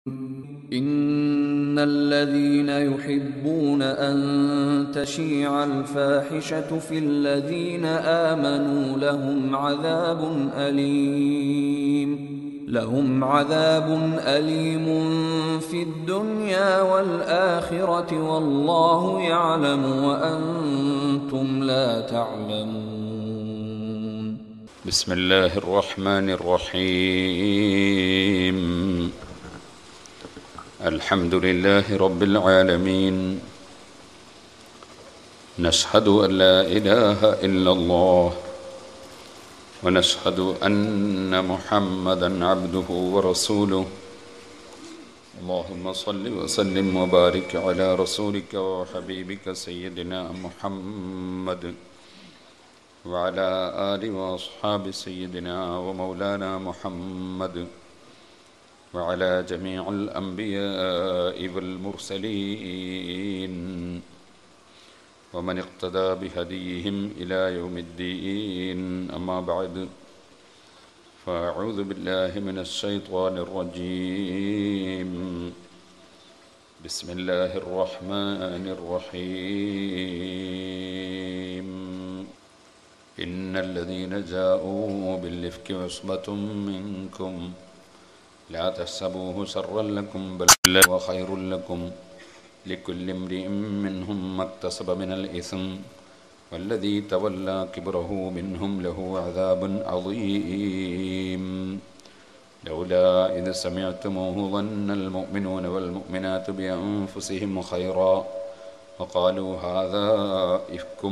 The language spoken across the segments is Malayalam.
إن الذين يحبون أن تشيع الفاحشة في الذين آمنوا لهم عذاب أليم لهم عذاب أليم في الدنيا والآخرة والله يعلم وأنتم لا تعلمون بسم الله الرحمن الرحيم الحمد لله رب العالمين نشهد أن لا إله إلا الله ونشهد أن محمدا عبده ورسوله اللهم صل وسلم وبارك على رسولك وحبيبك سيدنا محمد وعلى آل وأصحاب سيدنا ومولانا محمد وعلى جميع الأنبياء والمرسلين ومن اقتدى بهديهم إلى يوم الدين أما بعد فأعوذ بالله من الشيطان الرجيم بسم الله الرحمن الرحيم إن الذين جاءوا بالإفك عصبة منكم لا تحسبوه شرا لكم بل هو خير لكم لكل امرئ منهم ما اكتسب من الإثم والذي تولى كبره منهم له عذاب عظيم لولا إذ سمعتموه ظن المؤمنون والمؤمنات بأنفسهم خيرا وقالوا هذا إفك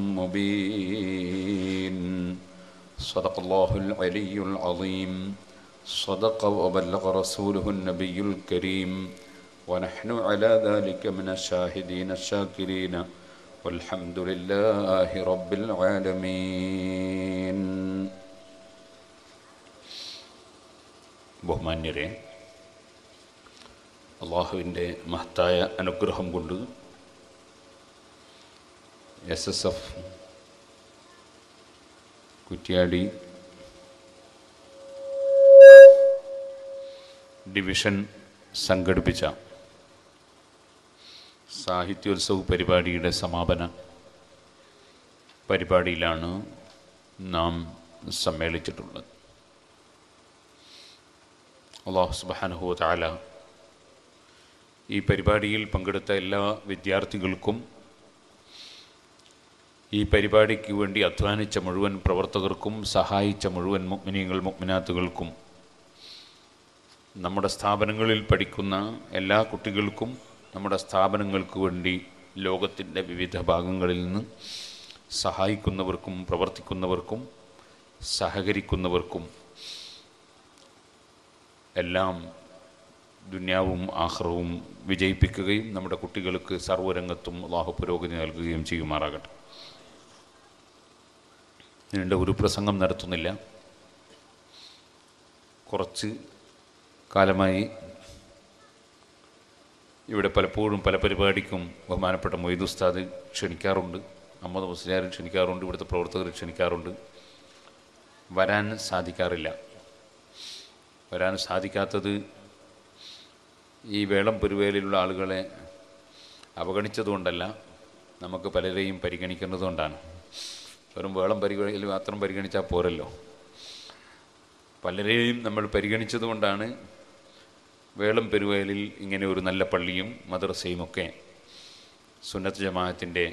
مبين صدق الله العلي العظيم صدق وبلغ رسوله النبي الكريم ونحن على ذلك من الشاهدين الشاكرين والحمد لله رب العالمين ബഹുമാന്യരെ അള്ളാഹുവിൻ്റെ മഹത്തായ അനുഗ്രഹം കൊണ്ട് S S F Kuttiyadi division സംഘടിപ്പിച്ച സാഹിത്യോത്സവ പരിപാടിയുടെ സമാപന പരിപാടിയിലാണ് നാം സമ്മേളിച്ചിട്ടുള്ളത് അള്ളാഹു സുബാനുഹു താല ഈ പരിപാടിയിൽ പങ്കെടുത്ത എല്ലാ വിദ്യാർത്ഥികൾക്കും ഈ പരിപാടിക്ക് വേണ്ടി അധ്വാനിച്ച മുഴുവൻ പ്രവർത്തകർക്കും സഹായിച്ച മുഴുവൻ മുഗ്മിനികൾ മുഗ്മിനാത്തുകൾക്കും നമ്മുടെ സ്ഥാപനങ്ങളിൽ പഠിക്കുന്ന എല്ലാ കുട്ടികൾക്കും നമ്മുടെ സ്ഥാപനങ്ങൾക്ക് വേണ്ടി ലോകത്തിൻ്റെ വിവിധ ഭാഗങ്ങളിൽ നിന്ന് സഹായിക്കുന്നവർക്കും പ്രവർത്തിക്കുന്നവർക്കും സഹകരിക്കുന്നവർക്കും എല്ലാം ദുന്യാവും ആഹ്റവും വിജയിപ്പിക്കുകയും നമ്മുടെ കുട്ടികൾക്ക് സർവ്വരംഗത്തും അള്ളാഹു പുരോഗതി നൽകുകയും ചെയ്യുമാറാകട്ടെ നീണ്ട ഒരു പ്രസംഗം നടത്തുന്നില്ല കുറച്ച് കാലമായി ഇവിടെ പലപ്പോഴും പല പരിപാടിക്കും ബഹുമാനപ്പെട്ട മൊയ്ദ് ഉസ്താദ് ക്ഷണിക്കാറുണ്ട് അഹമ്മദ് മുസ്ലിയാർ ക്ഷണിക്കാറുണ്ട് ഇവിടുത്തെ പ്രവർത്തകർ ക്ഷണിക്കാറുണ്ട് വരാൻ സാധിക്കാറില്ല വരാൻ സാധിക്കാത്തത് ഈ വേളം പെരുവേലിലുള്ള ആളുകളെ അവഗണിച്ചതുകൊണ്ടല്ല നമുക്ക് പലരെയും പരിഗണിക്കേണ്ടതുകൊണ്ടാണ് വെറും വേളം പരിഗണിയിൽ മാത്രം പരിഗണിച്ചാൽ പോരല്ലോ പലരെയും നമ്മൾ പരിഗണിച്ചതുകൊണ്ടാണ് വേളം പെരുവയലിൽ ഇങ്ങനെ ഒരു നല്ല പള്ളിയും മദ്രസയും ഒക്കെ സുന്നത്ത് ജമാഅത്തിൻ്റെ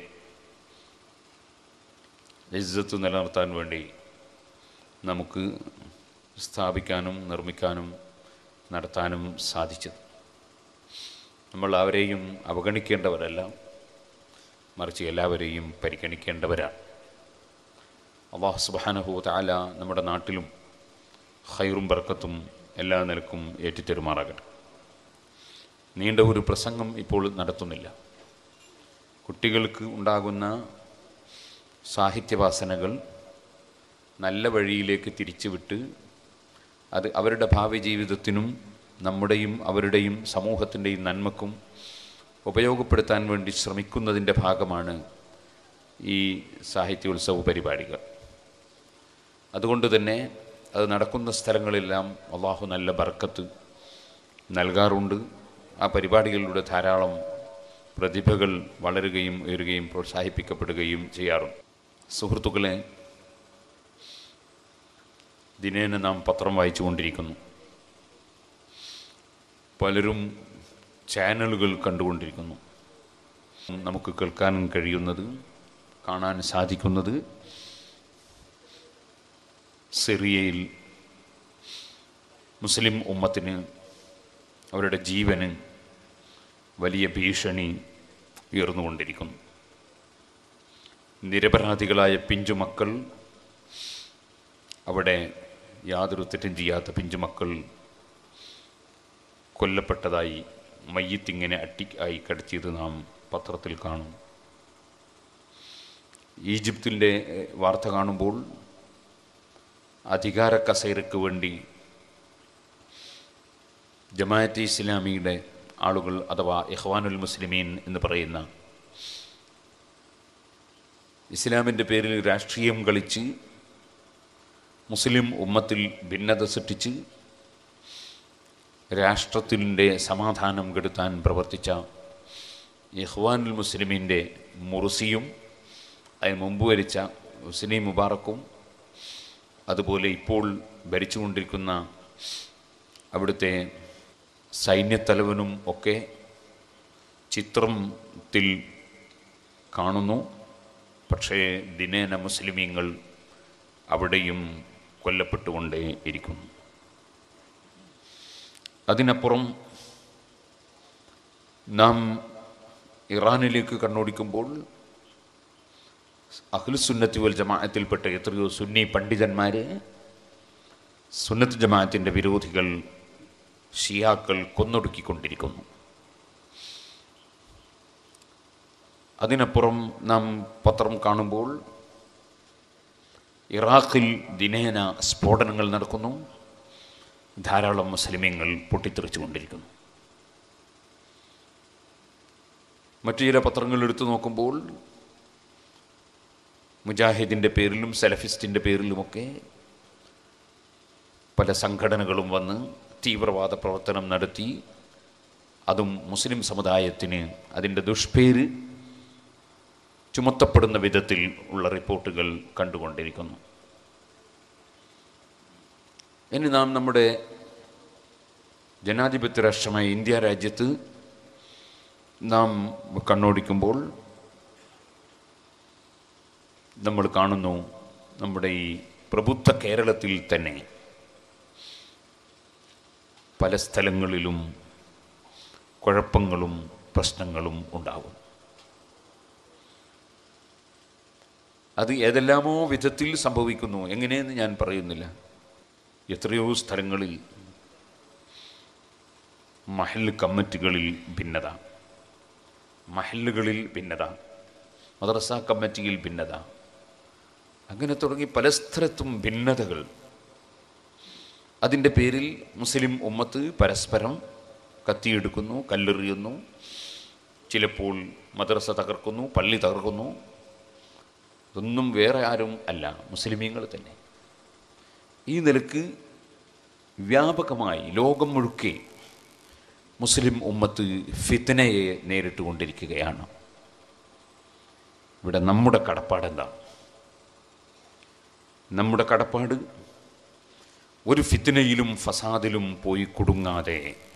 ഇജ്ജത്ത് നിലനിർത്താൻ വേണ്ടി നമുക്ക് സ്ഥാപിക്കാനും നിർമ്മിക്കാനും നടത്താനും സാധിച്ചത് നമ്മൾ ആവരെയും അവഗണിക്കേണ്ടവരല്ല മറിച്ച് എല്ലാവരെയും പരിഗണിക്കേണ്ടവരാണ് അള്ളാഹു സുബാനഹു താല നമ്മുടെ നാട്ടിലും ഹൈറും ബർക്കത്തും എല്ലാ നിലക്കും ഏറ്റിത്തരുമാറാകട്ടെ നീണ്ട ഒരു പ്രസംഗം ഇപ്പോൾ നടത്തുന്നില്ല കുട്ടികൾക്ക് ഉണ്ടാകുന്ന സാഹിത്യവാസനകൾ നല്ല വഴിയിലേക്ക് തിരിച്ചുവിട്ട് അത് അവരുടെ ഭാവി ജീവിതത്തിനും നമ്മുടെയും അവരുടെയും സമൂഹത്തിൻ്റെയും നന്മക്കും ഉപയോഗപ്പെടുത്താൻ വേണ്ടി ശ്രമിക്കുന്നതിൻ്റെ ഭാഗമാണ് ഈ സാഹിത്യോത്സവ പരിപാടികൾ അതുകൊണ്ട് തന്നെ അത് നടക്കുന്ന സ്ഥലങ്ങളെല്ലാം അള്ളാഹു നല്ല ബർക്കത്ത് നൽകാറുണ്ട് ആ പരിപാടികളിലൂടെ ധാരാളം പ്രതിഭകൾ വളരുകയും ഉയരുകയും പ്രോത്സാഹിപ്പിക്കപ്പെടുകയും ചെയ്യാറുണ്ട് സുഹൃത്തുക്കളെ ദിനേന നാം പത്രം വായിച്ചുകൊണ്ടിരിക്കുന്നു പലരും ചാനലുകൾ കണ്ടുകൊണ്ടിരിക്കുന്നു നമുക്ക് കേൾക്കാൻ കഴിയുന്നത് കാണാൻ സാധിക്കുന്നത് സിറിയയിൽ മുസ്ലിം ഉമ്മത്തിന് അവരുടെ ജീവന് വലിയ ഭീഷണി ഉയർന്നുകൊണ്ടിരിക്കുന്നു നിരപരാധികളായ പിഞ്ചുമക്കൾ അവിടെ യാതൊരു തെറ്റും ചെയ്യാത്ത പിഞ്ചുമക്കൾ കൊല്ലപ്പെട്ടതായി മയ്യത്തിങ്ങനെ അട്ടി ആയി കടത്തിയത് നാം പത്രത്തിൽ കാണും ഈജിപ്തിൻ്റെ എഹ്, വാർത്ത കാണുമ്പോൾ അധികാര കസേരയ്ക്ക് വേണ്ടി ജമാഅത്തെ ഇസ്ലാമിയുടെ ആളുകൾ അഥവാ ഇഹ്വാനുൽ മുസ്ലിമീൻ എന്ന് പറയുന്ന ഇസ്ലാമിൻ്റെ പേരിൽ രാഷ്ട്രീയം കളിച്ച് മുസ്ലിം ഉമ്മത്തിൽ ഭിന്നത സൃഷ്ടിച്ച് രാഷ്ട്രത്തിൻ്റെ സമാധാനം കെടുത്താൻ പ്രവർത്തിച്ച ഇഹ്വാനുൽ മുസ്ലിമിൻ്റെ മുറുസിയും അതിന് മുമ്പ് ഭരിച്ച മുസ്ലിം മുബാറക്കും അതുപോലെ ഇപ്പോൾ ഭരിച്ചുകൊണ്ടിരിക്കുന്ന അവിടുത്തെ സൈന്യത്തലവനും ഒക്കെ ചിത്രത്തിൽ കാണുന്നു പക്ഷേ ദിനേന മുസ്ലിമീങ്ങൾ അവിടെയും കൊല്ലപ്പെട്ടുകൊണ്ടേ ഇരിക്കുന്നു അതിനപ്പുറം നാം ഇറാനിലേക്ക് കണ്ണോടിക്കുമ്പോൾ അഖിലുസുന്നത്തി വൽ ജമാഅത്തിൽപ്പെട്ട എത്രയോ സുന്നി പണ്ഡിതന്മാരെ സുന്നത്ത് ജമാഅത്തിൻ്റെ വിരോധികൾ ഷിയാക്കൾ കൊന്നൊടുക്കിക്കൊണ്ടിരിക്കുന്നു അതിനപ്പുറം നാം പത്രം കാണുമ്പോൾ ഇറാഖിൽ ദിനേന സ്ഫോടനങ്ങൾ നടക്കുന്നു ധാരാളം മുസ്ലിമീങ്ങൾ പൊട്ടിത്തെറിച്ചുകൊണ്ടിരിക്കുന്നു മറ്റു ചില പത്രങ്ങൾ എടുത്തു നോക്കുമ്പോൾ മുജാഹിദിൻ്റെ പേരിലും സലഫിസ്റ്റിൻ്റെ പേരിലുമൊക്കെ പല സംഘടനകളും വന്ന് തീവ്രവാദ പ്രവർത്തനം നടത്തി അതും മുസ്ലിം സമുദായത്തിന് അതിൻ്റെ ദുഷ്പേര് ചുമത്തപ്പെടുന്ന വിധത്തിൽ ഉള്ള റിപ്പോർട്ടുകൾ കണ്ടുകൊണ്ടിരിക്കുന്നു ഇനി നാം നമ്മുടെ ജനാധിപത്യ രാഷ്ട്രമായ ഇന്ത്യ രാജ്യത്ത് നാം കണ്ണോടിക്കുമ്പോൾ നമ്മൾ കാണുന്നു നമ്മുടെ ഈ പ്രബുദ്ധ കേരളത്തിൽ തന്നെ പല സ്ഥലങ്ങളിലും കുഴപ്പങ്ങളും പ്രശ്നങ്ങളും ഉണ്ടാകും അത് ഏതെല്ലാമോ വിധത്തിൽ സംഭവിക്കുന്നു എങ്ങനെയെന്ന് ഞാൻ പറയുന്നില്ല എത്രയോ സ്ഥലങ്ങളിൽ മഹൽ കമ്മിറ്റികളിൽ ഭിന്നത മഹല്ലുകളിൽ ഭിന്നത മദ്രസ കമ്മിറ്റിയിൽ ഭിന്നത അങ്ങനെ തുടങ്ങി പല സ്ഥലത്തും ഭിന്നതകൾ അതിൻ്റെ പേരിൽ മുസ്ലിം ഉമ്മത്ത് പരസ്പരം കത്തിയെടുക്കുന്നു കല്ലെറിയുന്നു ചിലപ്പോൾ മദ്രസ തകർക്കുന്നു പള്ളി തകർക്കുന്നു ഇതൊന്നും വേറെ ആരും അല്ല മുസ്ലിമീങ്ങൾ തന്നെ ഈ നിലക്ക് വ്യാപകമായി ലോകം മുഴുക്കെ മുസ്ലിം ഉമ്മത്ത് ഫിത്തനയെ നേരിട്ടുകൊണ്ടിരിക്കുകയാണ് ഇവിടെ നമ്മുടെ കടപ്പാട് എന്താണ് നമ്മുടെ കടപ്പാട് ഒരു ഫിത്തനയിലും ഫസാദിലും പോയി കുടുങ്ങാതെ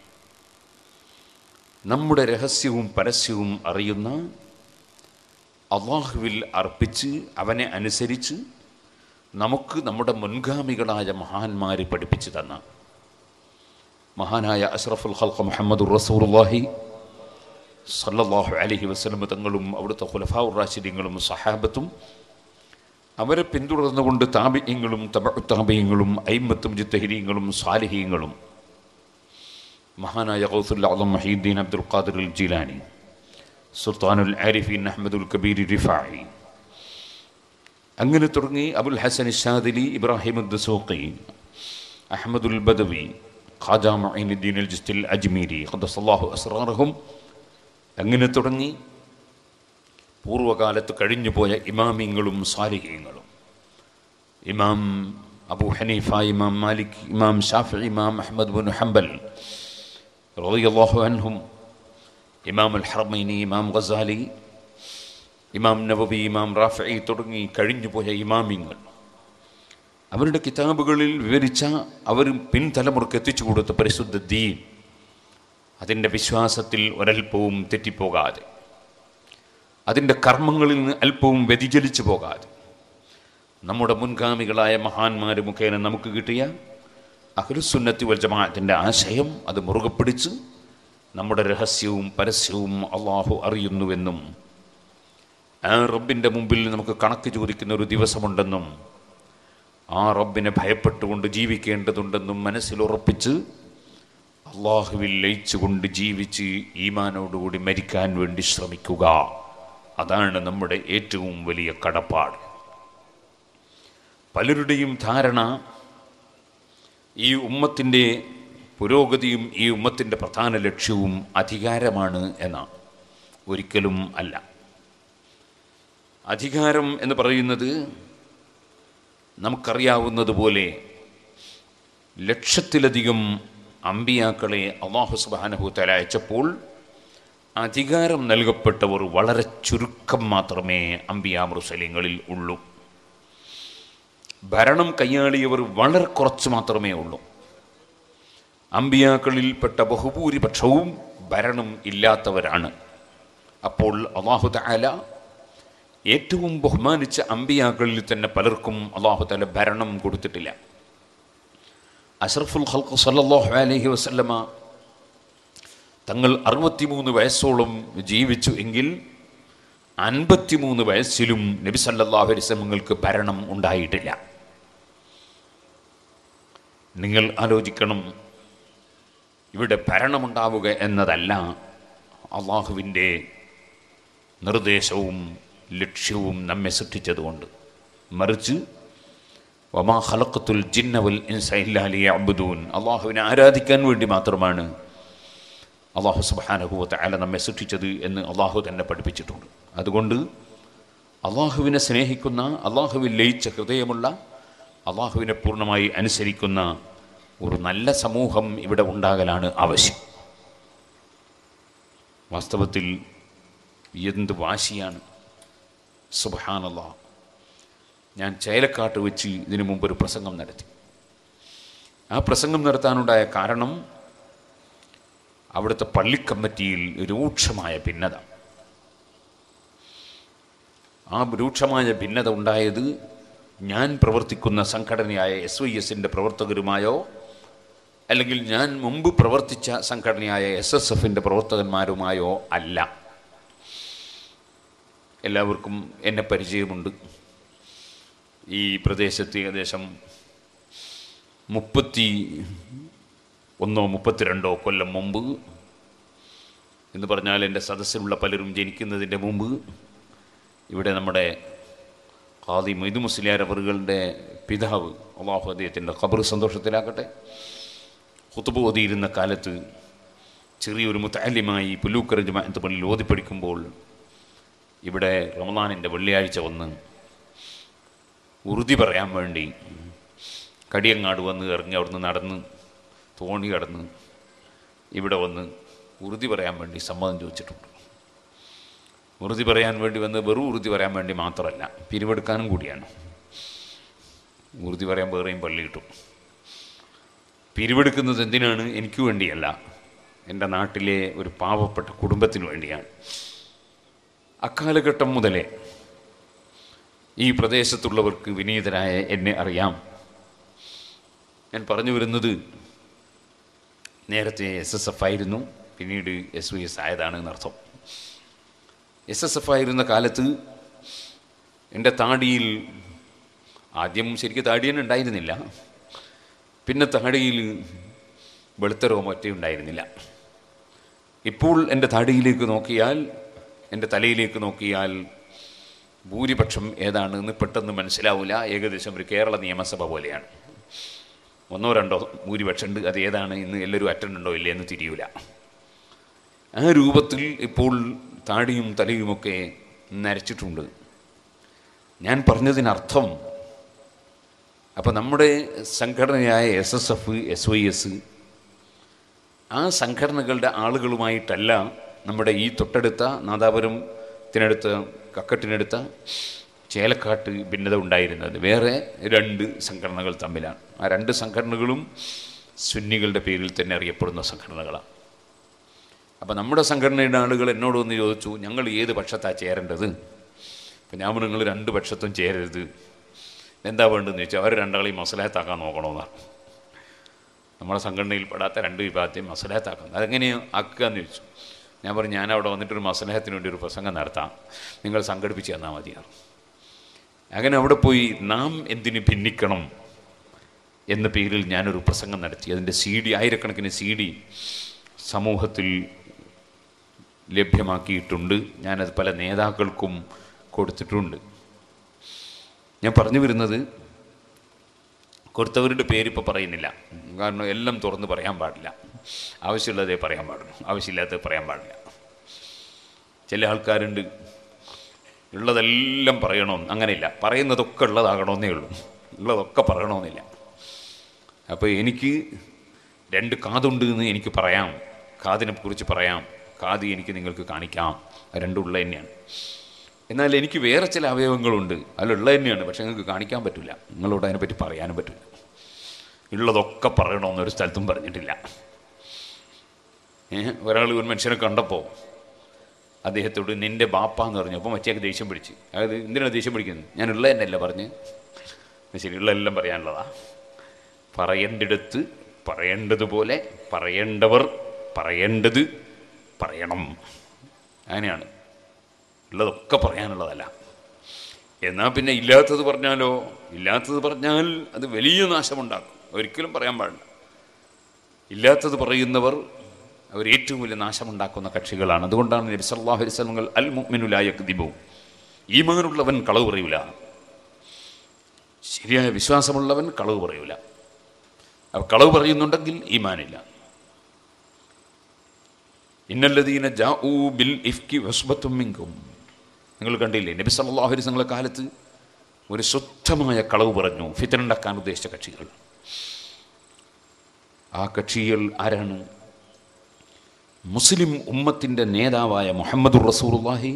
നമ്മുടെ രഹസ്യവും പരസ്യവും അറിയുന്ന അള്ളാഹുവിൽ അർപ്പിച്ച് അവനെ അനുസരിച്ച് നമുക്ക് നമ്മുടെ മുൻഗാമികളായ മഹാന്മാർ പഠിപ്പിച്ചു തന്ന മഹാനായ അഷ്റഫുൽ ഖൽഖ മുഹമ്മദ് റസൂറുല്ലാഹി സല്ലല്ലാഹു അലൈഹി വസല്ലം തങ്ങളും അവിടുത്തെ ഖുലഫാഉർ റാഷിദീങ്ങളും സഹാബത്തും അവരെ പിന്തുടർന്നുകൊണ്ട് താപിയങ്ങളും താപിയങ്ങളും അയിമത്തും ജിത്തഹിരീങ്ങളും സാലിഹീങ്ങളും മഹാനായ ഗൗസുൽ അളം മഹീദ്ദീൻ അബ്ദുൽ ഖാദിർ അൽ ജീലാനി സുൽത്താനുൽ ആരിഫീൻ അഹമ്മദുൽ കബീർ റിഫായി അങ്ങനെ തുടങ്ങി അബുൽ ഹസൻ ഷാദിലി ഇബ്രാഹിം ദസൂഖി അഹമ്മദുൽ ബദവി ഖാജ മൊയ്നുദ്ദീൻ അൽ ജിസ്തിൽ അജ്മീരി ഖദ്ദസല്ലാഹു അസ്റാറഹും അങ്ങനെ തുടങ്ങി പൂർവ്വകാലത്ത് കഴിഞ്ഞുപോയ ഇമാമിങ്ങളും സാലിഹീങ്ങളും ഇമാം അബു ഹനീഫ ഇമാം മാലിക് ഇമാം ഷാഫി ഇമാം അഹമ്മദ് ബിൻ ഹംബൽ റളിയല്ലാഹു അൻഹും ഇമാം അൽ ഹർമൈനി ഇമാം ഗസാലി ഇമാം നബവി ഇമാം റാഫി തുടങ്ങി കഴിഞ്ഞുപോയ ഇമാമിങ്ങൾ അവരുടെ കിതാബുകളിൽ വിവരിച്ച അവർ പിൻതലമുറക്ക് എത്തിച്ചു കൊടുത്ത പരിശുദ്ധ ദീൻ അതിൻ്റെ വിശ്വാസത്തിൽ ഒരൽപ്പവും തെറ്റിപ്പോകാതെ അതിൻ്റെ കർമ്മങ്ങളിൽ നിന്ന് അല്പവും വ്യതിചലിച്ചു പോകാതെ നമ്മുടെ മുൻഗാമികളായ മഹാന്മാർ മുഖേന നമുക്ക് കിട്ടിയ അഖിലുസുന്നത്തി വൽ ജമാഅത്തിൻ്റെ ആശയം അത് മുറുകെ പിടിച്ച് നമ്മുടെ രഹസ്യവും പരസ്യവും അള്ളാഹു അറിയുന്നുവെന്നും ആ റബ്ബിൻ്റെ മുമ്പിൽ നമുക്ക് കണക്ക് ചോദിക്കുന്ന ഒരു ദിവസമുണ്ടെന്നും ആ റബ്ബിനെ ഭയപ്പെട്ടുകൊണ്ട് ജീവിക്കേണ്ടതുണ്ടെന്നും മനസ്സിൽ ഉറപ്പിച്ച് അള്ളാഹുവിൽ ലയിച്ചുകൊണ്ട് ജീവിച്ച് ഈമാനോടുകൂടി മരിക്കാൻ വേണ്ടി ശ്രമിക്കുക അതാണ് നമ്മുടെ ഏറ്റവും വലിയ കടപ്പാട് പലരുടെയും ധാരണ ഈ ഉമ്മത്തിൻ്റെ പുരോഗതിയും ഈ ഉമ്മത്തിൻ്റെ പ്രധാന ലക്ഷ്യവും അധികാരമാണ് എന്നാണ് ഒരിക്കലും അല്ല അധികാരം എന്ന് പറയുന്നത് നമുക്കറിയാവുന്നതുപോലെ ലക്ഷത്തിലധികം അമ്പിയാക്കളെ അള്ളാഹു സുബാനഹുത്തല അയച്ചപ്പോൾ അധികാരം നൽകപ്പെട്ടവർ വളരെ ചുരുക്കം മാത്രമേ അമ്പിയാ മുസ്ലിങ്ങളിൽ ഉള്ളൂ ഭരണം കൈയാളിയവർ വളരെ കുറച്ച് മാത്രമേ ഉള്ളൂ അമ്പിയാക്കളിൽപ്പെട്ട ബഹുഭൂരിപക്ഷവും ഭരണം ഇല്ലാത്തവരാണ് അപ്പോൾ അള്ളാഹു തആല ഏറ്റവും ബഹുമാനിച്ച അമ്പിയാക്കളിൽ തന്നെ പലർക്കും അള്ളാഹു തആല ഭരണം കൊടുത്തിട്ടില്ല അഷറഫുൽ ഖൽഖ് സല്ലല്ലാഹു അലൈഹി വസല്ലമ തങ്ങൾ അറുപത്തിമൂന്ന് വയസ്സോളം ജീവിച്ചു എങ്കിൽ അൻപത്തിമൂന്ന് വയസ്സിലും നബി സല്ലല്ലാഹു അലൈഹി വസല്ലമങ്ങൾക്ക് ഭരണം ഉണ്ടായിട്ടില്ല നിങ്ങൾ ആലോചിക്കണം ഇവിടെ ഭരണമുണ്ടാവുക എന്നതല്ല അള്ളാഹുവിൻ്റെ നിർദ്ദേശവും ലക്ഷ്യവും നമ്മെ സൃഷ്ടിച്ചതുകൊണ്ട് മറിച്ച് വമാ ഖലഖത്തുൽ ജിന്നവൽ ഇൻസൈലാലി അബുദൂൻ അള്ളാഹുവിനെ ആരാധിക്കാൻ വേണ്ടി മാത്രമാണ് അള്ളാഹു സുബാനഹുവത്തെ അല നമ്മെ സൃഷ്ടിച്ചത് എന്ന് അള്ളാഹു തന്നെ പഠിപ്പിച്ചിട്ടുണ്ട് അതുകൊണ്ട് അള്ളാഹുവിനെ സ്നേഹിക്കുന്ന അള്ളാഹുവിൽ ലയിച്ച ഹൃദയമുള്ള അള്ളാഹുവിനെ പൂർണ്ണമായി അനുസരിക്കുന്ന ഒരു നല്ല സമൂഹം ഇവിടെ ഉണ്ടാകലാണ് ആവശ്യം വാസ്തവത്തിൽ എന്ത് വാശിയാണ് സുബഹാനല്ല ഞാൻ ചേലക്കാട്ട് വെച്ച് ഇതിനു മുമ്പ് ഒരു പ്രസംഗം നടത്തി ആ പ്രസംഗം നടത്താനുണ്ടായ കാരണം അവിടുത്തെ പള്ളിക്കമ്മിറ്റിയിൽ രൂക്ഷമായ ഭിന്നത ആ രൂക്ഷമായ ഭിന്നത ഉണ്ടായത് ഞാൻ പ്രവർത്തിക്കുന്ന സംഘടനയായ എസ് വൈ എസിൻ്റെ പ്രവർത്തകരുമായോ അല്ലെങ്കിൽ ഞാൻ മുമ്പ് പ്രവർത്തിച്ച സംഘടനയായ എസ് എസ് എഫിൻ്റെ പ്രവർത്തകന്മാരുമായോ അല്ല എല്ലാവർക്കും എന്നെ പരിചയമുണ്ട് ഈ പ്രദേശത്ത് ഏകദേശം മുപ്പത്തി ഒന്നോ മുപ്പത്തിരണ്ടോ കൊല്ലം മുമ്പ് എന്ന് പറഞ്ഞാൽ എൻ്റെ സദസ്സിലുള്ള പലരും ജനിക്കുന്നതിൻ്റെ മുമ്പ് ഇവിടെ നമ്മുടെ ഖാദി മൊയ്തു മുസ്ലിയാർ അവറുകളുടെ പിതാവ് അള്ളാഹു അദ്ദേഹത്തിൻ്റെ ഖബർ സന്തോഷത്തിലാക്കട്ടെ കുത്തുബ് ഓതിയിരുന്ന കാലത്ത് ചെറിയൊരു മുത്താല്യമായി പുല്ലൂക്കർ ജമാഅത്ത് പള്ളിയിൽ ഓതിപ്പടിക്കുമ്പോൾ ഇവിടെ റമദാനിൻ്റെ വെള്ളിയാഴ്ച വന്ന് ഉറുതി പറയാൻ വേണ്ടി കടിയങ്ങാട് വന്ന് ഇറങ്ങി അവിടുന്ന് നടന്ന് തോണി കടന്ന് ഇവിടെ വന്ന് ഉറുതി പറയാൻ വേണ്ടി സമ്മതം ചോദിച്ചിട്ടുണ്ട് ഉറുതി പറയാൻ വേണ്ടി വന്ന് വെറും ഉറുതി പറയാൻ വേണ്ടി മാത്രമല്ല പിരിവെടുക്കാനും കൂടിയാണ് ഉറുതി പറയാൻ വേറെയും പള്ളി കിട്ടും പിരിവെടുക്കുന്നത് എന്തിനാണ് എനിക്ക് വേണ്ടിയല്ല എൻ്റെ നാട്ടിലെ ഒരു പാവപ്പെട്ട കുടുംബത്തിന് വേണ്ടിയാണ് അക്കാലഘട്ടം മുതലേ ഈ പ്രദേശത്തുള്ളവർക്ക് വിനീതരായ എന്നെ അറിയാം ഞാൻ പറഞ്ഞു വരുന്നത് നേരത്തെ എസ് എസ് എഫ് ആയിരുന്നു പിന്നീട് എസ് വി എസ് ആയതാണ് എന്നർത്ഥം എസ് എസ് എഫ് ആയിരുന്ന കാലത്ത് എൻ്റെ താടിയിൽ ആദ്യം ശരിക്കും താടി തന്നെ ഉണ്ടായിരുന്നില്ല പിന്നെ താടിയിൽ വെളുത്ത രോമൊറ്റ ഉണ്ടായിരുന്നില്ല ഇപ്പോൾ എൻ്റെ താടിയിലേക്ക് നോക്കിയാൽ എൻ്റെ തലയിലേക്ക് നോക്കിയാൽ ഭൂരിപക്ഷം ഏതാണെന്ന് പെട്ടെന്ന് മനസ്സിലാവില്ല ഏകദേശം ഒരു കേരള നിയമസഭ പോലെയാണ് ഒന്നോ രണ്ടോ ഭൂരിപക്ഷം ഉണ്ട് അത് ഏതാണ് ഇന്ന് എല്ലാവരും അറ്റൻഡ് ഉണ്ടോ ഇല്ലേ എന്ന് തിരിയൂല ആ രൂപത്തിൽ ഇപ്പോൾ താടിയും തലയുമൊക്കെ നരച്ചിട്ടുണ്ട് ഞാൻ പറഞ്ഞതിനർത്ഥം അപ്പം നമ്മുടെ സംഘടനയായ S S F S Y S ആ സംഘടനകളുടെ ആളുകളുമായിട്ടല്ല നമ്മുടെ ഈ തൊട്ടടുത്ത നാദാപുരത്തിനടുത്ത് കക്കട്ടിനടുത്ത ചേലക്കാട്ട് ഭിന്നത ഉണ്ടായിരുന്നത് വേറെ രണ്ട് സംഘടനകൾ തമ്മിലാണ് ആ രണ്ട് സംഘടനകളും സുന്നികളുടെ പേരിൽ തന്നെ അറിയപ്പെടുന്ന സംഘടനകളാണ് അപ്പോൾ നമ്മുടെ സംഘടനയുടെ ആളുകൾ എന്നോട് വന്ന് ചോദിച്ചു ഞങ്ങൾ ഏത് പക്ഷത്താണ് ചേരേണ്ടത് അപ്പം ഞാൻ പറഞ്ഞു, നിങ്ങൾ രണ്ട് പക്ഷത്തും ചേരരുത് എന്താ വേണ്ടതെന്ന് ചോദിച്ചാൽ അവർ രണ്ടാളെയും മസലാത്താക്കാൻ നോക്കണമെന്നാണ് നമ്മുടെ സംഘടനയിൽ പെടാത്ത രണ്ട് വിഭാഗത്തെയും മസലാത്താക്കാം അതെങ്ങനെയാണ് ആക്കുക എന്ന് ചോദിച്ചു ഞാൻ പറഞ്ഞു ഞാൻ അവിടെ വന്നിട്ടൊരു മസലഹത്തിന് വേണ്ടി ഒരു പ്രസംഗം നടത്താം നിങ്ങൾ സംഘടിപ്പിച്ച് തന്നാൽ മതിയാണ് അങ്ങനെ അവിടെ പോയി നാം എന്തിന് ഭിന്നിക്കണം എന്ന പേരിൽ ഞാനൊരു പ്രസംഗം നടത്തി അതിൻ്റെ സി ഡി ആയിരക്കണക്കിന് സി ഡി സമൂഹത്തിൽ ലഭ്യമാക്കിയിട്ടുണ്ട് ഞാനത് പല നേതാക്കൾക്കും കൊടുത്തിട്ടുണ്ട് ഞാൻ പറഞ്ഞു വരുന്നത് കൊടുത്തവരുടെ പേര് ഇപ്പോൾ പറയുന്നില്ല കാരണം എല്ലാം തുറന്ന് പറയാൻ പാടില്ല ആവശ്യമുള്ളതേ പറയാൻ പാടുള്ളൂ ആവശ്യമില്ലാത്തത് പറയാൻ പാടില്ല ചില ആൾക്കാരുണ്ട് ഉള്ളതെല്ലാം പറയണം അങ്ങനെയില്ല പറയുന്നതൊക്കെ ഉള്ളതാകണമെന്നേ ഉള്ളൂ ഉള്ളതൊക്കെ പറയണമെന്നില്ല അപ്പോൾ എനിക്ക് രണ്ട് കാതുണ്ട് എന്ന് എനിക്ക് പറയാം കാതിനെ കുറിച്ച് പറയാം കാത് എനിക്ക് നിങ്ങൾക്ക് കാണിക്കാം അത് രണ്ടും ഉള്ള തന്നെയാണ് എന്നാൽ എനിക്ക് വേറെ ചില അവയവങ്ങളുണ്ട് അതിലുള്ള തന്നെയാണ് പക്ഷെ നിങ്ങൾക്ക് കാണിക്കാൻ പറ്റില്ല നിങ്ങളോട് അതിനെപ്പറ്റി പറയാനും പറ്റില്ല ഉള്ളതൊക്കെ പറയണമെന്നൊരു സ്ഥലത്തും പറഞ്ഞിട്ടില്ല ഏ ഒരാൾ ഒരു മനുഷ്യനെ കണ്ടപ്പോൾ അദ്ദേഹത്തോട് നിൻ്റെ ബാപ്പ എന്ന് പറഞ്ഞു അപ്പോൾ മറ്റേക്ക് ദേഷ്യം പിടിച്ച് അതായത് എന്തിനാണ് ദേഷ്യം പിടിക്കുന്നത് ഞാൻ ഉള്ള തന്നെയല്ല പറഞ്ഞ് ശരി ഉള്ളതെല്ലാം പറയാനുള്ളതാ പറയേണ്ടിടത്ത് പറയേണ്ടതുപോലെ പറയേണ്ടവർ പറയേണ്ടത് പറയണം അങ്ങനെയാണ് ഉള്ളതൊക്കെ പറയാനുള്ളതല്ല എന്നാൽ പിന്നെ ഇല്ലാത്തത് പറഞ്ഞാലോ ഇല്ലാത്തത് പറഞ്ഞാൽ അത് വലിയ നാശമുണ്ടാക്കും ഒരിക്കലും പറയാൻ പാടില്ല ഇല്ലാത്തത് പറയുന്നവർ അവർ ഏറ്റവും വലിയ നാശമുണ്ടാക്കുന്ന കക്ഷികളാണ് അതുകൊണ്ടാണ് നബി സല്ലല്ലാഹു അലൈഹി വസല്ലം അൽ മുഅ്മിനുലായ ദിബു ഈമാനുള്ളവൻ കളവ് പറയൂല ശരിയായ വിശ്വാസമുള്ളവൻ കളവ് പറയൂല അപ്പോൾ കളവ് പറയുന്നുണ്ടെങ്കിൽ ഈമാനില്ല ഇന്നല്ലദീന ജാഊ ബിൽ ഇഫ്കി വസ്ബത്തും മിങ്കും നിങ്ങൾ കണ്ടില്ലേ നബി സല്ലല്ലാഹു അലൈഹി വസല്ലം കാലത്ത് ഒരു ശുദ്ധമായ കളവ് പറഞ്ഞു ഫിത്തനുണ്ടാക്കാൻ ഉദ്ദേശിച്ച കക്ഷികൾ ആ കക്ഷികൾ ആരാണ് മുസ്ലിം ഉമ്മത്തിൻ്റെ നേതാവായ മുഹമ്മദുർ റസൂലുള്ളാഹി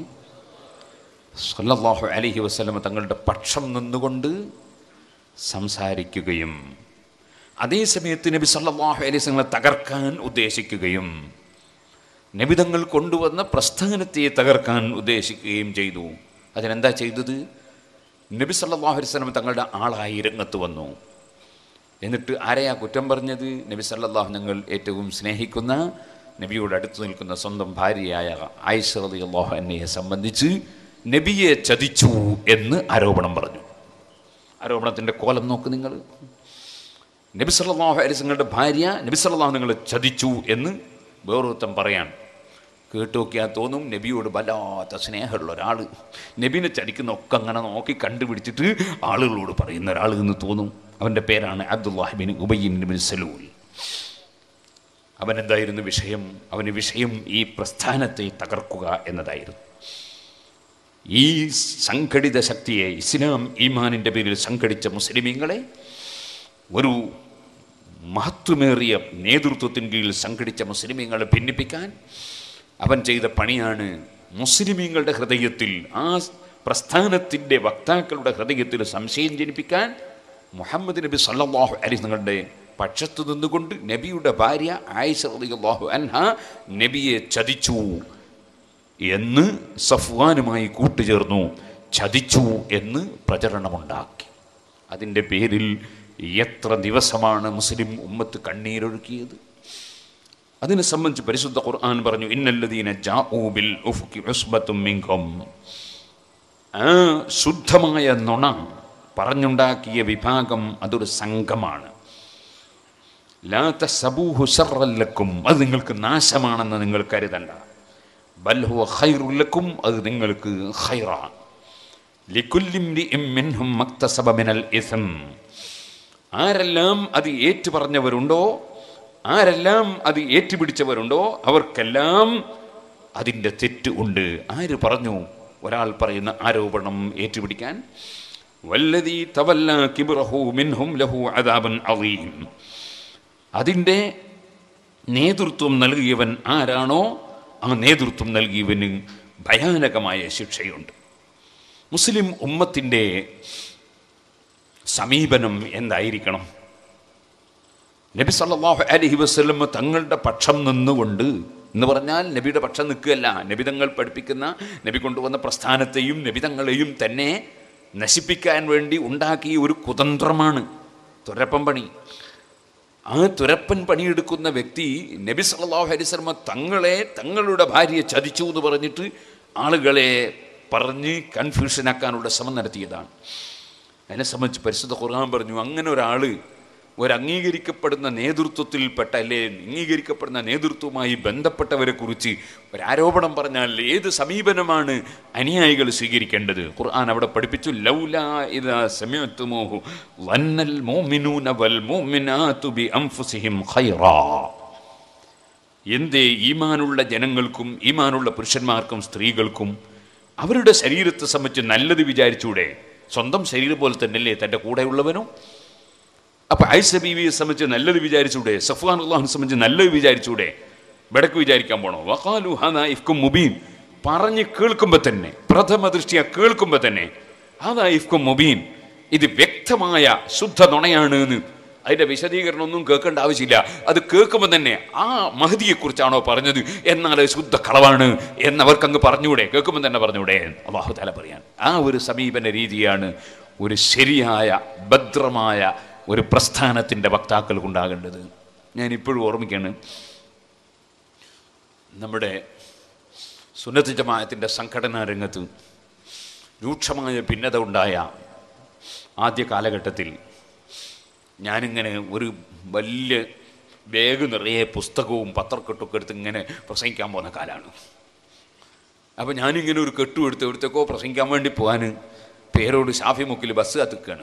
സല്ലല്ലാഹു അലൈഹി വസല്ലം തങ്ങളുടെ പക്ഷം നിന്നുകൊണ്ട് സംസാരിക്കുകയും അതേസമയത്ത് നബി സല്ലല്ലാഹു അലൈഹി വസല്ലം തകർക്കാൻ ഉദ്ദേശിക്കുകയും നബിതങ്ങൾ കൊണ്ടുവന്ന പ്രസ്ഥാനത്തെ തകർക്കാൻ ഉദ്ദേശിക്കുകയും ചെയ്തു അതിനെന്താ ചെയ്തത് നബി സല്ലല്ലാഹു അലൈഹി വസല്ലം തങ്ങളുടെ ആളായി രംഗത്ത് വന്നു എന്നിട്ട് ആരെയാ കുറ്റം പറഞ്ഞത് നബി സല്ലല്ലാഹു ഞങ്ങൾ ഏറ്റവും സ്നേഹിക്കുന്ന നബിയോട് അടുത്ത് നിൽക്കുന്ന സ്വന്തം ഭാര്യയായ ആയിഷ റളിയല്ലാഹു അൻഹയെ സംബന്ധിച്ച് നബിയെ ചതിച്ചു എന്ന് ആരോപണം പറഞ്ഞു ആരോപണത്തിൻ്റെ കോലം നോക്ക് നിങ്ങൾ നബി സല്ലല്ലാഹു അലൈഹി വസല്ലങ്ങളുടെ ഭാര്യ നബി സല്ലല്ലാഹു നിങ്ങളെ ചതിച്ചു എന്ന് വേറൊരുത്തം പറയാൻ കേട്ട് നോക്കിയാൽ തോന്നും നബിയോട് വല്ലാത്ത സ്നേഹമുള്ള ഒരാൾ നബിനെ ചതിക്കുന്ന ഒക്കെ അങ്ങനെ നോക്കി കണ്ടുപിടിച്ചിട്ട് ആളുകളോട് പറയുന്ന ഒരാൾ എന്ന് തോന്നും അവൻ്റെ പേരാണ് അബ്ദുല്ലാഹിബിൻ ഉബയ്യൻ ബിൻ സലൂൽ അവൻ എന്തായിരുന്നു വിഷയം അവന് വിഷയം ഈ പ്രസ്ഥാനത്തെ തകർക്കുക എന്നതായിരുന്നു ഈ സംഘടിത ശക്തിയെ ഇസ്ലാം ഈമാനിൻ്റെ പേരിൽ സംഘടിച്ച മുസ്ലിമീങ്ങളെ ഒരു മഹത്വമേറിയ നേതൃത്വത്തിന് കീഴിൽ സംഘടിച്ച മുസ്ലിമീങ്ങളെ ഭിന്നിപ്പിക്കാൻ അവൻ ചെയ്ത പണിയാണ് മുസ്ലിമീങ്ങളുടെ ഹൃദയത്തിൽ ആ പ്രസ്ഥാനത്തിൻ്റെ വക്താക്കളുടെ ഹൃദയത്തിൽ സംശയം ജനിപ്പിക്കാൻ മുഹമ്മദ് നബി സല്ലല്ലാഹു അലൈഹി നിങ്ങളുടെ പക്ഷത്തു നിന്നുകൊണ്ട് നബിയുടെ ഭാര്യ ആയിഷ റളിയല്ലാഹു അൻഹ നബിയെ ചതിച്ചു എന്ന് സഫ്വാനുമായി കൂട്ടുചേർന്നു ചതിച്ചു എന്ന് പ്രചരണമുണ്ടാക്കി അതിൻ്റെ പേരിൽ എത്ര ദിവസമാണ് മുസ്ലിം ഉമ്മത്ത് കണ്ണീരൊഴുക്കിയത് അതിനെ സംബന്ധിച്ച് പരിശുദ്ധ ഖുർആൻ പറഞ്ഞു ഇന്നല്ലദീന ജാഊ ബിൽ ഉഫ്കി ഉസ്ബത്തും മിൻകും ആ ശുദ്ധമായ നുണ പറഞ്ഞുണ്ടാക്കിയ വിഭാഗം അതൊരു സംഘമാണ് ലാത്ത സബൂഹു ശർറല്ലക്കും അത് നിങ്ങൾക്ക് നാശമാണെന്ന് നിങ്ങൾ കരുതണ്ട ബൽഹുവ ഖൈറുല്ലക്കും അത് നിങ്ങൾക്ക് ഖൈറാണ് ലിക്കുല്ലിംരിഇം മിൻഹും മക്തസബ മിനൽ ഇസ്ം ആരെല്ലാം അത് ഏറ്റുപറഞ്ഞവരുണ്ടോ ആരെല്ലാം അത് ഏറ്റുപിടിച്ചവരുണ്ടോ അവർക്കെല്ലാം അതിൻ്റെ തെറ്റ് ഉണ്ട് ആര് പറഞ്ഞു ഒരാൾ പറയുന്ന ആരോപണം ഏറ്റുപിടിക്കാൻ വല്ലതി തവല്ല കിബ്റഹു മിൻഹും ലഹു അദാബൻ അളീം അതിൻ്റെ നേതൃത്വം നൽകിയവൻ ആരാണോ ആ നേതൃത്വം നൽകിയവന് ഭയാനകമായ ശിക്ഷയുണ്ട് മുസ്ലിം ഉമ്മത്തിൻ്റെ സമീപനം എന്തായിരിക്കണം നബി സല്ലല്ലാഹു അലൈഹി വസല്ലം തങ്ങളുടെ പക്ഷം നിന്നുകൊണ്ട് എന്ന് പറഞ്ഞാൽ നബിയുടെ പക്ഷം നിൽക്കുകയല്ല നബി തങ്ങൾ പഠിപ്പിക്കുന്ന നബി കൊണ്ടുവന്ന പ്രസ്ഥാനത്തെയും നബി തങ്ങളെയും തന്നെ നശിപ്പിക്കാൻ വേണ്ടി ഉണ്ടാക്കിയ ഒരു കുതന്ത്രമാണ് തുരപ്പം പണി ആ തുരപ്പൻ പണിയെടുക്കുന്ന വ്യക്തി നബി സല്ലല്ലാഹു അലൈഹി വസല്ലം തങ്ങളെ തങ്ങളുടെ ഭാര്യയെ ചതിച്ചു എന്ന് പറഞ്ഞിട്ട് ആളുകളെ പറഞ്ഞ് കൺഫ്യൂഷനാക്കാനുള്ള ശ്രമം നടത്തിയതാണ് അതിനെ സംബന്ധിച്ച് പരിശുദ്ധ ഖുർആൻ പറഞ്ഞു അങ്ങനെ ഒരാൾ ഒരു അംഗീകരിക്കപ്പെടുന്ന നേതൃത്വത്തിൽപ്പെട്ട അല്ലെ അംഗീകരിക്കപ്പെടുന്ന നേതൃത്വവുമായി ബന്ധപ്പെട്ടവരെ കുറിച്ച് ഒരു ആരോപണം പറഞ്ഞാൽ ഏത് സമീപനമാണ് അനുയായികൾ സ്വീകരിക്കേണ്ടത് ഖുർആൻ അവിടെ പഠിപ്പിച്ചു ലൗലാ ഇദാ സമയത്തുമോഹു വന്നൽ മോമിനൂന വൽ മോമിനാതു ബി അൻഫുസിഹിം ഖൈറാ എന്തേ ഈമാനുള്ള ജനങ്ങൾക്കും ഈമാനുള്ള പുരുഷന്മാർക്കും സ്ത്രീകൾക്കും അവരുടെ ശരീരത്തെ സംബന്ധിച്ച് നല്ലത് വിചാരിച്ചൂടെ സ്വന്തം ശരീരം പോലെ തന്നെയല്ലേ തൻ്റെ കൂടെയുള്ളവനും അപ്പൊ ഐസ ബീവിയെ സംബന്ധിച്ച് നല്ലത് വിചാരിച്ചൂടെ സഫ്വാൻ അള്ളാഹിനെ സംബന്ധിച്ച് നല്ലത് വിചാരിച്ചൂടെ ബടക്ക് വിചാരിക്കാൻ പോണോ വഖാലു ഹദാ ഇഫ്കും മുബീൻ പറഞ്ഞ് കേൾക്കുമ്പോൾ തന്നെ പ്രഥമ ദൃഷ്ടിയ കേൾക്കുമ്പോൾ തന്നെ ഹദാ ഇഫ്കും മുബീൻ ഇത് വ്യക്തമായ ശുദ്ധ നുണയാണ് എന്ന് അതിന്റെ വിശദീകരണം ഒന്നും കേൾക്കേണ്ട ആവശ്യമില്ല അത് കേൾക്കുമ്പോൾ തന്നെ ആ മഹതിയെക്കുറിച്ചാണോ പറഞ്ഞത് എന്നാൽ അത് ശുദ്ധ കളവാണ് എന്നവർക്ക് അങ്ങ് പറഞ്ഞൂടെ കേൾക്കുമ്പോൾ തന്നെ പറഞ്ഞൂടെ അള്ളാഹു താല പറയാൻ ആ ഒരു സമീപന രീതിയാണ് ഒരു ശരിയായ ഭദ്രമായ ഒരു പ്രസ്ഥാനത്തിൻ്റെ വക്താക്കൾക്കുണ്ടാകേണ്ടത് ഞാൻ ഇപ്പോഴും ഓർമ്മിക്കാണ് നമ്മുടെ സുന്നത്ത് ജമാഅത്തിൻ്റെ സംഘടനാ രംഗത്ത് രൂക്ഷമായ ഭിന്നത ഉണ്ടായ ആദ്യ കാലഘട്ടത്തിൽ ഞാനിങ്ങനെ ഒരു വലിയ ബാഗ് നിറയെ പുസ്തകവും പത്രക്കെട്ടൊക്കെ എടുത്ത് ഇങ്ങനെ പ്രസംഗിക്കാൻ പോകുന്ന കാലമാണ് അപ്പോൾ ഞാനിങ്ങനെ ഒരു കെട്ടും എടുത്ത് എവിടത്തേക്കോ പ്രസംഗിക്കാൻ വേണ്ടി പോകാൻ പേരോട് ഷാഫി മുക്കിൽ ബസ് കത്തിക്കുകയാണ്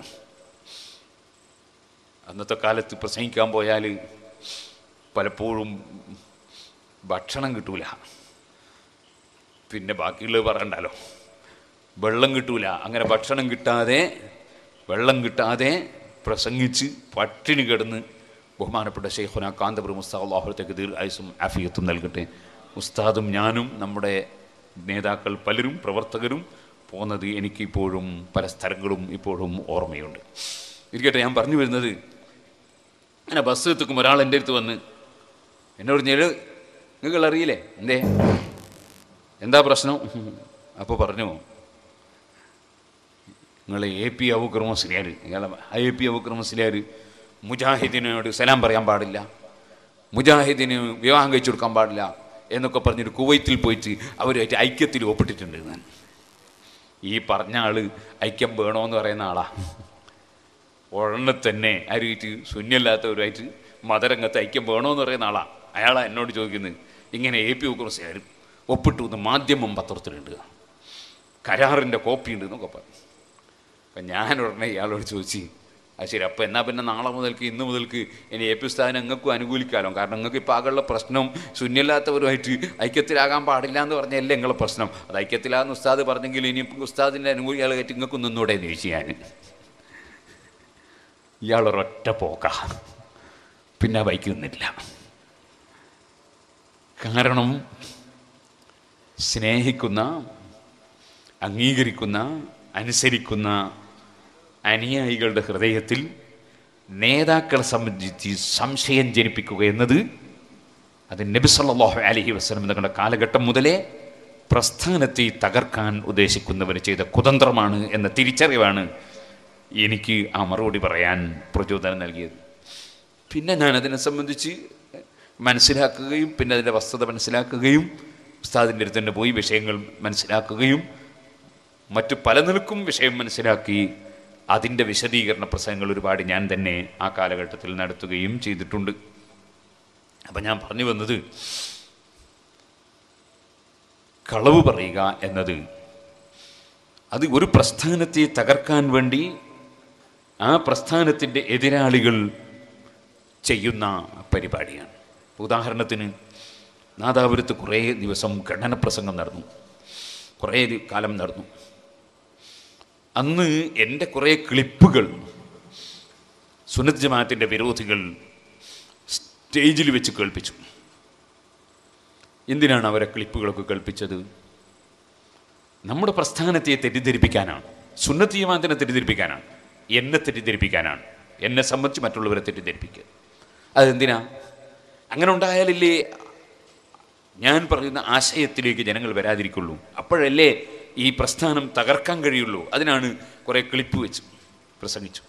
അന്നത്തെ കാലത്ത് പ്രസംഗിക്കാൻ പോയാൽ പലപ്പോഴും ഭക്ഷണം കിട്ടൂല പിന്നെ ബാക്കിയുള്ളത് പറയണ്ടല്ലോ വെള്ളം കിട്ടൂല അങ്ങനെ ഭക്ഷണം കിട്ടാതെ വെള്ളം കിട്ടാതെ പ്രസംഗിച്ച് പട്ടിണി കിടന്ന് ബഹുമാനപ്പെട്ട ഷെയ്ഖുന കാന്തപുരം ഉസ്താദ് അള്ളാഹുത്തേക്ക് ദീർഘായുസും ആഫിയത്തും നൽകട്ടെ ഉസ്താദും ഞാനും നമ്മുടെ നേതാക്കൾ പലരും പ്രവർത്തകരും പോകുന്നത് എനിക്കിപ്പോഴും പല സ്ഥലങ്ങളും ഇപ്പോഴും ഓർമ്മയുണ്ട് ഇരിക്കട്ടെ ഞാൻ പറഞ്ഞു വരുന്നത് അങ്ങനെ ബസ് എത്തിക്കും ഒരാൾ എൻ്റെ അടുത്ത് വന്ന് എന്നോട് ഞാൻ നിങ്ങൾ അറിയില്ലേ എന്തേ എന്താ പ്രശ്നം അപ്പോൾ പറഞ്ഞു നിങ്ങൾ എ പി അബൂക്കർ മുസ്ലിയാർ ഇയാളെ എ പി അബൂക്കർ മുസ്ലിയാർ മുജാഹിദിനോട് സലാം പറയാൻ പാടില്ല മുജാഹിദിന് വിവാഹം കഴിച്ചു കൊടുക്കാൻ പാടില്ല എന്നൊക്കെ പറഞ്ഞിട്ട് കുവൈത്തിൽ പോയിട്ട് അവരുമായിട്ട് ഐക്യത്തിൽ ഒപ്പിട്ടിട്ടുണ്ട് ഞാൻ ഈ പറഞ്ഞ ആള് ഐക്യം വേണോന്ന് പറയുന്ന ആളാ ഉടനെ തന്നെ ആരുമായിട്ട് ശൂന്യമില്ലാത്തവരുമായിട്ട് മതരംഗത്ത് ഐക്യം വേണോന്ന് പറയുന്ന ആളാ അയാളാ എന്നോട് ചോദിക്കുന്നത് ഇങ്ങനെ എ പി ഉക്രസ്യാരും ഒപ്പിട്ടു എന്ന് മാധ്യമം പത്രത്തിലുണ്ട് കരാറിൻ്റെ കോപ്പി ഉണ്ട് എന്നൊക്കെ പറഞ്ഞു അപ്പം ഞാൻ ഉടനെ ഇയാളോട് ചോദിച്ചു അത് ശരി അപ്പോൾ എന്നാൽ പിന്നെ നാളെ മുതൽക്ക് ഇന്ന് മുതൽക്ക് ഇനി എ പി ഉസ്താദിനെ നിങ്ങൾക്കും അനുകൂലിക്കാമല്ലോ കാരണം നിങ്ങൾക്ക് ഇപ്പോൾ ആകെയുള്ള പ്രശ്നം ശൂന്യമില്ലാത്തവരുമായിട്ട് ഐക്യത്തിലാകാൻ പാടില്ല എന്ന് പറഞ്ഞല്ലേ നിങ്ങളെ പ്രശ്നം അത് ഐക്യത്തിലാകുന്ന ഉസ്താദ് പറഞ്ഞെങ്കിൽ ഇനി ഉസ്താദിൻ്റെ അനുകൂലികളായിട്ട് നിങ്ങൾക്ക് നിന്നൂടെ എന്ന് ചോദിച്ചു ഞാൻ ഇയാളൊരൊറ്റ പോക്ക പിന്നെ വൈക്കുന്നില്ല കാരണം സ്നേഹിക്കുന്ന അംഗീകരിക്കുന്ന അനുസരിക്കുന്ന അനുയായികളുടെ ഹൃദയത്തിൽ നേതാക്കളെ സംബന്ധിച്ച് സംശയം ജനിപ്പിക്കുക എന്നത് അത് നബി സല്ലല്ലാഹു അലൈഹി വസല്ലം തങ്ങളുടെ കാലഘട്ടം മുതലേ പ്രസ്ഥാനത്തെ തകർക്കാൻ ഉദ്ദേശിക്കുന്നവർ ചെയ്ത കുതന്ത്രമാണ് എന്ന തിരിച്ചറിവാണ് എനിക്ക് ആ മറുപടി പറയാൻ പ്രചോദനം നൽകിയത് പിന്നെ ഞാൻ അതിനെ സംബന്ധിച്ച് മനസ്സിലാക്കുകയും പിന്നെ അതിൻ്റെ വസ്തുത മനസ്സിലാക്കുകയും ഉസ്താദിൻ്റെ അടുത്ത് തന്നെ പോയി വിഷയങ്ങൾ മനസ്സിലാക്കുകയും മറ്റു പല നിലക്കും വിഷയം മനസ്സിലാക്കി അതിൻ്റെ വിശദീകരണ പ്രസംഗങ്ങൾ ഒരുപാട് ഞാൻ തന്നെ ആ കാലഘട്ടത്തിൽ നടത്തുകയും ചെയ്തിട്ടുണ്ട് അപ്പം ഞാൻ പറഞ്ഞു വന്നത് കളവ് പറയുക എന്നത് അത് ഒരു പ്രസ്ഥാനത്തെ തകർക്കാൻ വേണ്ടി ആ പ്രസ്ഥാനത്തിൻ്റെ എതിരാളികൾ ചെയ്യുന്ന പരിപാടിയാണ് ഉദാഹരണത്തിന് നാദാപുരത്ത് കുറേ ദിവസം ഖണ്ഡന പ്രസംഗം നടന്നു കുറേ ദി- കാലം നടന്നു അന്ന് എൻ്റെ കുറേ ക്ലിപ്പുകൾ സുനത് ജമാഅത്തിൻ്റെ വിരോധികൾ സ്റ്റേജിൽ വെച്ച് കേൾപ്പിച്ചു എന്തിനാണ് അവരെ ക്ലിപ്പുകളൊക്കെ കേൾപ്പിച്ചത് നമ്മുടെ പ്രസ്ഥാനത്തെ തെറ്റിദ്ധരിപ്പിക്കാനാണ് സുന്നത്തീയമാനത്തിനെ തെറ്റിദ്ധരിപ്പിക്കാനാണ് എന്നെ തെറ്റിദ്ധരിപ്പിക്കാനാണ് എന്നെ സംബന്ധിച്ച് മറ്റുള്ളവരെ തെറ്റിദ്ധരിപ്പിക്കുക അതെന്തിനാ അങ്ങനെ ഉണ്ടായാലല്ലേ ഞാൻ പറയുന്ന ആശയത്തിലേക്ക് ജനങ്ങൾ വരാതിരിക്കുള്ളൂ അപ്പോഴല്ലേ ഈ പ്രസ്ഥാനം തകർക്കാൻ കഴിയുള്ളൂ അതിനാണ് കുറേ ക്ലിപ്പ് വെച്ച് പ്രസംഗിച്ചു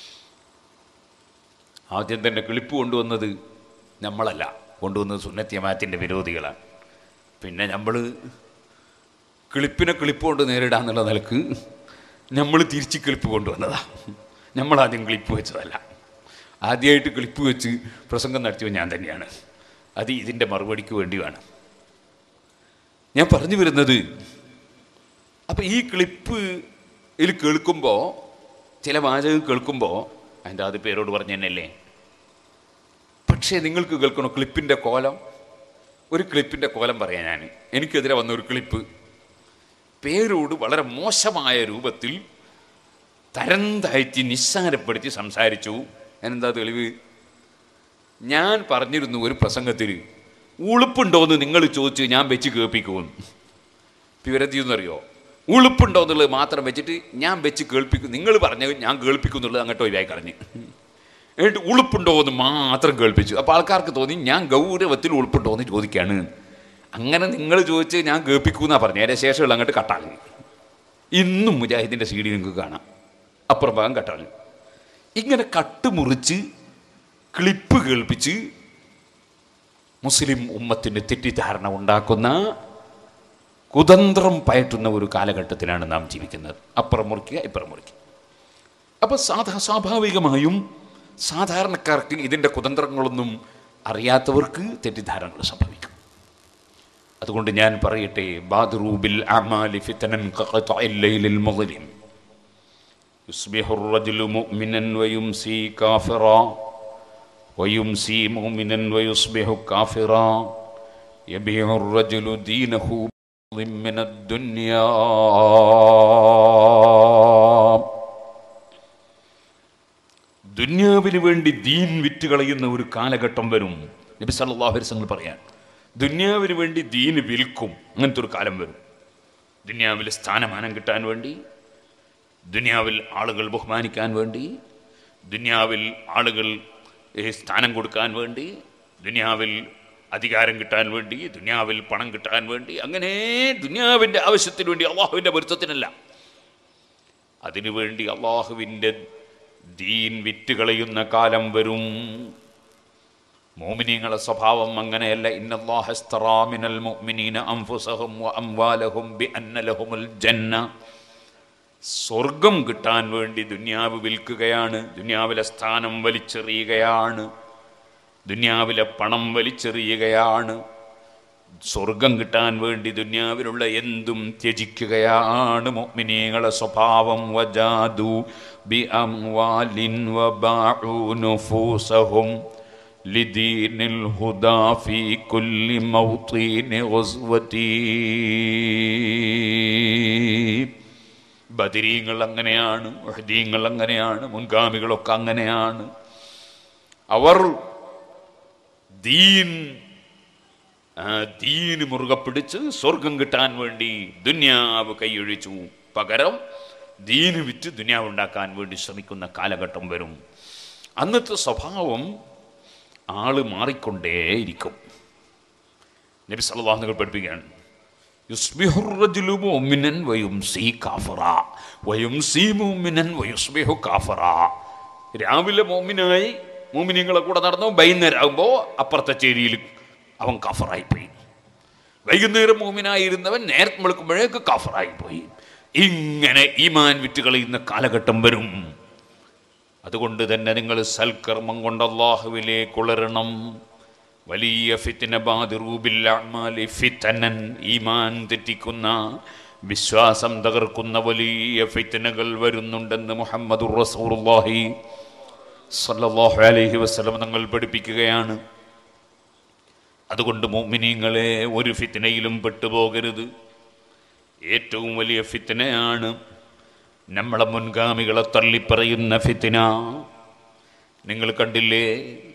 ആദ്യം തന്നെ ക്ലിപ്പ് കൊണ്ടുവന്നത് നമ്മളല്ല കൊണ്ടുവന്നത് സുന്നത്യമാത്തിൻ്റെ വിരോധികളാണ് പിന്നെ നമ്മൾ കിളിപ്പിനെ കിളിപ്പ് കൊണ്ട് നേരിടാന്നുള്ള നിലക്ക് നമ്മൾ തിരിച്ച് കിളിപ്പ് കൊണ്ടുവന്നതാ നമ്മൾ ആദ്യം ക്ലിപ്പ് വെച്ചതല്ല ആദ്യമായിട്ട് ക്ലിപ്പ് വെച്ച് പ്രസംഗം നടത്തിയത് ഞാൻ തന്നെയാണ് അത് ഇതിൻ്റെ മറുപടിക്ക് വേണ്ടിയാണ് ഞാൻ പറഞ്ഞു വരുന്നത് അപ്പം ഈ ക്ലിപ്പ് ഇതിൽ കേൾക്കുമ്പോൾ ചില വാചകം കേൾക്കുമ്പോൾ അതിൻ്റെ അത് പേരോട് പറഞ്ഞു തന്നെയല്ലേ പക്ഷേ നിങ്ങൾക്ക് കേൾക്കണോ ക്ലിപ്പിൻ്റെ കോലം ഒരു ക്ലിപ്പിൻ്റെ കോലം പറയാം ഞാൻ എനിക്കെതിരെ വന്ന ഒരു ക്ലിപ്പ് പേരോട് വളരെ മോശമായ രൂപത്തിൽ തരം താഴ്ത്തി നിസ്സാരപ്പെടുത്തി സംസാരിച്ചു എന്താ തെളിവ് ഞാൻ പറഞ്ഞിരുന്നു ഒരു പ്രസംഗത്തിൽ ഉളുപ്പുണ്ടോയെന്ന് നിങ്ങൾ ചോദിച്ചു ഞാൻ വെച്ച് കേൾപ്പിക്കുമെന്ന് വിവരത്തിയെന്നറിയോ ഉളുപ്പുണ്ടോ എന്നുള്ളത് മാത്രം വെച്ചിട്ട് ഞാൻ വെച്ച് കേൾപ്പിക്കും നിങ്ങൾ പറഞ്ഞത് ഞാൻ കേൾപ്പിക്കും എന്നുള്ളത് അങ്ങോട്ട് ഒഴിവായി കളഞ്ഞ് എന്നിട്ട് ഉളുപ്പുണ്ടോ എന്ന് മാത്രം കേൾപ്പിച്ചു അപ്പോൾ ആൾക്കാർക്ക് തോന്നി ഞാൻ ഗൗരവത്തിൽ ഉളുപ്പുണ്ടോ എന്ന് ചോദിക്കുകയാണ് അങ്ങനെ നിങ്ങൾ ചോദിച്ച് ഞാൻ കേൾപ്പിക്കൂന്നാ പറഞ്ഞു അതിൻ്റെ ശേഷമുള്ള അങ്ങോട്ട് കട്ടാക്കി ഇന്നും മുജാഹിദിൻ്റെ സി ഡി നിങ്ങൾക്ക് കാണാം അപ്പുറം ഭാഗം കട്ടാക്കി ഇങ്ങനെ കട്ട് മുറിച്ച് ക്ലിപ്പ് കേൾപ്പിച്ച് മുസ്ലിം ഉമ്മത്തിന് തെറ്റിദ്ധാരണ ഉണ്ടാക്കുന്ന കുതന്ത്രം പയറ്റുന്ന ഒരു കാലഘട്ടത്തിലാണ് നാം ജീവിക്കുന്നത് അപ്പുറം മുറിക്കുക ഇപ്പുറം മുറിക്കുക അപ്പോൾ സാധാ സ്വാഭാവികമായും സാധാരണക്കാർക്ക് ഇതിൻ്റെ കുതന്ത്രങ്ങളൊന്നും അറിയാത്തവർക്ക് തെറ്റിദ്ധാരണകൾ സംഭവിക്കും അതുകൊണ്ട് ഞാൻ പറയട്ടെ ബാദ്റൂബിൽ അമാലി ഫിതനൻ കഖതഇൽ ലൈലിൽ മുദ്ലിം يصبح الرجل مؤمنا ويمسي كافرا ويمسي مؤمنا ويصبح كافرا يبيع الرجل دينه من الدنيا ദുന്യാവിന് വേണ്ടി ദീൻ വിറ്റ് കളയുന്ന ഒരു കാലഘട്ടം വരും നബി സല്ലല്ലാഹു അലൈഹി വസല്ലം പറയാൻ ദുന്യാവിന് വേണ്ടി ദീന് വിൽക്കും അങ്ങനത്തെ ഒരു കാലം വരും ദുന്യാവിൽ സ്ഥാനമാനം കിട്ടാൻ വേണ്ടി ദുനിയാവിൽ ആളുകൾ ബഹുമാനിക്കാൻ വേണ്ടി ദുനിയാവിൽ ആളുകൾ ഏ, സ്ഥാനം കൊടുക്കാൻ വേണ്ടി ദുനിയാവിൽ അധികാരം കിട്ടാൻ വേണ്ടി ദുനിയാവിൽ പണം കിട്ടാൻ വേണ്ടി അങ്ങനെ ദുനിയാവിൻ്റെ ആവശ്യത്തിന് വേണ്ടി അള്ളാഹുവിൻ്റെ പൊരുത്തത്തിനല്ല അതിനുവേണ്ടി അള്ളാഹുവിൻ്റെ ദീൻ വിറ്റുകളയുന്ന കാലം വരും മോമിനിങ്ങളെ സ്വഭാവം അങ്ങനെയല്ല ഇന്നല്ലാഹസ്തറാമിനൽ മുഅ്മിനീന അൻഫുസഹും വ അംവാലഹും ബി അന്ന ലഹുമുൽ ജന്ന സ്വർഗം കിട്ടാൻ വേണ്ടി ദുന്യാവ് വിൽക്കുകയാണ് ദുന്യാവിലെ സ്ഥാനം വലിച്ചെറിയുകയാണ് ദുന്യാവിലെ പണം വലിച്ചെറിയുകയാണ് സ്വർഗം കിട്ടാൻ വേണ്ടി ദുന്യാവിലുള്ള എന്തും ത്യജിക്കുകയാണ് മുഅ്മിനീങ്ങളെ സ്വഭാവം വജാദു ബി അംവാലിൻ വബാഉ നുഫൂസഹും ലിദീനിൽ ഹുദാ ഫീ കുല്ലി മൗത്തീനി ഗസ്വതീ ബദിരീങ്ങൾ അങ്ങനെയാണ് ഉഹദീങ്ങൾ അങ്ങനെയാണ് മുൻഗാമികളൊക്കെ അങ്ങനെയാണ് അവർ ദീൻ ആ, ദീന് മുറുകെ പിടിച്ച് സ്വർഗം കിട്ടാൻ വേണ്ടി ദുന്യാവ് കൈയൊഴിച്ചു പകരം ദീന് വിറ്റ് ദുന്യാവ് ഉണ്ടാക്കാൻ വേണ്ടി ശ്രമിക്കുന്ന കാലഘട്ടം വരും അന്നത്തെ സ്വഭാവം ആള് മാറിക്കൊണ്ടേയിരിക്കും നബി സല്ലല്ലാഹു നിങ്ങൾ പഠിപ്പിക്കുകയാണ് യുസ്ബിഹു الرجل مؤمنا ويمسي كافرا ويمسي مؤمنا ويصبح كافرا രാവിലെ മോമിനായി മോമിനിങ്ങളെ കൂടെ നടന്നു വൈകുന്നേരം ആകുമ്പോൾ അപ്പുറത്തെ ചേരിയിൽ അവൻ കാഫറായി പോയി വൈകുന്നേരം മോമിനായിരുന്നവൻ നേരത്തെ വിളിക്കുമ്പോഴേക്ക് കാഫറായി പോയി ഇങ്ങനെ ഈമാൻ വിറ്റ് കളയുന്ന കാലഘട്ടം വരും അതുകൊണ്ട് തന്നെ നിങ്ങൾ സൽക്കർമ്മം കൊണ്ട് അള്ളാഹുവിലേക്ക് ഉളരണം വലിയ ഫിത്തിന ബാദിറൂബിൽ അഅ്മാലി ഫിത്തനൻ ഈമാൻ തെറ്റിക്കുന്ന വിശ്വാസം തകർക്കുന്ന വലിയ ഫിത്തനകൾ വരുന്നുണ്ടെന്ന് മുഹമ്മദുർ റസൂലുള്ളാഹി സല്ലല്ലാഹു അലൈഹി വസല്ലം തങ്ങൾ പഠിപ്പിക്കുകയാണ് അതുകൊണ്ട് മോമിനിങ്ങളെ ഒരു ഫിത്തിനയിലും പെട്ടുപോകരുത് ഏറ്റവും വലിയ ഫിത്തിനയാണ് നമ്മളെ മുൻഗാമികളെ തള്ളിപ്പറയുന്ന ഫിത്തിന നിങ്ങൾ കണ്ടില്ലേ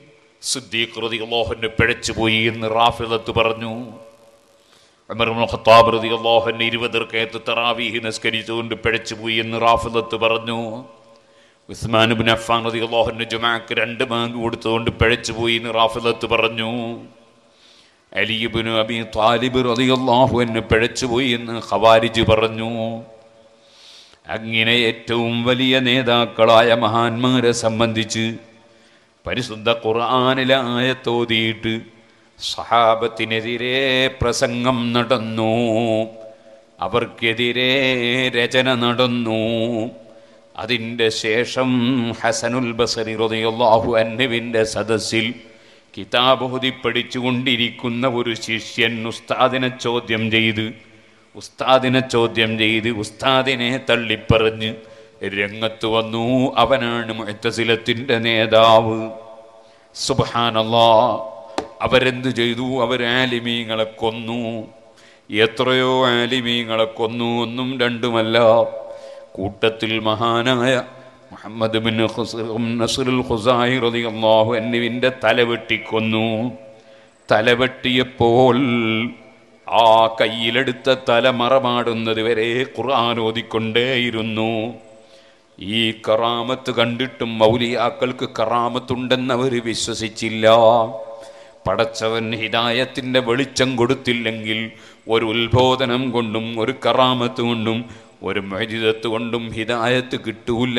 സിദ്ദീഖ് റളിയല്ലാഹുവിന് പിഴച്ചുപോയി എന്ന് റാഫിദത്ത് പറഞ്ഞു ഉമർ ഇബ്നുൽ ഖത്താബ് റളിയല്ലാഹുവിന് ഇരുപത് റക്കഅത്ത് തറാവീഹ് നിസ്കരിച്ചുകൊണ്ട് പിഴച്ചുപോയി എന്ന് റാഫിദത്ത് പറഞ്ഞു ഉസ്മാൻ ഇബ്നു അഫ്ഫാൻ റളിയല്ലാഹുവിന് ജുമാക്ക് രണ്ട് ബാങ്ക് കൊടുത്തുകൊണ്ട് പിഴച്ചുപോയി എന്ന് റാഫിദത്ത് പറഞ്ഞു അലി ഇബ്നു അബി താലിബ് റളിയല്ലാഹുവിന് പിഴച്ചുപോയി എന്ന് ഖവാരിജ് പറഞ്ഞു അങ്ങനെ ഏറ്റവും വലിയ നേതാക്കളായ മഹാന്മാരെ സംബന്ധിച്ച് പരിശുദ്ധ ഖുർആാനിലെ ആയത്തോതിയിട്ട് സഹാബത്തിനെതിരെ പ്രസംഗം നടന്നു അവർക്കെതിരെ രചന നടന്നു അതിൻ്റെ ശേഷം ഹസനുൽ ബസരി റളിയല്ലാഹു അന്നുവിൻ്റെ സദസ്സിൽ കിതാബോധി പഠിച്ചുകൊണ്ടിരിക്കുന്ന ഒരു ശിഷ്യൻ ഉസ്താദിനെ ചോദ്യം ചെയ്ത് ഉസ്താദിനെ ചോദ്യം ചെയ്ത് ഉസ്താദിനെ തള്ളിപ്പറഞ്ഞ് രംഗത്ത് വന്നു അവനാണ് മുഴത്തസിലത്തിൻ്റെ നേതാവ് സുബാനല്ലാ അവരെന്ത് ചെയ്തു അവർ ആലിമീങ്ങളെ കൊന്നു എത്രയോ ആലിമീങ്ങളെ കൊന്നു ഒന്നും രണ്ടുമല്ല കൂട്ടത്തിൽ മഹാനായ മുഹമ്മദ് ബിൻ നസറുൽ ഖുസായി റളിയല്ലാഹു അൻഹുവിൻ്റെ തല വെട്ടിക്കൊന്നു തല വെട്ടിയപ്പോൾ ആ കയ്യിലെടുത്ത തല മറമാടുന്നത് വരെ ഖുർആൻ ഓതിക്കൊണ്ടേയിരുന്നു ഈ കറാമത്ത് കണ്ടിട്ടും മൗലിയാക്കൾക്ക് കറാമത്തുണ്ടെന്നവർ വിശ്വസിച്ചില്ല പടച്ചവൻ ഹിദായത്തിൻ്റെ വെളിച്ചം കൊടുത്തില്ലെങ്കിൽ ഒരു ഉത്ബോധനം കൊണ്ടും ഒരു കറാമത്ത് കൊണ്ടും ഒരു മജിതത്ത് കൊണ്ടും ഹിദായത്ത് കിട്ടൂല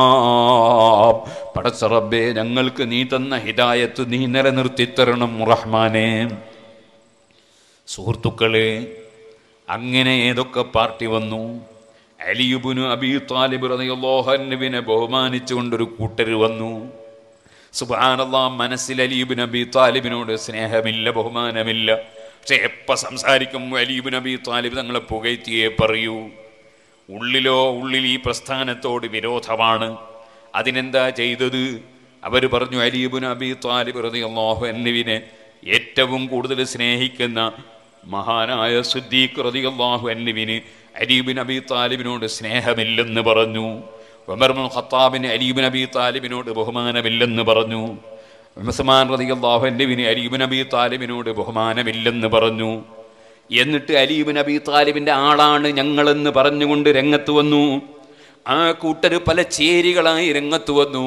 പടച്ചറബേ ഞങ്ങൾക്ക് നീ തന്ന ഹിദായത്ത് നീ നിലനിർത്തി തരണം റഹ്മാനെ സുഹൃത്തുക്കളെ അങ്ങനെ ഏതൊക്കെ പാർട്ടി വന്നു അലിയുബിനു അബി താലിബ് റളിയല്ലാഹുവിനെ ബഹുമാനിച്ചുകൊണ്ടൊരു കൂട്ടർ വന്നു സുബാനല്ലാ മനസ്സിൽ അലീബിൻ അബി താലിബിനോട് സ്നേഹമില്ല ബഹുമാനമില്ല പക്ഷെ എപ്പ സംസാരിക്കും അലീബിൻ അബി താലിബ് തങ്ങളെ പുകഴ്ത്തിയേ പറയൂ ഉള്ളിലോ ഉള്ളിൽ ഈ പ്രസ്ഥാനത്തോട് വിരോധമാണ് അതിനെന്താ ചെയ്തത് അവർ പറഞ്ഞു അലീബുൻ അബി താലിബ് റളിയല്ലാഹു അൻഹുവിനെ ഏറ്റവും കൂടുതൽ സ്നേഹിക്കുന്ന മഹാനായ സുദ്ദീഖ് റളിയല്ലാഹു അൻഹുവിന് അലീബിൻ അബി താലിബിനോട് സ്നേഹമില്ലെന്ന് പറഞ്ഞു ഉമർമുൽ ഖത്താബിന് അലീബിൻ അബി താലിബിനോട് ബഹുമാനമില്ലെന്ന് പറഞ്ഞു ഉസ്മാൻ റളിയല്ലാഹു അൻഹുവിന് അലീബിൻ അബി താലിബിനോട് ബഹുമാനമില്ലെന്ന് പറഞ്ഞു എന്നിട്ട് അലീബിൻ അബി താലിബിന്റെ ആളാണ് ഞങ്ങളെന്ന് പറഞ്ഞുകൊണ്ട് രംഗത്ത് വന്നു ആ കൂട്ടര് പല ചേരികളായി രംഗത്ത് വന്നു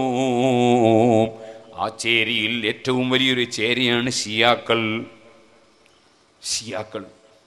ആ ചേരിയിൽ ഏറ്റവും വലിയൊരു ചേരിയാണ് ഷിയാക്കൾ ഷിയാക്കൾ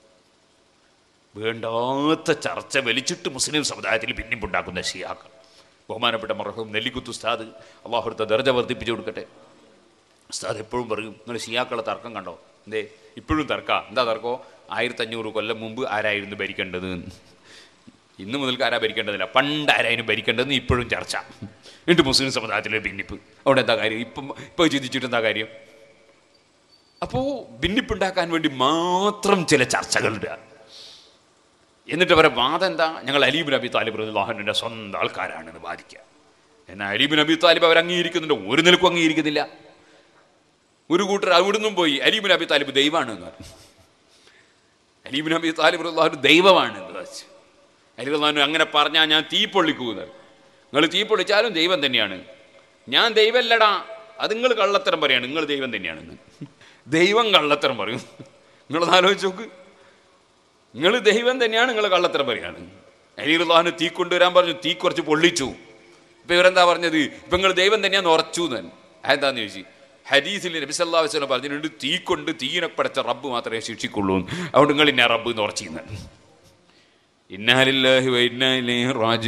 വേണ്ടാത്ത ചർച്ച വലിച്ചിട്ട് മുസ്ലിം സമുദായത്തിൽ ഭിന്നിപ്പുണ്ടാക്കുന്ന ഷിയാക്കൾ ബഹുമാനപ്പെട്ട മറഹൂം നെല്ലിക്കുത്ത് ഉസ്താദ് അള്ളാഹുരത്തെ ദർജ വർദ്ധിപ്പിച്ചു കൊടുക്കട്ടെ ഉസ്താദ് എപ്പോഴും പറയും നിങ്ങൾ ഷിയാക്കളെ തർക്കം കണ്ടോ എന്തേ ഇപ്പോഴും തർക്ക എന്താ തർക്കോ ആയിരത്തഞ്ഞൂറ് കൊല്ലം മുമ്പ് ആരായിരുന്നു ഭരിക്കേണ്ടത് ഇന്ന് മുതൽക്ക് ആരാ ഭരിക്കേണ്ടതില്ല പണ്ട് ആരായിരുന്നു ഭരിക്കേണ്ടതെന്ന് ഇപ്പോഴും ചർച്ച എന്നിട്ട് മുസ്ലിം സമുദായത്തിലെ ഭിന്നിപ്പ് അവിടെ എന്താ കാര്യം ഇപ്പം ഇപ്പോൾ ചിന്തിച്ചിട്ട് എന്താ കാര്യം അപ്പോൾ ഭിന്നിപ്പുണ്ടാക്കാൻ വേണ്ടി മാത്രം ചില ചർച്ചകളുണ്ട് എന്നിട്ട് അവരെ വാദം എന്താ ഞങ്ങൾ അലീബ് നബി താലിബ് റഹ്ലാഹുവിൻ്റെ സ്വന്തം ആൾക്കാരാണെന്ന് വാദിക്കുക എന്നാൽ അലീബ് നബി താലിബ് അവർ അംഗീകരിക്കുന്നുണ്ട് ഒരു നിലക്കും അംഗീകരിക്കുന്നില്ല ഒരു കൂട്ടർ അവിടുന്നും പോയി അലീബ് നബി താലിബ് ദൈവമാണ് എന്ന് പറഞ്ഞു അലീബ് നബി താലിബ് റഹ്ലാഹു ദൈവമാണ് എന്ന് വെച്ചു അലീബ് റഹ്ലാഹു അങ്ങനെ പറഞ്ഞാൽ ഞാൻ തീ പൊള്ളിക്കുന്നത് നിങ്ങൾ തീ പൊള്ളിച്ചാലും ദൈവം തന്നെയാണ് ഞാൻ ദൈവമല്ലടാ അത് നിങ്ങൾ കള്ളത്തരം പറയാണ് നിങ്ങൾ ദൈവം തന്നെയാണെന്ന് ദൈവം കള്ളത്തരം പറയും നിങ്ങളത് ആലോചിച്ച് നോക്ക് നിങ്ങൾ ദൈവം തന്നെയാണ് നിങ്ങൾ കള്ളത്തരം പറയാണ് അലിറുല്ലാഹിന് തീ കൊണ്ടുവരാൻ പറഞ്ഞു തീ കുറച്ച് പൊള്ളിച്ചു ഇപ്പൊ ഇവരെന്താ പറഞ്ഞത് ഇപ്പൊ നിങ്ങൾ ദൈവം തന്നെയാന്ന് ഉറച്ചു എന്ന് അതെന്താന്ന് ചോദിച്ചു ഹദീസിൽ നബി സല്ലല്ലാഹു അലൈഹി വസല്ലം പറഞ്ഞിട്ടുണ്ട് തീ കൊണ്ട് തീയിനെ പടച്ച റബ്ബ് മാത്രമേ ശിക്ഷിക്കുള്ളൂ എന്ന്. അതുകൊണ്ട് നിങ്ങൾ ഇന്ന റബ്ബ് എന്ന് ഉറച്ചിരുന്നു ഇന്നാലില്ലാഹി വ ഇന്നാ ഇലൈഹി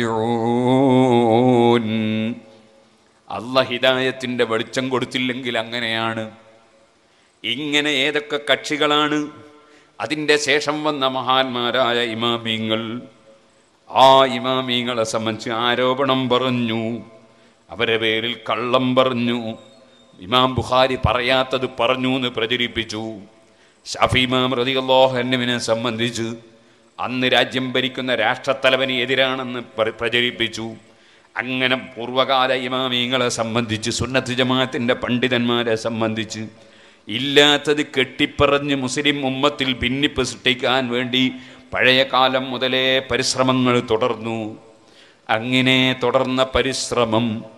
റാജിഊൻ അല്ല ഹിദായത്തിന്റെ വെളിച്ചം കൊടുത്തില്ലെങ്കിൽ അങ്ങനെയാണ് ഇങ്ങനെ ഏതൊക്കെ കക്ഷികളാണ് അതിൻ്റെ ശേഷം വന്ന മഹാന്മാരായ ഇമാമീങ്ങൾ ആ ഇമാമീങ്ങളെ സംബന്ധിച്ച് ആരോപണം പറഞ്ഞു അവരെ പേരിൽ കള്ളം പറഞ്ഞു ഇമാം ബുഖാരി പറയാത്തത് പറഞ്ഞു എന്ന് പ്രചരിപ്പിച്ചു ഷാഫി ഇമാം റതിയല്ലോഹന്നുവിനെ സംബന്ധിച്ച് അന്ന് രാജ്യം ഭരിക്കുന്ന രാഷ്ട്രത്തലവന് എതിരാണെന്ന് പ്ര- പ്രചരിപ്പിച്ചു അങ്ങനെ പൂർവകാല ഇമാമീങ്ങളെ സംബന്ധിച്ച് സുന്നത്ത് ജമാഅത്തിൻ്റെ പണ്ഡിതന്മാരെ സംബന്ധിച്ച് ഇല്ലാത്തത് കെട്ടിപ്പറഞ്ഞ് മുസ്ലിം ഉമ്മത്തിൽ ഭിന്നിപ്പ് സൃഷ്ടിക്കാൻ വേണ്ടി പഴയ കാലം മുതലേ പരിശ്രമങ്ങൾ തുടർന്നു അങ്ങനെ തുടർന്ന പരിശ്രമം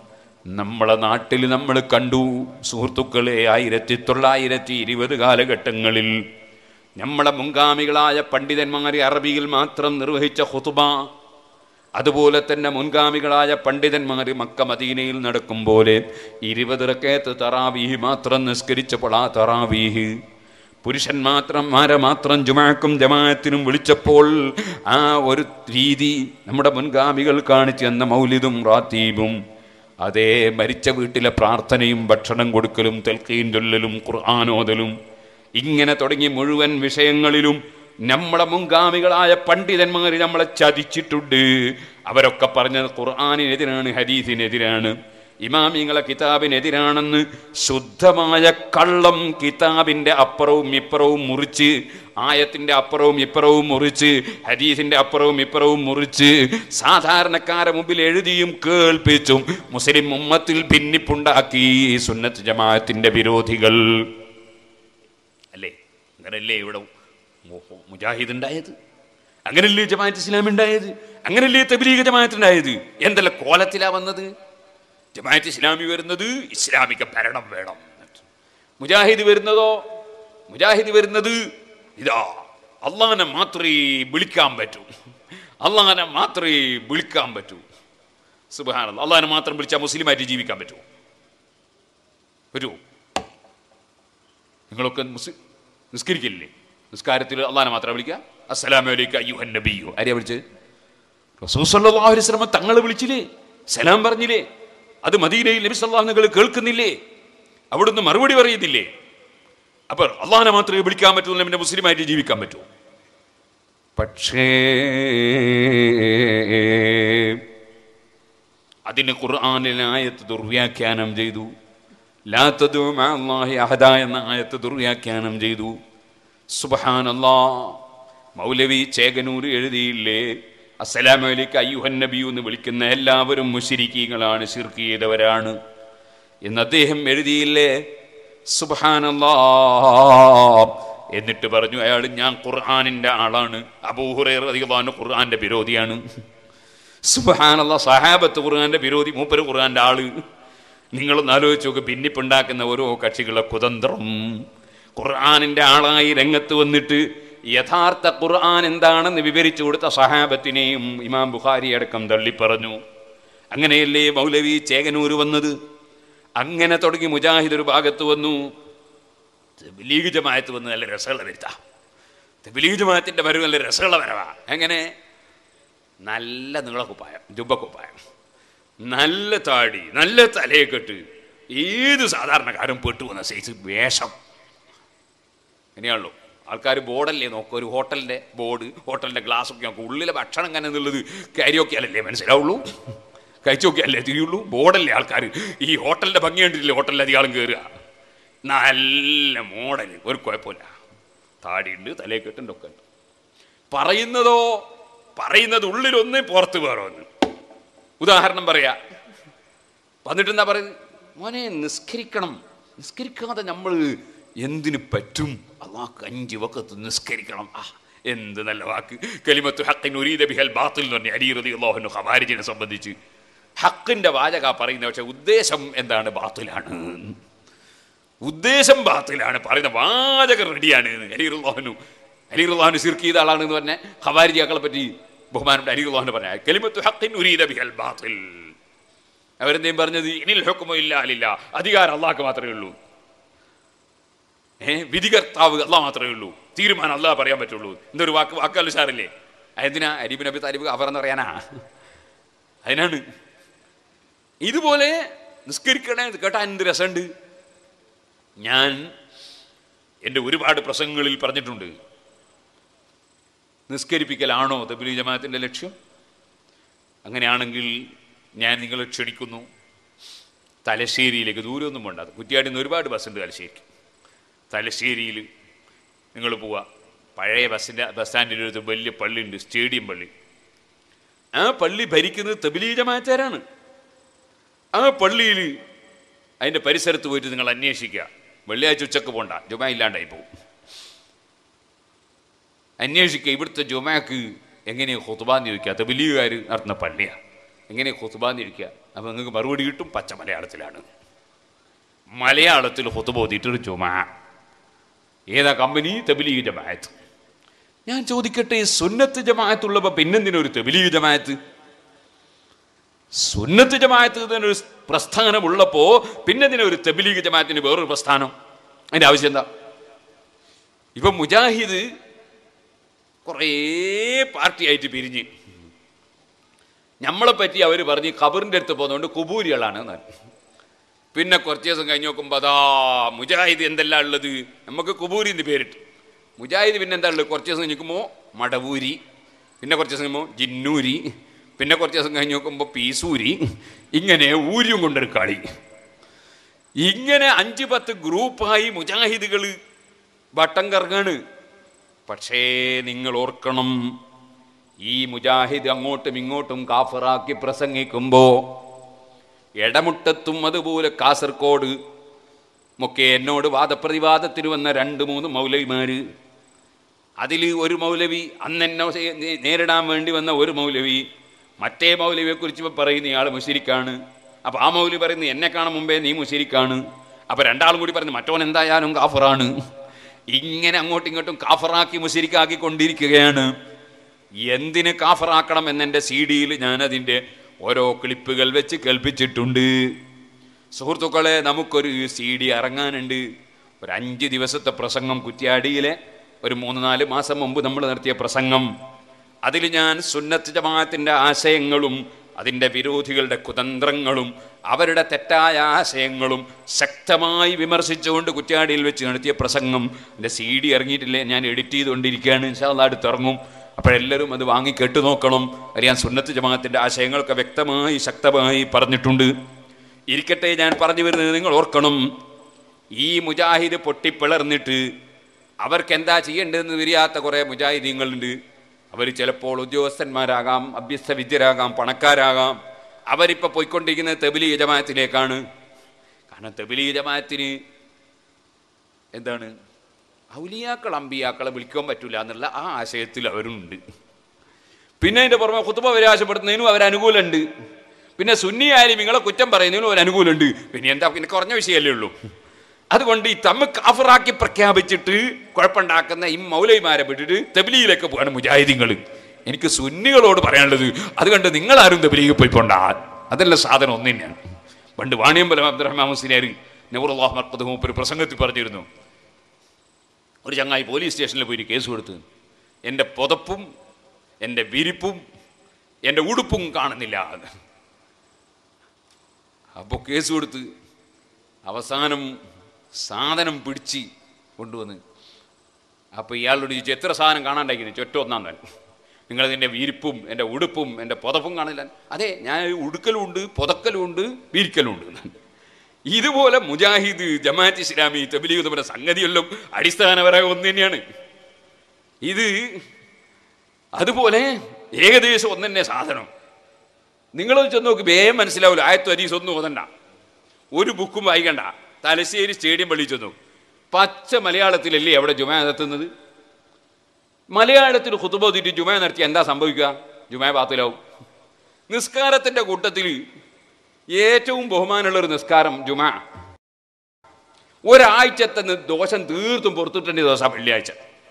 നമ്മളെ നാട്ടിൽ നമ്മൾ കണ്ടു സുഹൃത്തുക്കളെ ആയിരത്തി തൊള്ളായിരത്തി ഇരുപത് കാലഘട്ടങ്ങളിൽ നമ്മളെ മുൻഗാമികളായ പണ്ഡിതന്മാരെ അറബിയിൽ മാത്രം നിർവഹിച്ച ഹുതുബ അതുപോലെ തന്നെ മുൻഗാമികളായ പണ്ഡിതന്മാർ മക്ക മദീനയിൽ നടക്കും പോലെ ഇരുപത് റക്കയത്ത് തറാവീഹ് മാത്രം നിസ്കരിച്ചപ്പോൾ ആ തറാവീഹ് പുരുഷൻ മാത്രം മാരെ മാത്രം ജുമാക്കും ജമാഅത്തിനും വിളിച്ചപ്പോൾ ആ ഒരു രീതി നമ്മുടെ മുൻഗാമികൾ കാണിച്ചു എന്ന മൗലിദും റാത്തീബും അതേ മരിച്ച വീട്ടിലെ പ്രാർത്ഥനയും ഭക്ഷണം കൊടുക്കലും തെൽക്കീൻ ചൊല്ലലും ഖുർആാനോദലും ഇങ്ങനെ തുടങ്ങി മുഴുവൻ വിഷയങ്ങളിലും നമ്മളെ മുൻഗാമികളായ പണ്ഡിതന്മാർ നമ്മളെ ചതിച്ചിട്ടുണ്ട് അവരൊക്കെ പറഞ്ഞത് ഖുർആാനിനെതിരാണ് ഹദീസിനെതിരാണ് ഇമാമിങ്ങളെ കിതാബിനെതിരാണെന്ന് ശുദ്ധമായ കള്ളം കിതാബിന്റെ അപ്പുറവും ഇപ്പുറവും മുറിച്ച് ആയത്തിന്റെ അപ്പുറവും ഇപ്പുറവും മുറിച്ച് ഹദീസിന്റെ അപ്പുറവും ഇപ്പുറവും മുറിച്ച് സാധാരണക്കാരെ മുമ്പിൽ എഴുതിയും കേൾപ്പിച്ചും മുസ്ലിം ഉമ്മത്തിൽ ഭിന്നിപ്പുണ്ടാക്കി സുന്നത്ത് ജമാഅത്തിന്റെ വിരോധികൾ അല്ലേ അങ്ങനല്ലേ ഇവിടെ മു- മുജാഹിദ് ഉണ്ടായത് അങ്ങനല്ലേ ജമാഅത്ത് ഇസ്ലാം ഉണ്ടായത് അങ്ങനല്ലേ തബ്ലീഗ് ജമാഅത്ത് ഉണ്ടായത് എന്തെല്ലാം കോലത്തിലാ വന്നത് ജമാഅത്ത് ഇസ്ലാമി വരുന്നത് ഇസ്ലാമിക ഭരണം വേണം മുജാഹിദ് വരുന്നതോ മുജാഹിദ് വരുന്നത് ഇതാ അള്ളാനെ മാത്രമേ വിളിക്കാൻ പറ്റൂ അള്ളാനെ മാത്രമേ വിളിക്കാൻ പറ്റൂ സുബാന അള്ളാനെ മാത്രം വിളിച്ചാൽ മുസ്ലിമായിട്ട് ജീവിക്കാൻ പറ്റുമോ പറ്റുമോ നിങ്ങളൊക്കെ മുസ്ലിം നിസ്കരിക്കില്ലേ നിസ്കാരത്തിൽ അള്ളാനെ മാത്രം വിളിക്കുക അസ്സലാമു അലൈക്കും അയ്യുഹൻ നബിയോ ആരെയാ വിളിച്ചത് റസൂസല്ലാഹു അലൈഹി വസല്ലം തങ്ങളെ വിളിച്ചില്ലേ സലാം പറഞ്ഞില്ലേ അത് മദീനയിൽ നബി സല്ലല്ലാഹു നിങ്ങൾ കേൾക്കുന്നില്ലേ അവിടുന്ന് മറുപടി പറയുന്നില്ലേ അപ്പൊ അള്ളാഹിനെ മാത്രമേ വിളിക്കാൻ പറ്റുള്ളൂ പിന്നെ മുസ്ലിമായിട്ട് ജീവിക്കാൻ പറ്റുമോ പക്ഷേ അതിന് ഖുർആനിലെ ആയത്ത് ദുർവ്യാഖ്യാനം ചെയ്തു ലാ തദു മഅ അല്ലാഹി അഹദ എന്ന ആയത്ത് ദുർവ്യാഖ്യാനം ചെയ്തു സുബ്ഹാനല്ലാ മൗലവി ചേകനൂർ എഴുതിയില്ലേ അസ്സലാമു അലൈക്കും അയ്യുഹൻ നബിയു എന്ന് വിളിക്കുന്ന എല്ലാവരും മുശിരിക്കീകളാണ് ശിർക്ക് ചെയ്തവരാണ് എന്ന് അദ്ദേഹം എഴുതിയില്ലേ സുബ്ഹാനല്ലാ എന്നിട്ട് പറഞ്ഞു അയാൾ ഞാൻ ഖുർആനിന്റെ ആളാണ് അബൂഹുറൈറ റളിയല്ലാഹു ഖുർആന്റെ വിരോധിയാണ് സുബഹാനല്ല സഹാബത്ത് ഖുർആന്റെ വിരോധി മൂപ്പര് ഖുർആന്റെ ആള് നിങ്ങളൊന്ന് ആലോചിച്ച് നോക്ക് ഭിന്നിപ്പുണ്ടാക്കുന്ന ഓരോ കക്ഷികളെ കുതന്ത്രം ഖുർആാനിന്റെ ആളായി രംഗത്ത് വന്നിട്ട് യഥാർത്ഥ ഖുർആൻ എന്താണെന്ന് വിവരിച്ചു കൊടുത്ത സഹാബത്തിനെയും ഇമാം ബുഖാരി അടക്കം തള്ളിപ്പറഞ്ഞു അങ്ങനെയല്ലേ മൗലവി ചേകനൂര് വന്നത് അങ്ങനെ തുടങ്ങി മുജാഹിദ് ഒരു ഭാഗത്ത് വന്നു ലീഗ് ജമായത്ത് വന്ന് നല്ല രസമുള്ള വരുത്താം ലീഗ് ജമാഅത്തിന്റെ വരവ് നല്ല രസമുള്ള വരവാ എങ്ങനെ നല്ല നീളക്കുപ്പായം ജുബക്കുപ്പായം നല്ല താടി നല്ല തലയെക്കെട്ട് ഏത് സാധാരണക്കാരും പെട്ടുവന്ന സൈസ് വേഷം ഇങ്ങനെയാണല്ലോ ആൾക്കാർ ബോർഡല്ലേ നോക്കുക ഒരു ഹോട്ടലിൻ്റെ ബോർഡ് ഹോട്ടലിൻ്റെ ഗ്ലാസ് ഒക്കെ നോക്കുക ഉള്ളിലെ ഭക്ഷണം എങ്ങനെ എന്നുള്ളത് കയറി നോക്കിയാലല്ലേ മനസ്സിലാവുള്ളൂ കഴിച്ചു നോക്കിയാലേ തിരിയുള്ളൂ ബോർഡല്ലേ ആൾക്കാർ ഈ ഹോട്ടലിൻ്റെ ഭംഗി കണ്ടിട്ടില്ലേ ഹോട്ടലിൽ അധികം കയറുക നല്ല മോഡൽ ഒരു കുഴപ്പമില്ല താടിയുണ്ട് തലയെക്കെട്ടുണ്ട് ഒക്കെ ഉണ്ട് പറയുന്നതോ പറയുന്നത് ഉള്ളിലൊന്ന് പുറത്ത് വേറെ ഒന്ന് ഉദാഹരണം പറയാ വന്നിട്ട് എന്താ പറയുന്നത് മോനെ നിസ്കരിക്കണം നിസ്കരിക്കാതെ നമ്മൾ എന്തിനു പറ്റും അള്ളാഹ് അഞ്ച് വക്കത്ത് നിസ്കരിക്കണം ആ എന്ത് നല്ല വാക്ക് കലിമത്തു ഹക്കിൻ ഉരീദ ബിഹൽ ബാത്തിൽ എന്ന് പറഞ്ഞ അലി റതി അള്ളാഹുനു ഖവാരിജിനെ സംബന്ധിച്ച് ഹക്കിന്റെ വാചക പറയുന്നത് പക്ഷെ ഉദ്ദേശം എന്താണ് ബാത്തിലാണ് ഉദ്ദേശം ബാത്തിലാണ് പറയുന്ന വാചകം റെഡിയാണ് അലി റഹ്ലാഹുനു അലി റഹ്ലാഹുനു സിർക്ക് ചെയ്ത ആളാണ് എന്ന് പറഞ്ഞ ഖവാരിജിയാക്കളെ പറ്റി ബഹുമാനപ്പെട്ട അലി റഹ്ലാഹുന് പറഞ്ഞ കലിമത്തു ഹക്കിൻ ഉരീദ ബിഹൽ ബാത്തിൽ അവരെന്തേലും പറഞ്ഞത് ഇനിൽ ഹുക്കുമോ ഇല്ല അല്ലില്ല അധികാരം അള്ളാഹ്ക്ക് മാത്രമേ ഉള്ളൂ ഏ വിധികർത്താവ് അള്ളാഹ് മാത്രമേ ഉള്ളൂ തീരുമാനം അള്ളാഹ് പറയാൻ പറ്റുള്ളൂ എന്തൊരു വാക്ക് വാക്കല്ല സാറില്ലേ എന്തിനാ അരീബ് നബി താലിബ് അവർ എന്ന് പറയാനാ അതിനാണ് ഇതുപോലെ നിസ്കരിക്കണേ ഇത് കേട്ടാ എന്ത് രസമുണ്ട് ഞാൻ എൻ്റെ ഒരുപാട് പ്രസംഗങ്ങളിൽ പറഞ്ഞിട്ടുണ്ട് നിസ്കരിപ്പിക്കലാണോ തബിലി ജമാഅത്തിൻ്റെ ലക്ഷ്യം അങ്ങനെയാണെങ്കിൽ ഞാൻ നിങ്ങളെ ക്ഷണിക്കുന്നു തലശ്ശേരിയിലേക്ക് ദൂരമൊന്നും വേണ്ട കുറ്റിയാടിൽ നിന്ന് ഒരുപാട് ബസ്സുണ്ട് തലശ്ശേരിക്ക് തലശ്ശേരിയിൽ നിങ്ങൾ പോവുക പഴയ ബസ്സിൻ്റെ ബസ് സ്റ്റാൻഡിൻ്റെ അടുത്ത് വലിയ പള്ളിയുണ്ട് സ്റ്റേഡിയം പള്ളി ആ പള്ളി ഭരിക്കുന്നത് തബിലി ജമാഅത്തുകാരാണ് ആ പള്ളിയിൽ അതിൻ്റെ പരിസരത്ത് പോയിട്ട് നിങ്ങൾ അന്വേഷിക്കുക വെള്ളിയാഴ്ച ഉച്ചക്ക് പോണ്ട ജുമ ഇല്ലാണ്ടായി പോകും അന്വേഷിക്കുക ഇവിടുത്തെ ജുമക്ക് എങ്ങനെയാണ് ഹുത്തുബാന്ന് ചോദിക്കുക തബിലീഗുകാർ നടത്തുന്ന പള്ളിയാണ് എങ്ങനെ ഹുത്തുബാന്നിരിക്കുക അപ്പോൾ നിങ്ങൾക്ക് മറുപടി കിട്ടും പച്ച മലയാളത്തിലാണ് മലയാളത്തിൽ ഹുത്തുബ ഓതിയിട്ടൊരു ചുമ ഏതാ കമ്പനി തെബിലീഗ് ജമാഅത്ത് ഞാൻ ചോദിക്കട്ടെ സുന്നത്ത് ജമാഅത്തുള്ളപ്പോൾ പിന്നെന്തിനൊരു തെബിലീഗ് ജമാഅത്ത് സുന്നത്ത് ജമാഅത്ത് എന്നൊരു പ്രസ്ഥാനമുള്ളപ്പോ പിന്നെ ഇതിനെ ഒരു തെബിലീഗ് ജമാഅത്തിന് വേറൊരു പ്രസ്ഥാനം അതിന്റെ ആവശ്യം എന്താ ഇപ്പൊ മുജാഹിദ് കുറേ പാർട്ടിയായിട്ട് പിരിഞ്ഞ് നമ്മളെ പറ്റി അവർ പറഞ്ഞ് ഖബറിൻ്റെ അടുത്ത് പോകുന്നതുകൊണ്ട് കുബൂരികളാണ് എന്നാണ് പിന്നെ കുറച്ച് ദിവസം കഴിഞ്ഞ് നോക്കുമ്പോൾ അതാ മുജാഹിദ് എന്തെല്ലാം ഉള്ളത് നമുക്ക് കുബൂരി എന്ന് പേരിട്ട് മുജാഹിദ് പിന്നെ എന്താ ഉള്ളത് കുറച്ച് ദിവസം കഴിഞ്ഞ് മടവൂരി പിന്നെ കുറച്ച് ദിവസം കഴിയുമ്പോൾ ജിന്നൂരി പിന്നെ കുറച്ച് ദിവസം കഴിഞ്ഞ് നോക്കുമ്പോൾ പീസൂരി ഇങ്ങനെ ഊരിയും കൊണ്ടൊരു കളി ഇങ്ങനെ അഞ്ച് പത്ത് ഗ്രൂപ്പായി മുജാഹിദുകൾ വട്ടം കറങ്ങാണ് പക്ഷേ നിങ്ങൾ ഓർക്കണം ഈ മുജാഹിദ് അങ്ങോട്ടും ഇങ്ങോട്ടും കാഫറാക്കി പ്രസംഗിക്കുമ്പോൾ എടമുട്ടത്തും അതുപോലെ കാസർഗോഡ് ഒക്കെ എന്നോട് വാദപ്രതിവാദത്തിന് വന്ന രണ്ട് മൂന്ന് മൗലവിമാര് അതിൽ ഒരു മൗലവി അന്ന് എന്നെ നേ- നേരിടാൻ വേണ്ടി വന്ന ഒരു മൗലവി മറ്റേ മൗലവിയെ കുറിച്ച് പറയുന്ന ഇയാൾ മുശിരിക്കാണ് അപ്പോൾ ആ മൗലവി പറയുന്നത് എന്നെ കാണാൻ മുമ്പേ നീ മുശിരിക്കാണ് അപ്പോൾ രണ്ടാളും കൂടി പറയുന്നു മറ്റവൻ എന്തായാലും കാഫറാണ് ഇങ്ങനെ അങ്ങോട്ടും ഇങ്ങോട്ടും കാഫറാക്കി മുശിരിക്കാക്കി കൊണ്ടിരിക്കുകയാണ് എന്തിന് കാഫറാക്കണം എന്നെൻ്റെ സി ഡിയിൽ ഞാനതിൻ്റെ ഓരോ ക്ലിപ്പുകൾ വെച്ച് കേൾപ്പിച്ചിട്ടുണ്ട് സുഹൃത്തുക്കളെ നമുക്കൊരു സി ഡി ഇറങ്ങാനുണ്ട് ഒരു അഞ്ച് ദിവസത്തെ പ്രസംഗം കുറ്റ്യാടിയിലെ ഒരു മൂന്ന് നാല് മാസം മുമ്പ് നമ്മൾ നടത്തിയ പ്രസംഗം അതിൽ ഞാൻ സുന്നത്ത് ജമാഅത്തിൻ്റെ ആശയങ്ങളും അതിൻ്റെ വിരോധികളുടെ കുതന്ത്രങ്ങളും അവരുടെ തെറ്റായ ആശയങ്ങളും ശക്തമായി വിമർശിച്ചുകൊണ്ട് കുറ്റ്യാടിയിൽ വെച്ച് നടത്തിയ പ്രസംഗം എൻ്റെ സി ഡി ഇറങ്ങിയിട്ടില്ലേ ഞാൻ എഡിറ്റ് ചെയ്തുകൊണ്ടിരിക്കുകയാണ് ഇൻഷാല്ല അടുത്തിറങ്ങും അപ്പോഴെല്ലാവരും അത് വാങ്ങി കേട്ടു നോക്കണം അറിയാൻ സുന്നത്ത് ജമാഅത്തിൻ്റെ ആശയങ്ങളൊക്കെ വ്യക്തമായി ശക്തമായി പറഞ്ഞിട്ടുണ്ട് ഇരിക്കട്ടെ ഞാൻ പറഞ്ഞു വരുന്നത് നിങ്ങൾ ഓർക്കണം ഈ മുജാഹിദ് പൊട്ടിപ്പിളർന്നിട്ട് അവർക്ക് എന്താ ചെയ്യേണ്ടതെന്ന് തിരിയാത്ത കുറേ മുജാഹിദീങ്ങളുണ്ട് അവർ ചിലപ്പോൾ ഉദ്യോഗസ്ഥന്മാരാകാം അഭ്യസ്ത വിദ്യരാകാം പണക്കാരാകാം അവരിപ്പോൾ പോയിക്കൊണ്ടിരിക്കുന്നത് തെബിലി ജമാഅത്തിലേക്കാണ് കാരണം തെബിലി ജമാഅത്തിന് എന്താണ് ഔലിയാക്കൾ അമ്പിയാക്കളെ വിളിക്കാൻ പറ്റില്ല എന്നുള്ള ആ ആശയത്തിൽ അവരുണ്ട് പിന്നെ അതിൻ്റെ പുറമെ കുത്തുബ അവരാശപ്പെടുത്തുന്നതിനും അവരനുകൂലമുണ്ട് പിന്നെ സുന്നി ആയാലും നിങ്ങളെ കുറ്റം പറയുന്നതിനും ഒരു അനുകൂലമുണ്ട് പിന്നെ എന്താ പിന്നെ കുറഞ്ഞ വിഷയമല്ലേ ഉള്ളൂ അതുകൊണ്ട് ഈ തമ്മ കാഫറാക്കി പ്രഖ്യാപിച്ചിട്ട് കുഴപ്പമുണ്ടാക്കുന്ന ഈ മൗലൈമാരെ വിട്ടിട്ട് തെബിലിയിലേക്ക് പോകാണ് മുജാഹിദീങ്ങൾ എനിക്ക് സുന്നികളോട് പറയാനുള്ളത് അതുകൊണ്ട് നിങ്ങളാരും തെബിലിയിൽ പോയി പോണ്ട അതല്ല സാധനം ഒന്നു തന്നെയാണ് പണ്ട് വാണിയമ്പലം അബ്ദുറഹ്മാൻ മുസ്ലിയാർ നവറുല്ലാഹ് മർക്കത്ത് മൂപ്പര് പ്രസംഗത്തിൽ പറഞ്ഞിരുന്നു ഒരു ചങ്ങായി പോലീസ് സ്റ്റേഷനിൽ പോയിട്ട് കേസ് കൊടുത്ത് എൻ്റെ പുതപ്പും എൻ്റെ വിരിപ്പും എൻ്റെ ഉടുപ്പും കാണുന്നില്ല അപ്പോൾ കേസ് കൊടുത്ത് അവസാനം സാധനം പിടിച്ച് കൊണ്ടുവന്ന് അപ്പോൾ ഇയാളോട് ചോദിച്ചു എത്ര സാധനം കാണാണ്ടായിരിക്കുന്നു ചൊറ്റൊന്നാം തന്നെ നിങ്ങളതിൻ്റെ വിരിപ്പും എൻ്റെ ഉടുപ്പും എൻ്റെ പുതപ്പും കാണില്ല അതെ ഞാൻ ഉടുക്കലും ഉണ്ട് പുതക്കലും ഉണ്ട് വിരിക്കലും ഉണ്ട് ഇതുപോലെ മുജാഹിദ് ജമാഅത്ത് ഇസ്ലാമി തബലീഗ് തമ്മിലെ സംഗതിയെല്ലാം അടിസ്ഥാനപരമായ ഒന്ന് തന്നെയാണ് ഇത് അതുപോലെ ഏകദേശം ഒന്ന് തന്നെ സാധനം നിങ്ങളൊന്ന് ചെന്ന് നോക്കി വേഗം മനസ്സിലാവില്ല ആയത്തു അരീസ് ഒന്നും ഓതണ്ട ഒരു ബുക്കും വായിക്കണ്ട തലശ്ശേരി സ്റ്റേഡിയം പള്ളി ചെന്നു പച്ച മലയാളത്തിലല്ലേ അവിടെ ജുമ നടത്തുന്നത് മലയാളത്തിൽ ഹുത്തുബോധിട്ട് ജുമ നടത്തി എന്താ സംഭവിക്കുക ജുമ ബാത്തിലാവും നിസ്കാരത്തിൻ്റെ കൂട്ടത്തിൽ ഏറ്റവും ബഹുമാനമുള്ള ഒരു നിസ്കാരം ജുമ ഒരാഴ്ചത്തെ നി- ദോഷം തീർത്തും പുറത്തിട്ടേണ്ട ദിവസം വെള്ളിയാഴ്ച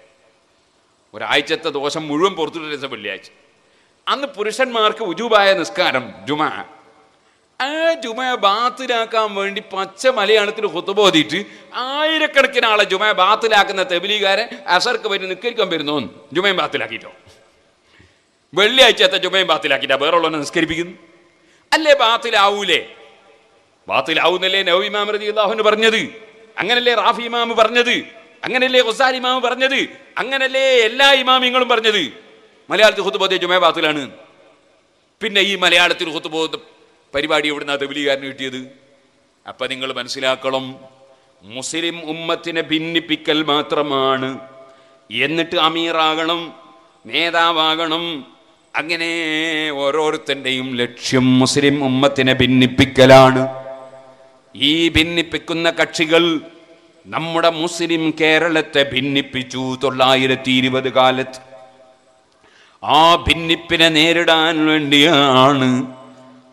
ഒരാഴ്ചത്തെ ദോഷം മുഴുവൻ പുറത്തിട്ട ദിവസം വെള്ളിയാഴ്ച അന്ന് പുരുഷന്മാർക്ക് ഉജുബായ നിസ്കാരം ജുമ ആ ജുമ ബാത്തിലാക്കാൻ വേണ്ടി പച്ച മലയാളത്തിൽ ഹുത്തുബോധിട്ട് ആയിരക്കണക്കിന് ആളെ ജുമ ബാത്തിലാക്കുന്ന തെബിലികാരൻ അസർക്ക് വരും നിസ്കരിക്കാൻ വരുന്നു ജുമയും ബാത്തിലാക്കിയിട്ടോ വെള്ളിയാഴ്ചത്തെ ജുമയും ബാത്തിലാക്കിയിട്ടാ വേറെ നിസ്കരിപ്പിക്കുന്നു അല്ലേ ബാത്തിലാവൂലേ ബാത്തിലാവുന്നല്ലേ നവീമാം റതി അള്ളാഹുന് പറഞ്ഞത് അങ്ങനല്ലേ റാഫി ഇമാം പറഞ്ഞത് അങ്ങനല്ലേ ഖുസാരി ഇമാം പറഞ്ഞത് അങ്ങനല്ലേ എല്ലാ ഇമാമിങ്ങളും പറഞ്ഞത് മലയാളത്തിൽ ഹുത്തുബോധ ജുമേ ബാത്തിലാണ് പിന്നെ ഈ മലയാളത്തിൽ ഹുത്തുബോധ പരിപാടി എവിടുന്ന തെബിലികാരന് കിട്ടിയത് അപ്പം നിങ്ങൾ മനസ്സിലാക്കണം മുസ്ലിം ഉമ്മത്തിനെ ഭിന്നിപ്പിക്കൽ മാത്രമാണ് എന്നിട്ട് അമീറാകണം നേതാവാകണം അങ്ങനെ ഓരോരുത്തൻ്റെയും ലക്ഷ്യം മുസ്ലിം ഉമ്മത്തിനെ ഭിന്നിപ്പിക്കലാണ് ഈ ഭിന്നിപ്പിക്കുന്ന കക്ഷികൾ നമ്മുടെ മുസ്ലിം കേരളത്തെ ഭിന്നിപ്പിച്ചു തൊള്ളായിരത്തി ഇരുപത് കാലത്ത് ആ ഭിന്നിപ്പിനെ നേരിടാൻ വേണ്ടിയാണ്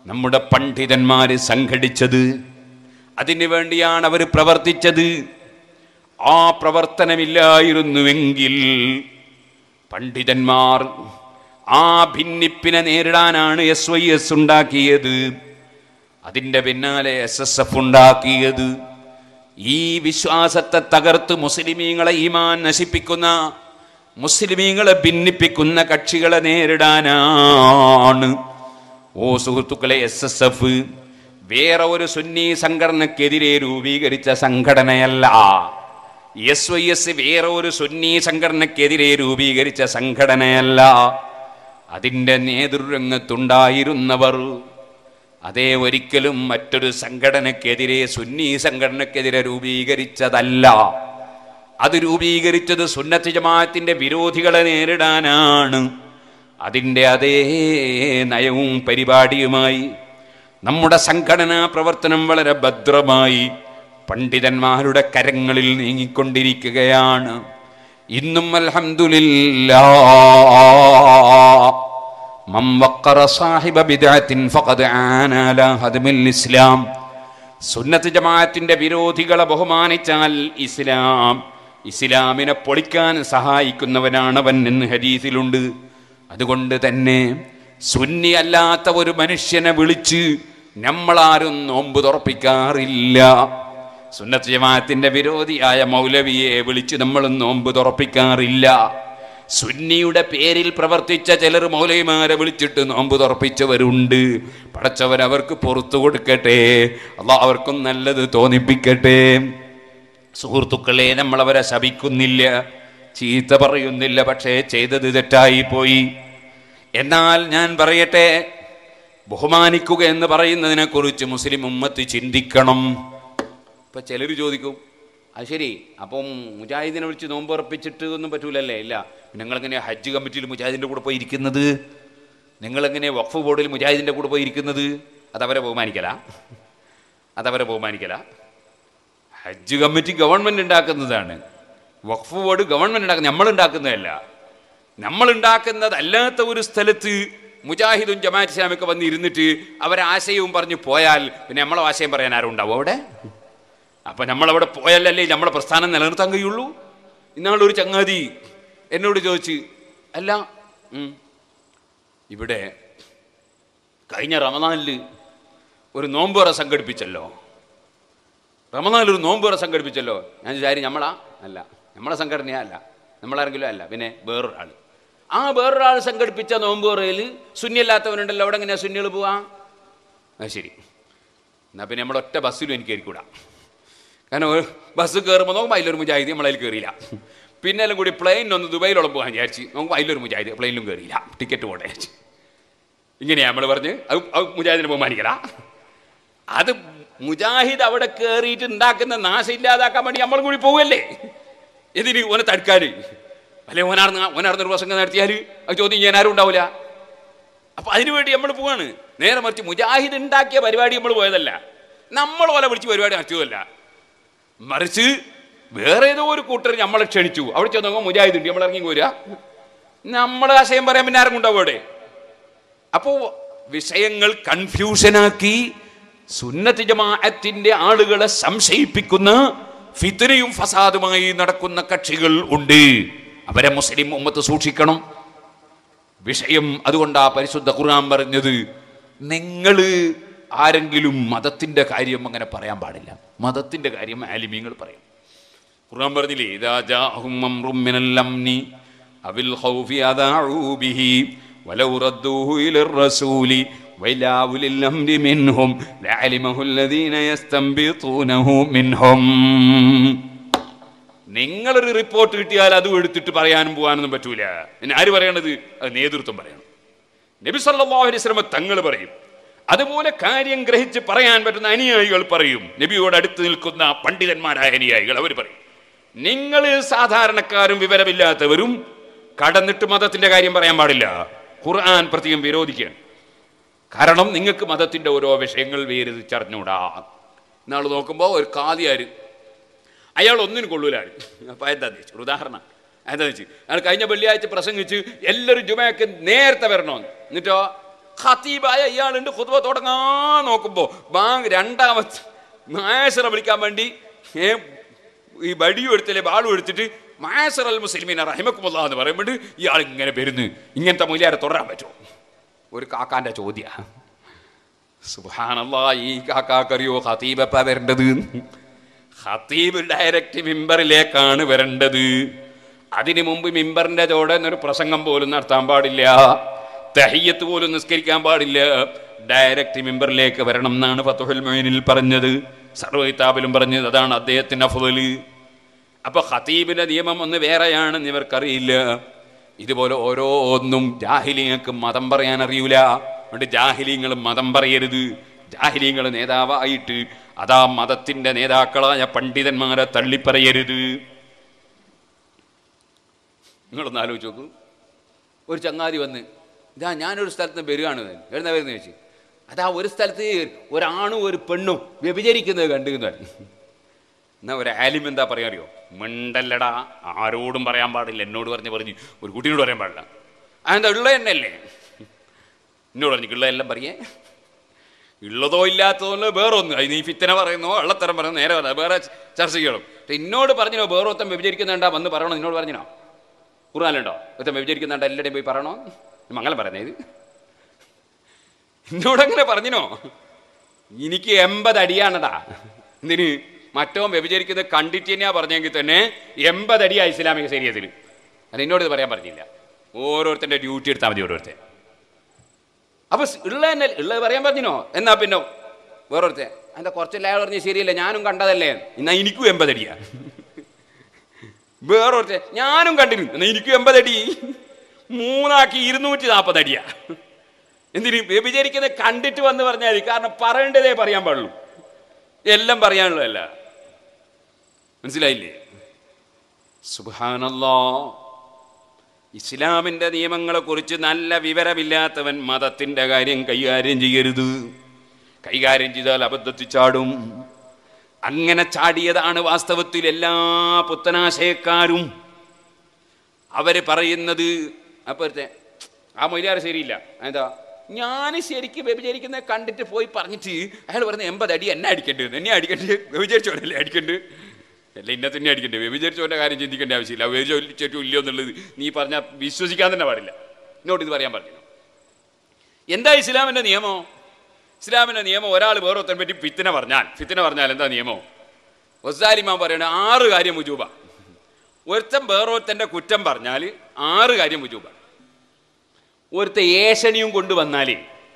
നമ്മുടെ പണ്ഡിതന്മാര് സംഘടിച്ചത് അതിനു വേണ്ടിയാണ് അവർ പ്രവർത്തിച്ചത് ആ പ്രവർത്തനമില്ലായിരുന്നുവെങ്കിൽ പണ്ഡിതന്മാർ ആ ഭിന്നിപ്പിനെ നേരിടാനാണ് എസ് വൈ എസ് ഉണ്ടാക്കിയത് അതിൻ്റെ പിന്നാലെ എസ് എസ് എഫ് ഉണ്ടാക്കിയത് ഈ വിശ്വാസത്തെ തകർത്ത് മുസ്ലിമീങ്ങളെ ഈമാൻ നശിപ്പിക്കുന്ന മുസ്ലിമീങ്ങളെ ഭിന്നിപ്പിക്കുന്ന കക്ഷികളെ നേരിടാനാണ് ഓ സുഹൃത്തുക്കളെ എസ് എസ് എഫ് വേറെ ഒരു സുന്നി സംഘടനക്കെതിരെ രൂപീകരിച്ച സംഘടനയല്ല എസ് വൈ എസ് വേറെ ഒരു സുന്നി സംഘടനക്കെതിരെ രൂപീകരിച്ച സംഘടനയല്ല അതിൻ്റെ നേതൃരംഗത്തുണ്ടായിരുന്നവർ അതേ ഒരിക്കലും മറ്റൊരു സംഘടനക്കെതിരെ സുന്നി സംഘടനക്കെതിരെ രൂപീകരിച്ചതല്ല അത് രൂപീകരിച്ചത് സുന്നത്ത് ജമാഅത്തിന്റെ വിരോധികളെ നേരിടാനാണ് അതിൻ്റെ അതേ നയവും പരിപാടിയുമായി നമ്മുടെ സംഘടനാ പ്രവർത്തനം വളരെ ഭദ്രമായി പണ്ഡിതന്മാരുടെ കരങ്ങളിൽ നീങ്ങിക്കൊണ്ടിരിക്കുകയാണ് ഇന്നും അൽഹംദുലില്ലാ മം വഖറ സാഹിബ ബിദ്അത്തിൻ ഫഖദ് ആന അലാ ഹദ്മിൽ ഇസ്ലാം സുന്നത്ത് ജമാഅത്തിന്റെ വിരോധികളെ ബഹുമാനിച്ചാൽ ഇസ്ലാം ഇസ്ലാമിനെ പൊളിക്കാൻ സഹായിക്കുന്നവനാണവൻ എന്ന് ഹദീസിലുണ്ട് അതുകൊണ്ട് തന്നെ സുന്നി അല്ലാത്ത ഒരു മനുഷ്യനെ വിളിച്ച് നമ്മളാരും നോമ്പ് തുറപ്പിക്കാറില്ല സുന്നത്ത് ജമാഅത്തിന്റെ വിരോധിയായ മൗലവിയെ വിളിച്ച് നമ്മൾ നോമ്പ് തുറപ്പിക്കാറില്ല സുന്നിയുടെ പേരിൽ പ്രവർത്തിച്ച ചിലർ മൗലവിമാരെ വിളിച്ചിട്ട് നോമ്പ് തുറപ്പിച്ചവരുണ്ട് പടച്ചവർ അവർക്ക് പുറത്തു കൊടുക്കട്ടെ അള്ളാഹ് അവർക്കും നല്ലത് തോന്നിപ്പിക്കട്ടെ സുഹൃത്തുക്കളെ നമ്മൾ അവരെ ശപിക്കുന്നില്ല ചീത്ത പറയുന്നില്ല പക്ഷേ ചെയ്തത് തെറ്റായി പോയി എന്നാൽ ഞാൻ പറയട്ടെ ബഹുമാനിക്കുക എന്ന് പറയുന്നതിനെ കുറിച്ച് മുസ്ലിം ഉമ്മത്ത് ചിന്തിക്കണം ഇപ്പൊ ചിലർ ചോദിക്കും അത് ശരി അപ്പം മുജാഹിദിനെ വിളിച്ച് നോമ്പ് ഉറപ്പിച്ചിട്ട് ഒന്നും പറ്റൂലല്ലേ ഇല്ല നിങ്ങളെങ്ങനെ ഹജ്ജ് കമ്മിറ്റിയിൽ മുജാഹിദിൻ്റെ കൂടെ പോയി ഇരിക്കുന്നത് നിങ്ങളെങ്ങനെ വഖഫ് ബോർഡിൽ മുജാഹിദിൻ്റെ കൂടെ പോയി ഇരിക്കുന്നത് അതവരെ ബഹുമാനിക്കല അതവരെ ബഹുമാനിക്കല ഹജ്ജ് കമ്മിറ്റി ഗവൺമെന്റ് ഉണ്ടാക്കുന്നതാണ് വഖഫ് ബോർഡ് ഗവൺമെന്റ് ഉണ്ടാക്കുന്ന നമ്മൾ ഉണ്ടാക്കുന്നതല്ല നമ്മൾ ഉണ്ടാക്കുന്നതല്ലാത്ത ഒരു സ്ഥലത്ത് മുജാഹിദും ജമാഅത്ത് ഇസ്ലാമൊക്കെ വന്ന് ഇരുന്നിട്ട് അവരെ ആശയവും പറഞ്ഞ് പോയാൽ പിന്നെ നമ്മളെ ആശയം പറയാൻ ആരും ഉണ്ടാവും അവിടെ അപ്പൊ നമ്മളവിടെ പോയാലല്ലേ നമ്മളെ പ്രസ്ഥാനം നിലനിർത്താൻ കഴിയുള്ളൂ ഇന്നാളൊരു ചങ്ങാതി എന്നോട് ചോദിച്ച് അല്ല ഉം, ഇവിടെ കഴിഞ്ഞ റമദാനിൽ ഒരു നോമ്പുറ സംഘടിപ്പിച്ചല്ലോ റമദാനിൽ ഒരു നോമ്പുറ സംഘടിപ്പിച്ചല്ലോ ഞാൻ വിചാരി നമ്മളാ അല്ല നമ്മളെ സംഘടനയാ അല്ല നമ്മളാരെങ്കിലും അല്ല പിന്നെ വേറൊരാൾ ആ വേറൊരാൾ സംഘടിപ്പിച്ച നോമ്പുറയിൽ ശൂന്യല്ലാത്തവനുണ്ടല്ലോ അവിടെ എങ്ങനെയാ ശൂന്യകൾ പോവാ അത് ശരി എന്നാൽ പിന്നെ നമ്മൾ ഒറ്റ ബസ്സിലും എനിക്ക് കയറിക്കൂടാ കാരണം ഒരു ബസ് കയറുമ്പോൾ നോക്കുമ്പോൾ അതിലൊരു മുജാഹിദ് നമ്മളതിൽ കയറിയില്ല പിന്നെ എല്ലാം കൂടി പ്ലെയിനൊന്ന് ദുബൈയിലോളം പോകാൻ വിചാരിച്ച് നോക്കുമ്പോൾ അതിലൊരു മുജാഹിദ് പ്ലെയിനിലും കയറിയില്ല ടിക്കറ്റ് പോട്ടെ വിചാരിച്ച് ഇങ്ങനെയാ നമ്മൾ പറഞ്ഞ് അത് അത് മുജാഹിദിനെ ബഹുമാനിക്കല അത് മുജാഹിദ് അവിടെ കയറിയിട്ട് ഉണ്ടാക്കുന്ന നാശം ഇല്ലാതാക്കാൻ വേണ്ടി നമ്മൾ കൂടി പോവല്ലേ എന്തിന് ഓനെ തടുക്കാൻ അല്ലെ ഓനാർന്ന് ഓനാർന്നൊരു പ്രസംഗം നടത്തിയാൽ അത് ചോദ്യം ചെയ്യാൻ ആരും ഉണ്ടാവില്ല അപ്പൊ അതിനുവേണ്ടി നമ്മൾ പോവാണ് നേരെ മറിച്ച് മുജാഹിദ് ഉണ്ടാക്കിയ പരിപാടി നമ്മൾ പോയതല്ല നമ്മൾ പോലെ വിളിച്ച് പരിപാടി നടത്തിയതല്ല മറിച്ച് വേറെ ഏതോ ഒരു കൂട്ടർ നമ്മളെ ക്ഷണിച്ചു അവിടെ ചെന്ന് നോക്കുമ്പോൾ മുജാഹിദ് ഉണ്ട് നമ്മൾ ഇറങ്ങി പോരുക നമ്മളെ ആശയം പറയാൻ പിന്നെ ആരും ഉണ്ടാവും അവിടെ അപ്പോ വിഷയങ്ങൾ കൺഫ്യൂഷനാക്കി സുന്നത്ത് ജമാഅത്തിന്റെ ആളുകളെ സംശയിപ്പിക്കുന്ന ഫിത്തനയും ഫസാദുമായി നടക്കുന്ന കക്ഷികൾ ഉണ്ട് അവരെ മുസ്ലിം ഉമ്മത്ത് സൂക്ഷിക്കണം വിഷയം അതുകൊണ്ടാ പരിശുദ്ധ ഖുർആൻ പറഞ്ഞത് നിങ്ങൾ ആരെങ്കിലും മതത്തിന്റെ കാര്യം അങ്ങനെ പറയാൻ പാടില്ല മതത്തിന്റെ കാര്യം ആലിമീങ്ങൾ പറയും ഖുർആൻ പറഞ്ഞില്ലേ ഇദാ ജാഅഹും അംറും മിനൽ അംനി അവിൽ ഖൗഫി അദാഉ ബിഹി വലൗ റദ്ദൂഹു ഇലർ റസൂലി വഇലാ ഉലിൽ അംരി മിൻഹും ലഅലിമഹു അല്ലദീന യസ്തംബിതൂനഹു മിൻഹും നിങ്ങളൊരു റിപ്പോർട്ട് കിട്ടിയാൽ അതും എടുത്തിട്ട് പറയാനും പോകാനൊന്നും പറ്റൂല പിന്നെ ആര് പറയണത് അത് നേതൃത്വം പറയണം നബി സല്ലല്ലാഹു അലൈഹി വസല്ലം തങ്ങൾ പറയും അതുപോലെ കാര്യം ഗ്രഹിച്ച് പറയാൻ പറ്റുന്ന അനുയായികൾ പറയും നബിയോട് അടുത്ത് നിൽക്കുന്ന പണ്ഡിതന്മാരായ അനുയായികൾ അവർ പറയും നിങ്ങൾ സാധാരണക്കാരും വിവരമില്ലാത്തവരും കടന്നിട്ട് മതത്തിന്റെ കാര്യം പറയാൻ പാടില്ല ഖുർആൻ പ്രത്യേകം വിരോധിക്കുകയാണ് കാരണം നിങ്ങൾക്ക് മതത്തിന്റെ ഓരോ വിഷയങ്ങൾ വേരിച്ചറിഞ്ഞൂടാ നാൾ നോക്കുമ്പോൾ ഒരു കാതിയാര് അയാൾ ഒന്നിനും കൊള്ളൂലാണ് അപ്പോൾ എന്താ വെച്ചു ഒരു ഉദാഹരണം എന്താ വെച്ച് അയാൾ കഴിഞ്ഞ വെള്ളിയാഴ്ച പ്രസംഗിച്ച് എല്ലാവരും ജുമയൊക്കെ നേരത്തെ വരണമെന്ന് എന്നിട്ടോ ഖത്തീബായ ഇയാളുണ്ട് ഖുത്ബ തുടങ്ങാൻ നോക്കുമ്പോൾ ബാങ്ക് രണ്ടാമത്തെ മാസറ വിളിക്കാൻ വേണ്ടി ഏ, ഈ ബടിയും എടുത്തില്ലേ ബാളും എടുത്തിട്ട് മാസർ അൽ മുസ്ലിമീന റഹിമക്കുമുള്ള എന്ന് പറയുമ്പോൾ ഇയാൾ ഇങ്ങനെ വരുന്നു ഇങ്ങനത്തെ മൂല്യാരെ തുടരാൻ പറ്റുമോ ഒരു കാക്കാന്റെ ചോദ്യ സുബാനല്ലാ ഈ കാക്കാക്കറിയോ ഖത്തീബ് എപ്പാ വരേണ്ടത് ഖത്തീബ് ഡയറക്റ്റ് മിമ്പറിലേക്കാണ് വരേണ്ടത് അതിനു മുമ്പ് മിമ്പറിന്റെ ചോടെ എന്നൊരു പ്രസംഗം പോലും നടത്താൻ പാടില്ല തഹയ്യത്ത് പോലും നിസ്കരിക്കാൻ പാടില്ല ഡയറക്റ്റ് മിമ്പറിലേക്ക് വരണം എന്നാണ് ഫത്തുഹുൽ മൊയിനിൽ പറഞ്ഞത് സർവകിതാബിലും പറഞ്ഞത് അതാണ് അദ്ദേഹത്തിന് അഫ്ദല് അപ്പൊ ഖത്തീബിന്റെ നിയമം ഒന്ന് വേറെയാണെന്ന് ഇവർക്കറിയില്ല ഇതുപോലെ ഓരോന്നും ജാഹിലിങ്ങൾക്ക് മതം പറയാൻ അറിയൂല അതുകൊണ്ട് ജാഹിലിങ്ങൾ മതം പറയരുത് ജാഹിലിങ്ങൾ നേതാവായിട്ട് അതാ മതത്തിന്റെ നേതാക്കളായ പണ്ഡിതന്മാരെ തള്ളിപ്പറയരുത് നിങ്ങളൊന്ന് ആലോചിച്ച് നോക്കൂ ഒരു ചങ്ങാതി വന്ന് ഇതാ ഞാനൊരു സ്ഥലത്ത് നിന്ന് വരികയാണ് എഴുന്ന വരുന്ന ചോദിച്ചു അതാ ഒരു സ്ഥലത്ത് ഒരാണും ഒരു പെണ്ണും വ്യഭിചരിക്കുന്നത് കണ്ടു എന്ന് പറഞ്ഞു എന്നാ ഒരു ആലിം എന്താ പറയാ അറിയോ മിണ്ടല്ലടാ ആരോടും പറയാൻ പാടില്ല എന്നോട് പറഞ്ഞ് പറഞ്ഞ് ഒരു കുട്ടിയോട് പറയാൻ പാടില്ല അതെന്താ ഉള്ള തന്നെയല്ലേ എന്നോട് പറഞ്ഞു ഉള്ള എല്ലാം പറയേ ഉള്ളതോ ഇല്ലാത്തതോ വേറെ ഒന്ന് അത് നീ ഫിത്തന പറയുന്നോ വെള്ളത്തരം പറയുന്നോ നേരെ പറയാം വേറെ ചർച്ച ചെയ്യണം പക്ഷെ എന്നോട് പറഞ്ഞോ വേറൊത്തം വ്യഭിചരിക്കുന്നുണ്ടാ വന്ന് പറയണോ നിന്നോട് പറഞ്ഞോ ഖുർആാനുണ്ടോ ഒരുത്തം വ്യഭിചരിക്കുന്നുണ്ട് എല്ലാവരുടെയും പോയി പറയണോ മംഗലം പറയുന്നേ ഇത് എന്നോടങ്ങനെ പറഞ്ഞിനോ എനിക്ക് എൺപത് അടിയാണടാ എന്തിന് മറ്റോ വ്യഭിചരിക്കുന്നത് കണ്ടിട്ട് തന്നെയാ പറഞ്ഞെങ്കിൽ തന്നെ എൺപത് അടിയാ ഇസ്ലാമിക ശരീരത്തിൽ അത് എന്നോട് ഇത് പറയാൻ പറഞ്ഞില്ല ഓരോരുത്തരുടെ ഡ്യൂട്ടി എടുത്താൽ മതി ഓരോരുത്തർ അപ്പൊ സ് ഉള്ള തന്നെ ഉള്ളത് പറയാൻ പറഞ്ഞിനോ എന്നാ പിന്നെ വേറൊരുത്തൻ അതിന്റെ കുറച്ചെല്ലാം അയാൾ പറഞ്ഞ് ശരിയല്ല ഞാനും കണ്ടതല്ലേ എന്നാ എനിക്കും എൺപതടിയാ വേറൊരുത്തൻ ഞാനും കണ്ടിരുന്നു എന്നാ എനിക്കും എൺപതടി മൂന്നാക്കി ഇരുന്നൂറ്റി നാൽപ്പത് അടിയാ എന്തിന് വ്യഭിചരിക്കുന്നത് കണ്ടിട്ട് വന്ന് പറഞ്ഞാൽ മതി കാരണം പറയേണ്ടതേ പറയാൻ പാടുള്ളൂ എല്ലാം പറയാനുള്ളതല്ല മനസ്സിലായില്ലേ സുബാനല്ലോ ഇസ്ലാമിന്റെ നിയമങ്ങളെ കുറിച്ച് നല്ല വിവരമില്ലാത്തവൻ മതത്തിന്റെ കാര്യം കൈകാര്യം ചെയ്യരുത് കൈകാര്യം ചെയ്താൽ അബദ്ധത്തിൽ ചാടും അങ്ങനെ ചാടിയതാണ് വാസ്തവത്തിൽ എല്ലാ പുത്തനാശയക്കാരും അവര് പറയുന്നത് അപ്പോഴത്തെ ആ മൊയിലാറ് ശരിയില്ല എന്താ ഞാൻ ശരിക്കും വ്യഭിചരിക്കുന്നത് കണ്ടിട്ട് പോയി പറഞ്ഞിട്ട് അയാൾ പറഞ്ഞ എൺപത് അടി എന്നെ അടിക്കേണ്ടി വന്നു എന്നെ അടിക്കേണ്ടി വ്യഭിചരിച്ചോടല്ലേ അടിക്കേണ്ടി അല്ല ഇന്നെ തന്നെ അടിക്കണ്ടേ വ്യഭിചരിച്ചോൻ്റെ കാര്യം ചിന്തിക്കേണ്ട ആവശ്യമില്ല വ്യഭിചരിച്ചോ ഇല്ലയോ എന്നുള്ളത് നീ പറഞ്ഞാൽ വിശ്വസിക്കാൻ തന്നെ പാടില്ല എന്നോട് ഇത് പറയാൻ പറഞ്ഞു എന്താ ഇസ്ലാമിന്റെ നിയമം ഇസ്ലാമിന്റെ നിയമം ഒരാൾ വേറൊരുത്തനെ പറ്റി ഫിത്തിന പറഞ്ഞാൽ ഫിത്തിന പറഞ്ഞാൽ എന്താ നിയമം വസാലിമാൻ പറയണ ആറ് കാര്യം മുജൂബ ഒരുത്തൻ വേറൊരുത്തൻ്റെ കുറ്റം പറഞ്ഞാൽ ആറ് കാര്യം മുജൂബ ഒരുത്ത ഏഷണിയും കൊണ്ടുവന്നാലേ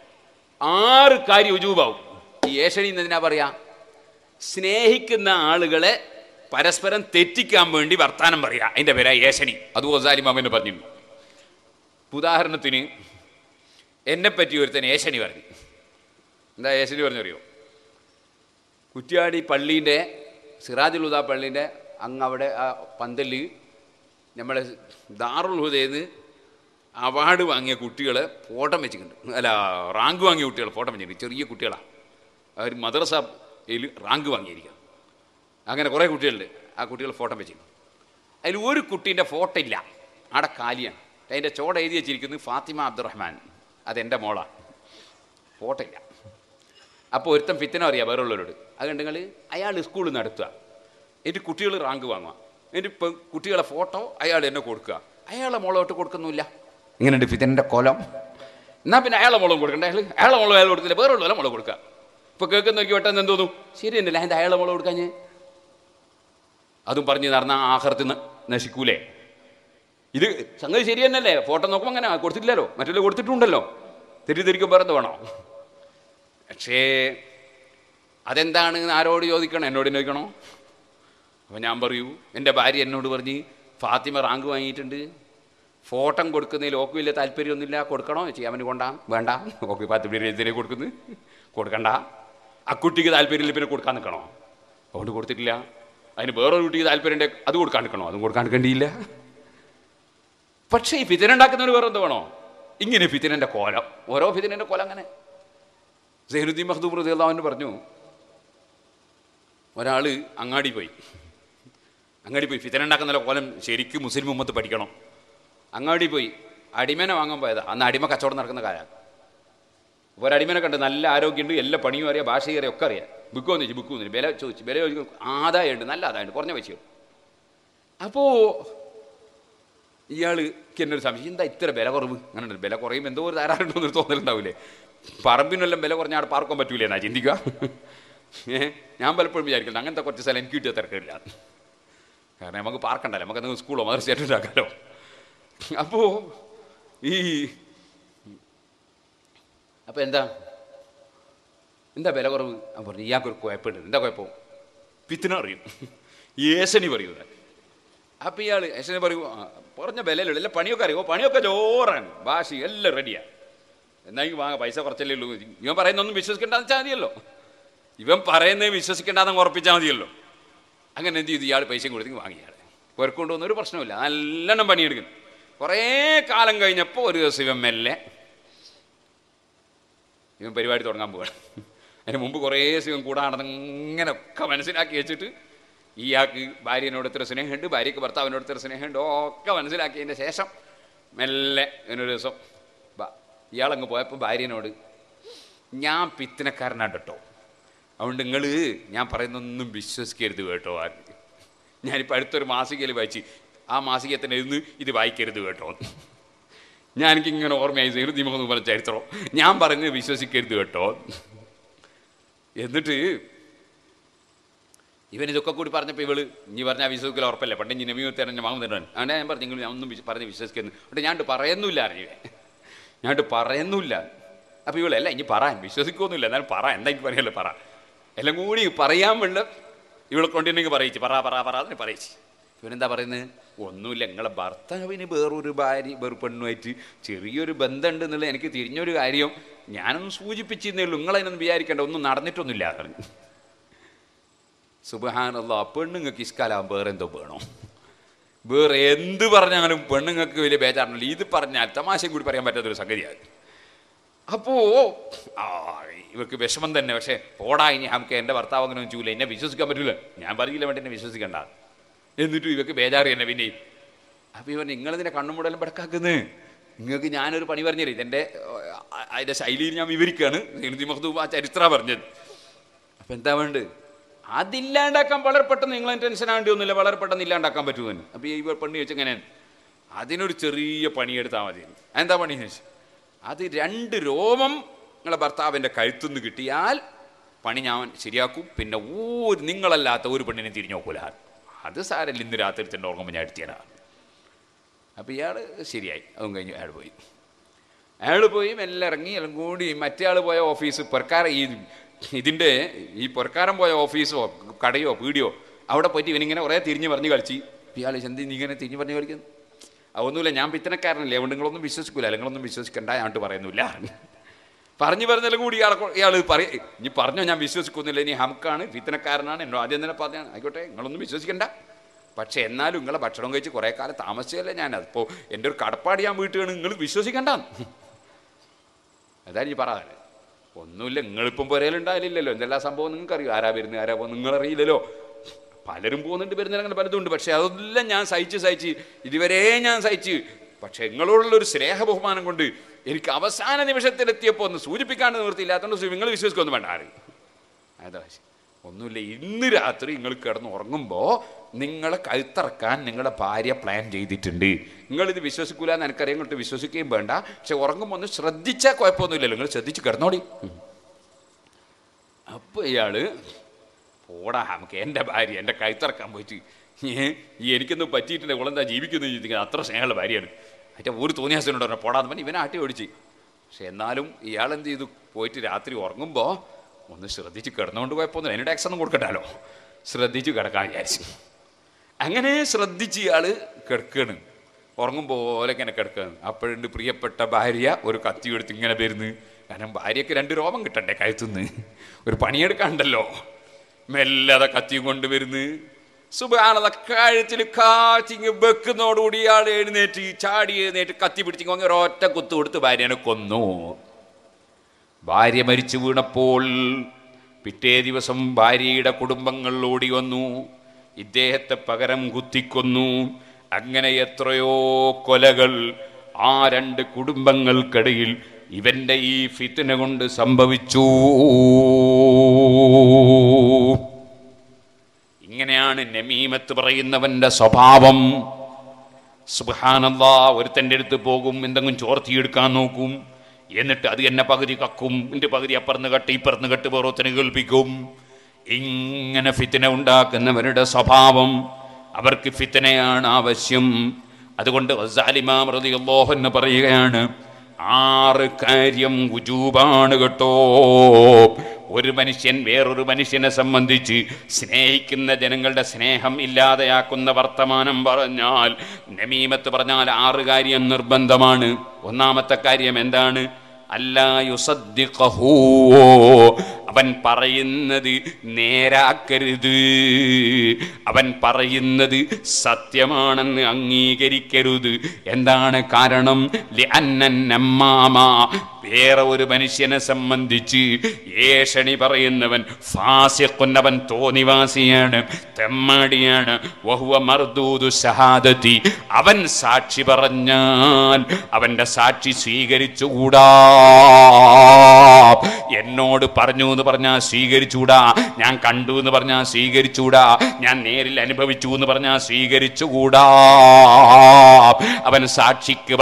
ആറ് കാര്യം ഉജൂബാവും ഈ ഏഷണി എന്നതിനാ പറയാ സ്നേഹിക്കുന്ന ആളുകളെ പരസ്പരം തെറ്റിക്കാൻ വേണ്ടി വർത്താനം പറയാ അതിന്റെ പേരാ ഏഷണി അത് ഒസാലിമാമന് പറഞ്ഞു ഉദാഹരണത്തിന് എന്നെപ്പറ്റി ഒരുത്തൻ ഏഷണി പറഞ്ഞു എന്താ ഏഷണി പറഞ്ഞറിയോ കുറ്റ്യാടി പള്ളീൻ്റെ സിറാജുൽ ഹുദ പള്ളീൻ്റെ അങ്ങ് അവിടെ ആ പന്തല് നമ്മളെ ദാറുൽ ഹുദയെന്ന് അവാർഡ് വാങ്ങിയ കുട്ടികളെ ഫോട്ടം വെച്ചിട്ടുണ്ട് അല്ല റാങ്ക് വാങ്ങിയ കുട്ടികൾ ഫോട്ടം വെച്ചിട്ടുണ്ട് ചെറിയ കുട്ടികളാണ് അവർ മദ്രസയിൽ റാങ്ക് വാങ്ങിയിരിക്കുക അങ്ങനെ കുറേ കുട്ടികളുണ്ട് ആ കുട്ടികൾ ഫോട്ടോ വെച്ചിട്ടുണ്ട് അതിൽ ഒരു കുട്ടീൻ്റെ ഫോട്ടോ ഇല്ല അവിടെ കാലിയാണ് അതിൻ്റെ ചോട എഴുതി വെച്ചിരിക്കുന്നത് ഫാത്തിമ അബ്ദുറഹ്മാൻ അതെൻ്റെ മോളാണ് ഫോട്ടോ ഇല്ല അപ്പോൾ ഒരുത്തൻ ഫിത്തന അറിയാം വേറുള്ളവരോട് അത് കണ്ടെങ്കിൽ അയാൾ സ്കൂളിൽ നടത്തുക എന്നിട്ട് കുട്ടികൾ റാങ്ക് വാങ്ങുക എന്നിട്ട് ഇപ്പം കുട്ടികളെ ഫോട്ടോ അയാൾ എന്നെ കൊടുക്കുക അയാളെ മോളോട്ട് കൊടുക്കുന്നില്ല ഇങ്ങനെയുണ്ട് ഫിത്തൻ്റെ കോലം എന്നാൽ പിന്നെ അയാളെ മോളും കൊടുക്കണ്ട അയാൾ അയാളെ മോളും അയാൾ കൊടുത്തില്ല വേറുള്ള മോളെ കൊടുക്കുക ഇപ്പോൾ കേൾക്കുന്ന നോക്കി പെട്ടെന്ന് എന്ത് തോന്നും ശരി തന്നെയല്ല അതിൻ്റെ അയാളെ മോളെ കൊടുക്കാൻ ഞാൻ അതും പറഞ്ഞ് നടന്ന ആഹർത്ത് നശിക്കൂലേ ഇത് സംഗതി ശരി തന്നെയല്ലേ ഫോട്ടോ നോക്കുമ്പോൾ അങ്ങനെ കൊടുത്തിട്ടില്ലല്ലോ മറ്റുള്ള കൊടുത്തിട്ടുണ്ടല്ലോ തെറ്റിദ്ധരിക്കും വേറെ വേണോ പക്ഷേ അതെന്താണ് എന്ന് ആരോട് ചോദിക്കണം എന്നോട് ചോദിക്കണോ അപ്പോൾ ഞാൻ പറയൂ എൻ്റെ ഭാര്യ എന്നോട് പറഞ്ഞ് ഫാത്തിമ റാങ്ക് വാങ്ങിയിട്ടുണ്ട് ഫോട്ടം കൊടുക്കുന്നതിൽ ഓക്ക് വലിയ താല്പര്യമൊന്നുമില്ല കൊടുക്കണോ ചോദിച്ചു അവന് കൊണ്ടാ വേണ്ട ഓക്ക് പത്ത് പേര് എന്തിനെ കൊടുക്കുന്നു കൊടുക്കണ്ട ആ കുട്ടിക്ക് താല്പര്യമില്ല പിന്നെ കൊടുക്കാൻ നിൽക്കണോ അതുകൊണ്ട് കൊടുത്തിട്ടില്ല അതിന് വേറൊരു കുട്ടിക്ക് താല്പര്യമുണ്ട് അത് കൊടുക്കാൻ നിൽക്കണോ അതും കൊടുക്കാൻ നിൽക്കേണ്ടിയില്ല പക്ഷേ ഈ ഫിത്തിന ഉണ്ടാക്കുന്നവർ വേറെ എന്ത് വേണോ ഇങ്ങനെ ഫിത്തിനൻ്റെ കോലം ഓരോ ഫിത്തിനൻ്റെ കോലം അങ്ങനെ സൈനുദ്ദീൻ മഹദൂം റദിയുള്ളവൻ പറഞ്ഞു ഒരാൾ അങ്ങാടി പോയി അങ്ങാടി പോയി ഫിത്തന ഉണ്ടാക്കുന്ന കോലം ശരിക്കും മുസ്ലിം ഉമ്മത്ത് പഠിക്കണം അങ്ങാടി പോയി അടിമനെ വാങ്ങാൻ പോയതാ അന്ന് അടിമ കച്ചവടം നടക്കുന്ന കാലം ഒരടിമനെ കണ്ട് നല്ല ആരോഗ്യമുണ്ട് എല്ലാ പണിയും അറിയാം ഭാഷയും അറിയാം ഒക്കെ അറിയാം ബുക്കോന്ന് ചോദിച്ചു ബുക്കൊന്നും വില ചോദിച്ചു വില ചോദിക്കും ആദായമുണ്ട് നല്ല ആദായമുണ്ട് കുറഞ്ഞ പൈസയോ അപ്പോൾ ഇയാൾക്ക് എന്നൊരു സംശയം എന്താ ഇത്ര വില കുറവ് അങ്ങനെ ഉണ്ട് വില കുറയും എന്തോ ഒരു ധാരാളം എന്നൊരു തോന്നലുണ്ടാവില്ലേ പറമ്പിനെല്ലാം വില കുറഞ്ഞ അവിടെ പാർക്കാൻ പറ്റൂലേ എന്നാ ചിന്തിക്കുക ഏ ഞാൻ പലപ്പോഴും വിചാരിക്കുന്നത് അങ്ങനത്തെ കുറച്ച് സ്ഥലം എനിക്ക് കിട്ടിയ തിരക്കില്ല കാരണം നമുക്ക് പാർക്കണ്ടല്ലോ നമുക്ക് എന്തെങ്കിലും സ്കൂളോ മദർസ ഉണ്ടാക്കാമല്ലോ അപ്പോൾ ഈ അപ്പോൾ എന്താ എന്താ വില കുറവ് ആ പറഞ്ഞു ഇയാൾക്കൊരു കുഴപ്പമുണ്ട് എന്താ കുഴപ്പം പിത്തിന അറിയും യേശനി പറയുന്നത് അപ്പം ഇയാൾ യേശനി പറയൂ "ആ, കുറഞ്ഞ വിലയിലുള്ള എല്ലാം പണിയൊക്കെ അറിയുമോ പണിയൊക്കെ ചോറാണ് ഭാഷ എല്ലാം റെഡിയാണ് എന്നായി വാങ്ങ പൈസ കുറച്ചല്ലേ ഉള്ളൂ ഇവൻ പറയുന്നൊന്നും വിശ്വസിക്കേണ്ടെന്ന് വെച്ചാൽ മതിയല്ലോ ഇവൻ പറയുന്നത് വിശ്വസിക്കേണ്ടെന്ന് ഉറപ്പിച്ചാൽ മതിയല്ലോ അങ്ങനെ എന്ത് ചെയ്തു ഇയാൾ പൈസയും കൊടുത്തെങ്കിൽ വാങ്ങി ഇയാൾ പുറക്കൊണ്ട് വന്ന ഒരു പ്രശ്നമില്ല നല്ലോണം പണിയെടുക്കുന്നു കുറേ കാലം കഴിഞ്ഞപ്പോൾ ഒരു ദിവസം ഇവൻ മെല്ലെ ഇവൻ പരിപാടി തുടങ്ങാൻ പോവാണ് അതിന് മുമ്പ് കുറേ ദിവസം കൂടെ നടന്ന് ഇങ്ങനെ ഒക്കെ മനസ്സിലാക്കി വെച്ചിട്ട് ഇയാൾക്ക് ഭാര്യനോട് ഇത്ര സ്നേഹമുണ്ട് ഭാര്യയ്ക്ക് ഭർത്താവിനോട് ഇത്ര സ്നേഹമുണ്ട് ഒക്കെ മനസ്സിലാക്കിയതിൻ്റെ ശേഷം മെല്ലെ ഇവനൊരു ദിവസം ബാ ഇയാളങ്ങ് പോയപ്പോൾ ഭാര്യനോട് ഞാൻ പിത്തനക്കാരനാണ് കേട്ടോ അതുകൊണ്ട് നിങ്ങൾ ഞാൻ പറയുന്നൊന്നും വിശ്വസിക്കരുത് കേട്ടോ ആരും ഞാനിപ്പോൾ അടുത്തൊരു മാസികയിൽ വായിച്ച് ആ മാസികത്തിന് ഇരുന്ന് ഇത് വായിക്കരുത് കേട്ടോ ഞാൻ എനിക്കിങ്ങനെ ഓർമ്മയായി സൈനുദ്ദീൻ മുഹമ്മദ് പറഞ്ഞ ചരിത്രം ഞാൻ പറഞ്ഞത് വിശ്വസിക്കരുത് കേട്ടോ എന്നിട്ട് ഇവൻ ഇതൊക്കെ കൂടി പറഞ്ഞപ്പോൾ ഇവള് ഇനി പറഞ്ഞാൽ വിശ്വസിക്കൽ ഉറപ്പല്ലേ പണ്ട് ഇനി നബീമത്തെ തന്നെ മാമൻ തന്നെയാണ് അങ്ങനെ ഞാൻ പറഞ്ഞു നിങ്ങൾ ഞാൻ ഒന്നും വിശ്വ- പറഞ്ഞ് വിശ്വസിക്കുന്നു എന്നിട്ട് ഞാനിട്ട് പറയുന്നില്ല അറിയുവേ ഞാനിട്ട് പറയുന്നില്ല അപ്പോൾ ഇവളല്ല ഇനി പറയാൻ വിശ്വസിക്കൊന്നുമില്ല എന്നാലും പറ എന്താ എനിക്ക് പറയല്ലോ പറ എല്ലാം കൂടി പറയാൻ വേണ്ട ഇവളെ കൊണ്ടുണ്ടെങ്കിൽ പറയിച്ച് പറ പറ പറ അതിന് പറയിച്ച് ഇവനെന്താ പറയുന്നത് ഒന്നുമില്ല നിങ്ങളെ ഭർത്താവിന് വേറൊരു ഭാര്യ വേറെ പെണ്ണുമായിട്ട് ചെറിയൊരു ബന്ധമുണ്ട് എന്നുള്ള എനിക്ക് തിരിഞ്ഞൊരു കാര്യം ഞാനൊന്ന് സൂചിപ്പിച്ചിരുന്നേ ഉള്ളൂ നിങ്ങളതിനൊന്നും വിചാരിക്കേണ്ട ഒന്നും നടന്നിട്ടൊന്നുമില്ല പറഞ്ഞു സുബഹാനല്ല പെണ്ണുങ്ങൾക്ക് ഇസ്കാലാവും വേറെ എന്തോ വേണോ വേറെ എന്ത് പറഞ്ഞാലും പെണ്ണുങ്ങൾക്ക് വലിയ ബേജാറില്ല ഇത് പറഞ്ഞാൽ തമാശയും കൂടി പറയാൻ പറ്റാത്തൊരു സംഗതിയാണ് അപ്പോ ആ ഇവർക്ക് വിഷമം തന്നെ പക്ഷേ പോടാ ഇനി നമുക്ക് എൻ്റെ ഭർത്താവ് അങ്ങനെ ഒന്നും ചെയ്യൂല എന്നെ വിശ്വസിക്കാൻ പറ്റൂല ഞാൻ പറയില്ല വേണ്ട എന്നെ വിശ്വസിക്കണ്ട എന്നിട്ടും ഇവർക്ക് ബേജാറി തന്നെ പിന്നെയും അപ്പം ഇവർ നിങ്ങളിതിനെ കണ്ണുമുടലും പടക്കാക്കുന്നത് നിങ്ങൾക്ക് ഞാനൊരു പണി പറഞ്ഞുതരും ഇതെൻ്റെ ആ, അതിൻ്റെ ശൈലിയിൽ ഞാൻ വിവരിക്കുകയാണ് സൈനുദ്ദീൻ മഖ്ദൂം ആ ചരിത്ര പറഞ്ഞത് അപ്പം എന്താ വേണ്ടത് അതില്ലാണ്ടാക്കാൻ വളരെ പെട്ടെന്ന് നിങ്ങൾ ടെൻഷൻ ആവേണ്ടി ഒന്നുമില്ല വളരെ പെട്ടെന്ന് ഇല്ലാണ്ടാക്കാൻ പറ്റുമെന്ന് അപ്പോൾ ഈ പെണ്ണ് ചോദിച്ചാൽ എങ്ങനെയാണ് അതിനൊരു ചെറിയ പണിയെടുത്താൽ മതി എന്താ പണി ചോദിച്ചു അത് രണ്ട് രോമം നിങ്ങളെ ഭർത്താവിൻ്റെ കഴുത്തുനിന്ന് കിട്ടിയാൽ പണി ഞാൻ ശരിയാക്കും പിന്നെ ഒരു നിങ്ങളല്ലാത്ത ഒരു പെണ്ണിനെ തിരിഞ്ഞു നോക്കൂല അത് സാരല്ല ഇന്ന് രാത്രി തന്നെ ഉറങ്ങുമ്പോൾ ഞാൻ എടുത്തിയാണ് അപ്പോൾ ഇയാൾ ശരിയായി അതും കഴിഞ്ഞു അയാൾ പോയി അയാൾ പോയി മെല്ലെ ഇറങ്ങി എല്ലാം കൂടി മറ്റേ ആൾ പോയ ഓഫീസ് പൊരക്കാര ഈ ഇതിൻ്റെ ഈ പൊരക്കാരൻ പോയ ഓഫീസോ കടയോ പീടിയോ അവിടെ പോയിട്ട് ഇവനിങ്ങനെ കുറേ തിരിഞ്ഞ് പറഞ്ഞ് കളിച്ച് ഇയാൾ ചെന്തി നീ ഇങ്ങനെ തിരിഞ്ഞ് പറഞ്ഞ് കളിക്കുന്നു അതൊന്നുമില്ല ഞാൻ പിത്തനക്കാരനല്ലേ അതുകൊണ്ട് നിങ്ങളൊന്നും വിശ്വസിക്കൂല നിങ്ങളൊന്നും വിശ്വസിക്കണ്ട ഞാണ്ട് പറയുന്നില്ല പറഞ്ഞു പറഞ്ഞാലും കൂടി ഇയാളെ കൊ- ഇയാൾ പറയ ഇനി പറഞ്ഞോ ഞാൻ വിശ്വസിക്കുന്നില്ല ഇനി ഹംക്കാണ് പിത്തനക്കാരനാണ് എന്നോ ആദ്യം തന്നെ പറഞ്ഞാണ് ആയിക്കോട്ടെ നിങ്ങളൊന്നും വിശ്വസിക്കണ്ട പക്ഷെ എന്നാലും നിങ്ങളെ ഭക്ഷണം കഴിച്ച് കുറേ കാലം താമസിച്ചല്ലേ ഞാൻ അതിപ്പോൾ എൻ്റെ ഒരു കടപ്പാട് ഞാൻ വീട്ടുകയാണ് നിങ്ങൾ വിശ്വസിക്കണ്ട അതാ ഈ പറയാതെ ഒന്നുമില്ല നിങ്ങളിപ്പം പുരയിലുണ്ടായില്ലല്ലോ എന്തെല്ലാം സംഭവം നിങ്ങൾക്ക് അറിയും ആരാ വരുന്നത് ആരാ പോകുന്നത് നിങ്ങളറിയില്ലല്ലോ പലരും പോകുന്നുണ്ട് വരുന്നതിന് അങ്ങനെ പലതും ഉണ്ട് പക്ഷെ അതെല്ലാം ഞാൻ സഹിച്ച് സഹിച്ച് ഇതുവരെ ഞാൻ സഹിച്ച് പക്ഷെ നിങ്ങളോടുള്ള ഒരു സ്നേഹ ബഹുമാനം കൊണ്ട് എനിക്ക് അവസാന നിമിഷത്തിലെത്തിയപ്പോൾ ഒന്ന് സൂചിപ്പിക്കാണ്ട് നിവൃത്തിയില്ലാത്തതുകൊണ്ട് നിങ്ങൾ വിശ്വസിക്കൊന്നും വേണ്ട ആരും അതാ ശരി. ഒന്നുമില്ല ഇന്ന് രാത്രി നിങ്ങൾ കിടന്ന് ഉറങ്ങുമ്പോൾ നിങ്ങളെ കഴുത്തിറക്കാൻ നിങ്ങളുടെ ഭാര്യ പ്ലാൻ ചെയ്തിട്ടുണ്ട് നിങ്ങളിത് വിശ്വസിക്കൂല എന്ന് എനിക്കറിയാം ഇങ്ങോട്ട് വിശ്വസിക്കുകയും വേണ്ട പക്ഷെ ഉറങ്ങുമ്പോൾ ഒന്ന് ശ്രദ്ധിച്ചാൽ കുഴപ്പമൊന്നുമില്ലല്ലോ നിങ്ങൾ ശ്രദ്ധിച്ച് കിടന്നോടി അപ്പോൾ ഇയാള് പോടാ നമുക്ക് എൻ്റെ ഭാര്യ എൻ്റെ കഴുത്തിറക്കാൻ പോയിട്ട് ഏ, ഈ എനിക്കൊന്നും പറ്റിയിട്ടില്ല ഇവളെന്താ ജീവിക്കുന്നത് ചിന്തിക്കുന്നത് അത്ര സ്നേഹമുള്ള ഭാര്യയാണ് മറ്റേ ഒരു തോന്നിയാസനോട് പറഞ്ഞു പോടാന്ന് പറഞ്ഞ് ഇവനെ ആട്ടി ഓടിച്ച് പക്ഷെ എന്നാലും ഇയാൾ എന്ത് ചെയ്തു പോയിട്ട് രാത്രി ഉറങ്ങുമ്പോൾ ഒന്ന് ശ്രദ്ധിച്ച് കിടന്നുകൊണ്ട് കുഴപ്പമൊന്നുമില്ല അതിന് ടാക്സ് ഒന്നും കൊടുക്കണ്ടല്ലോ ശ്രദ്ധിച്ച് കിടക്കാൻ വിചാരിച്ചു അങ്ങനെ ശ്രദ്ധിച്ച് ഇയാൾ കിടക്കാണ് ഉറങ്ങും പോലെ ഇങ്ങനെ കിടക്കാണ് അപ്പോഴുണ്ട് പ്രിയപ്പെട്ട ഭാര്യ ഒരു കത്തി എടുത്ത് ഇങ്ങനെ വരുന്നു കാരണം ഭാര്യയ്ക്ക് രണ്ട് രോമം കിട്ടണ്ടേ കഴുത്തുനിന്ന് ഒരു പണിയെടുക്കാണ്ടല്ലോ മെല്ലതെ കത്തിയും കൊണ്ട് വരുന്നു സുബാനത കഴുത്തിൽ കാച്ചിങ് വെക്കുന്നതോടുകൂടി ഇയാൾ എഴുന്നേറ്റ് ചാടി എഴുന്നേറ്റ് കത്തി പിടിച്ചിങ് അങ്ങനെ ഒരൊറ്റ കുത്തു കൊടുത്ത് ഭാര്യനെ കൊന്നു ഭാര്യ മരിച്ചു വീണപ്പോൾ പിറ്റേ ദിവസം ഭാര്യയുടെ കുടുംബങ്ങൾ ഓടി വന്നു ഇദ്ദേഹത്തെ പകരം കുത്തിക്കൊന്നു അങ്ങനെ എത്രയോ കൊലകൾ ആ രണ്ട് കുടുംബങ്ങൾക്കിടയിൽ ഇവന്റെ ഈ ഫിത്തിന കൊണ്ട് സംഭവിച്ചു ഇങ്ങനെയാണ് നമീമത്ത് പറയുന്നവന്റെ സ്വഭാവം സുബാനല്ലാ ഒരുത്തൻ്റെ അടുത്ത് പോകും എന്തെങ്കിലും ചോർത്തിയെടുക്കാൻ നോക്കും എന്നിട്ട് അത് എന്നെ പകുതി കക്കും എൻ്റെ പകുതി അപ്പുറന്ന് കട്ട് ഇപ്പുറന്ന് കട്ട് പുറത്തിന് കേൾപ്പിക്കും ഇങ്ങനെ ഫിത്തിന ഉണ്ടാക്കുന്നവരുടെ സ്വഭാവം അവർക്ക് ഫിത്തിനയാണ് ആവശ്യം അതുകൊണ്ട് എന്ന് പറയുകയാണ് ആറ് കാര്യം ഉജൂബാണ് കേട്ടോ ഒരു മനുഷ്യൻ വേറൊരു മനുഷ്യനെ സംബന്ധിച്ച് സ്നേഹിക്കുന്ന ജനങ്ങളുടെ സ്നേഹം ഇല്ലാതെയാക്കുന്ന വർത്തമാനം പറഞ്ഞാൽ നമീമത്ത് പറഞ്ഞാൽ ആറ് കാര്യം നിർബന്ധമാണ് ഒന്നാമത്തെ കാര്യം എന്താണ് അല്ലായുസദ്ദിഖഹൂ അവൻ പറയുന്നത് നേരാക്കരുത് അവൻ പറയുന്നത് സത്യമാണെന്ന് അംഗീകരിക്കരുത് എന്താണ് കാരണം ലിഅന്നന്നമ്മാമ വേറെ ഒരു മനുഷ്യനെ സംബന്ധിച്ച് ഏഷണി പറയുന്നവൻ ഫാസിഖുന്നവൻ തോന്നിവാസിയാണ് തെമ്മാടിയാണ് വഹുവ മർദൂദു ഷഹാദത്തി അവൻ സാക്ഷി പറഞ്ഞാൽ അവന്റെ സാക്ഷി സ്വീകരിച്ചുകൂടാ എന്നോട് പറഞ്ഞു എന്ന് പറഞ്ഞാൽ സ്വീകരിച്ചൂടാ ഞാൻ കണ്ടു എന്ന് പറഞ്ഞാൽ സ്വീകരിച്ചൂടാ ഞാൻ നേരിൽ അനുഭവിച്ചു എന്ന് പറഞ്ഞാൽ സ്വീകരിച്ചുകൂടാ അവൻ സാക്ഷിക്ക്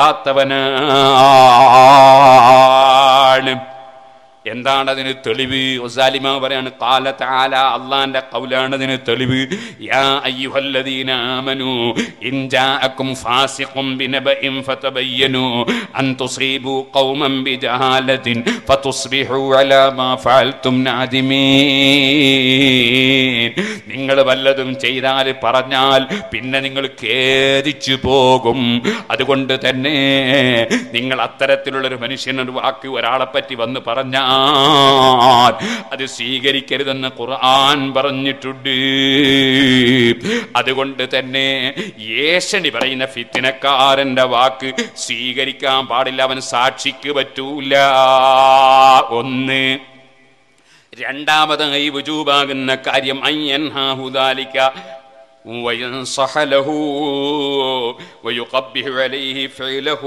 പറ്റാത്തവനാണ് എന്താണ് അതിന് തെളിവ് ഒസാലിമ പറയാണ് കാല താല അള്ളാന്റെ കൗലാണ് അതിന് തെളിവ് യാ അയ്യുഹല്ലദീന ആമനു ഇൻ ജാഅക്കും ഫാസിഖും ബിനബഇൻ ഫതബയ്യനു അൻ തുസീബു ഖൗമൻ ബിജഹാലത്തിൻ ഫതുസ്ബിഹു അലാ മാ ഫഅൽതും നാദിമീൻ നിങ്ങൾ വല്ലതും ചെയ്താൽ പറഞ്ഞാൽ പിന്നെ നിങ്ങൾ ഖേദിച്ചു പോകും അതുകൊണ്ട് തന്നെ നിങ്ങൾ അത്തരത്തിലുള്ള ഒരു മനുഷ്യനൊരു വാക്ക് ഒരാളെ പറ്റി വന്ന് പറഞ്ഞാൽ അത് സ്വീകരിക്കരുതെന്ന് ഖുർആൻ പറഞ്ഞിട്ടുണ്ട് അതുകൊണ്ട് തന്നെ ഏഷണി പറയുന്ന ഫിത്തിനക്കാരന്റെ വാക്ക് സ്വീകരിക്കാൻ പാടില്ല അവൻ സാക്ഷിക്ക് പറ്റൂല ഒന്ന് രണ്ടാമതായി വുജൂബാകുന്ന കാര്യം അയ്യൻഹാഹുദാലിക്ക وينصح له ويقبح عليه فعله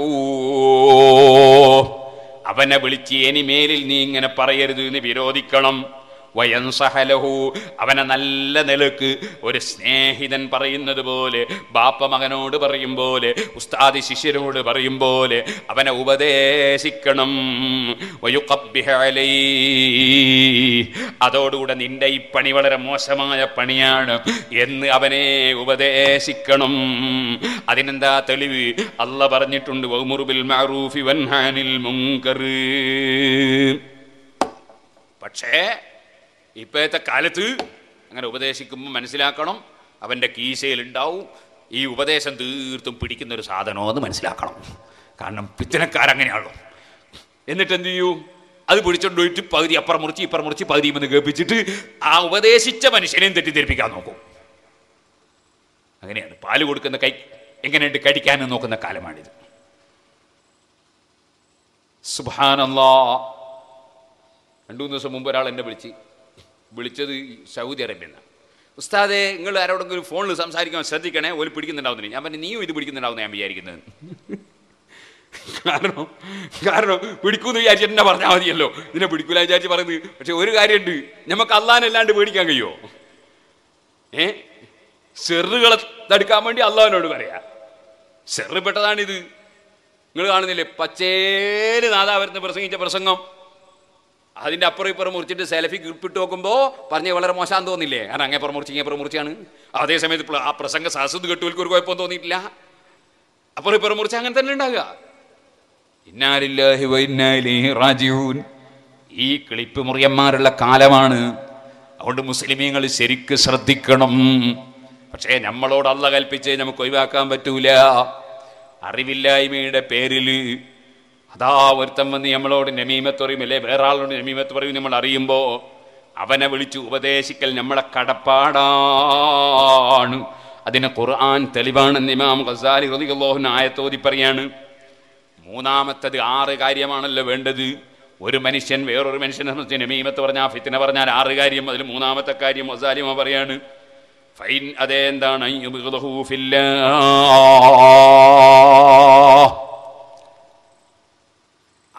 അവനെ വിളിച്ച് ഇനിമേലിൽ നീ ഇങ്ങനെ പറയരുത് എന്ന് വിരോധിക്കണം വയൻസഹലഹു അവനെ നല്ല നിലക്ക് ഒരു സ്നേഹിതൻ പറയുന്നത് പോലെ ബാപ്പ മകനോട് പറയും പോലെ ഉസ്താദി ശിഷ്യരോട് പറയും പോലെ അവനെ ഉപദേശിക്കണം വയുഖബ്ബിഹ അലൈഹി. അതോടുകൂടെ നിന്റെ ഈ പണി വളരെ മോശമായ പണിയാണ് എന്ന് അവനെ ഉപദേശിക്കണം അതിനെന്താ തെളിവ് അല്ല പറഞ്ഞിട്ടുണ്ട് വൗമുറുബിൽ മഅറൂഫി വൻഹാനിൽ മുങ്കർ പക്ഷേ ഇപ്പോഴത്തെ കാലത്ത് അങ്ങനെ ഉപദേശിക്കുമ്പോൾ മനസ്സിലാക്കണം അവൻ്റെ കീശയിലുണ്ടാവും ഈ ഉപദേശം തീർത്തും പിടിക്കുന്ന ഒരു സാധനമെന്ന് മനസ്സിലാക്കണം കാരണം പിത്തനക്കാരങ്ങനെയാണല്ലോ എന്നിട്ട് എന്ത് ചെയ്യും അത് പിടിച്ചോണ്ട് പോയിട്ട് പകുതി അപ്പുറം മുറിച്ച് ഇപ്പുറം മുറിച്ച് പകുതി എന്ന് കേൾപ്പിച്ചിട്ട് ആ ഉപദേശിച്ച മനുഷ്യനെയും തെറ്റിദ്ധരിപ്പിക്കാൻ നോക്കും അങ്ങനെയാണ് പാല് കൊടുക്കുന്ന കൈ എങ്ങനെയുണ്ട് കടിക്കാനും നോക്കുന്ന കാലമാണിത് സുബാനല്ലാ രണ്ടു മൂന്ന് ദിവസം മുമ്പ് ഒരാൾ എന്നെ വിളിച്ച് വിളിച്ചത് സൗദി അറേബ്യ ഉസ്താദെ നിങ്ങൾ ആരോടെങ്കിലും ഫോണിൽ സംസാരിക്കാൻ ശ്രദ്ധിക്കണേ ഒരു പിടിക്കുന്നുണ്ടാവുന്നില്ല ഞാൻ പറഞ്ഞു നീയും ഇത് പിടിക്കുന്നുണ്ടാവുന്ന ഞാൻ വിചാരിക്കുന്നത് കാരണം കാരണം പിടിക്കൂന്ന് വിചാരിച്ച് എന്നെ പറഞ്ഞാൽ മതിയല്ലോ ഇതിനെ പിടിക്കൂല വിചാരിച്ച് പറയുന്നത് പക്ഷെ ഒരു കാര്യമുണ്ട് നമുക്ക് അള്ളാനല്ലാണ്ട് പേടിക്കാൻ കഴിയുമോ ഏ സെറുകളെ തടുക്കാൻ വേണ്ടി അള്ളാഹിനോട് പറയാ സെറ് പെട്ടതാണിത് നിങ്ങൾ കാണുന്നില്ലേ പച്ചേര് നാദാ വരുന്ന പ്രസംഗിച്ച പ്രസംഗം അതിൻ്റെ അപ്പുറം ഇപ്പുറം മുറിച്ചിട്ട് സെൽഫി ക്ലിപ്പിട്ട് നോക്കുമ്പോൾ പറഞ്ഞ വളരെ മോശം തോന്നില്ലേ കാരണം അങ്ങേ പുറം മുറിച്ച് ഇങ്ങനെ പുറം മുറിച്ചാണ് അതേ സമയത്ത് പ്ല- ആ പ്രസംഗ സാസുദ് കെട്ടുവൽക്ക് ഒരു കുഴപ്പം തോന്നിയിട്ടില്ല അപ്പുറം ഇപ്പുറം മുറിച്ച് അങ്ങനെ തന്നെ ഉണ്ടാകുക ഇന്നാലില്ലാഹി വ ഇന്നാ ഇലൈഹി റാജിഊൻ ഈ കിളിപ്പ് മുറിയന്മാരുള്ള കാലമാണ് അതുകൊണ്ട് മുസ്ലിമീങ്ങൾ ശരിക്ക് ശ്രദ്ധിക്കണം പക്ഷേ നമ്മളോട് അല്ല കൽപ്പിച്ച് നമുക്ക് ഒഴിവാക്കാൻ പറ്റൂല അറിവില്ലായ്മയുടെ പേരിൽ അതാ ഒരുത്തം വന്ന് നമ്മളോട് നമീമത്ത് പറയും അല്ലേ വേറെ ആളോട് നമീമത്ത് പറയും നമ്മൾ അറിയുമ്പോൾ അവനെ വിളിച്ച് ഉപദേശിക്കൽ നമ്മളെ കടപ്പാടാണ് അതിന് ഖുർആൻ തെളിവാണെന്ന് ഇമാം ഖസാലി റളിയല്ലാഹു ആയത്തോതി പറയാണ് മൂന്നാമത്തത് ആറ് കാര്യമാണല്ലോ വേണ്ടത് ഒരു മനുഷ്യൻ വേറൊരു മനുഷ്യനെ സംബന്ധിച്ച് നമീമത്ത് പറഞ്ഞാൽ ഫിത്തിന പറഞ്ഞാൽ ആറ് കാര്യം അതിൽ മൂന്നാമത്തെ കാര്യം മസാലിമ പറയാണ് ഫൈൻ അതേ എന്താണ് അയ്യുബ്ഗിദഹു ഫില്ലാഹ്.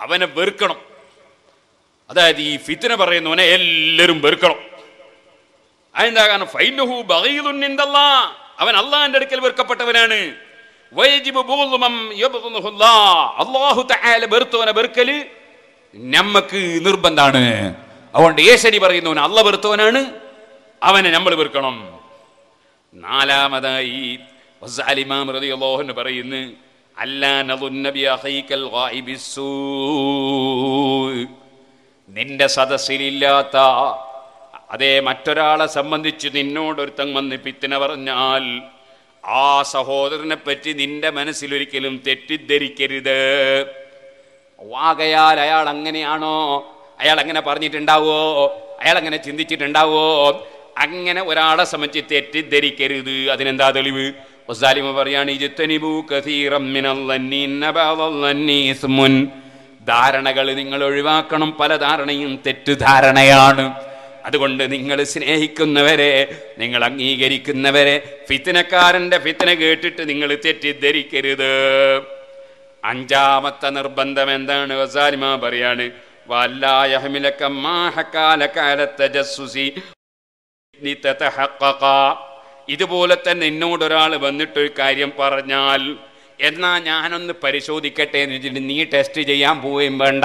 അവനെ വെറുക്കണം അതായത് ഈ ഫിത്തിന പറയുന്നവനെ എല്ലാവരും വെറുക്കണം അതെന്താ കാരണം ഫൈനഹു ബഗീദുൻ ഇൻദല്ലാ. അവൻ അള്ളാഹിന്റെ അടുക്കൽ വെറുക്കപ്പെട്ടവനാണ് വയജിബു ബുഗ്ദു മൻ യബ്ഗുദുഹു അല്ലാ. അല്ലാഹു തആല വെറുത്തവനെ വെറുക്കല് നമ്മക്ക് നിർബന്ധാണ് അതുകൊണ്ട് ഏശരി പറയുന്നവൻ അല്ല വെറുത്തവനാണ് അവനെ നമ്മൾ വെറുക്കണം നാലാമതായി വസ്സാൽ ഇമാം റളിയല്ലാഹു അൻഹു പറയുന്നു അല്ലാ നദുന്ന ബി അഖീകൽ ഗായിബി സൂ നിന്റെ സദസ്സിലില്ലാത്ത അതേ മറ്റൊരാളെ സംബന്ധിച്ച് നിന്നോടൊരുത്തൻ വന്ന് പിത്തിന പറഞ്ഞാൽ ആ സഹോദരനെ പറ്റി നിന്റെ മനസ്സിലൊരിക്കലും തെറ്റിദ്ധരിക്കരുത് വാകയാൽ അയാൾ അങ്ങനെയാണോ അയാൾ അങ്ങനെ പറഞ്ഞിട്ടുണ്ടാവോ അയാൾ അങ്ങനെ ചിന്തിച്ചിട്ടുണ്ടാവോ അങ്ങനെ ഒരാളെ സംബന്ധിച്ച് തെറ്റിദ്ധരിക്കരുത് അതിനെന്താ തെളിവ് വസാലിമ പറയാണ് ഇജ്തനിബൂ കസീറം മിനല്ലന്നി ഇന്ന ബഅദല്ലന്നി ഇസ്മുൻ ധാരണകൾ നിങ്ങൾ ഒഴിവാക്കണം പല ധാരണയും തെറ്റുധാരണയാണ് അതുകൊണ്ട് നിങ്ങൾ സ്നേഹിക്കുന്നവരെ നിങ്ങൾ അംഗീകരിക്കുന്നവരെ ഫിത്തിനക്കാരന്റെ ഫിത്തിന കേട്ടിട്ട് നിങ്ങൾ തെറ്റിദ്ധരിക്കരുത് അഞ്ചാമത്തെ നിർബന്ധം എന്താണ് വസാലിമ പറയാണ് വല്ലായഹമിലക മാ ഹക്കാലക അല തജസ്സുസി ലിതതഹഖഖ. ഇതുപോലെ തന്നെ എന്നോട് ഒരാൾ വന്നിട്ടൊരു കാര്യം പറഞ്ഞാൽ എന്നാ ഞാനൊന്ന് പരിശോധിക്കട്ടെ എന്ന് വെച്ചിട്ട് നീ ടെസ്റ്റ് ചെയ്യാൻ പോവുകയും വേണ്ട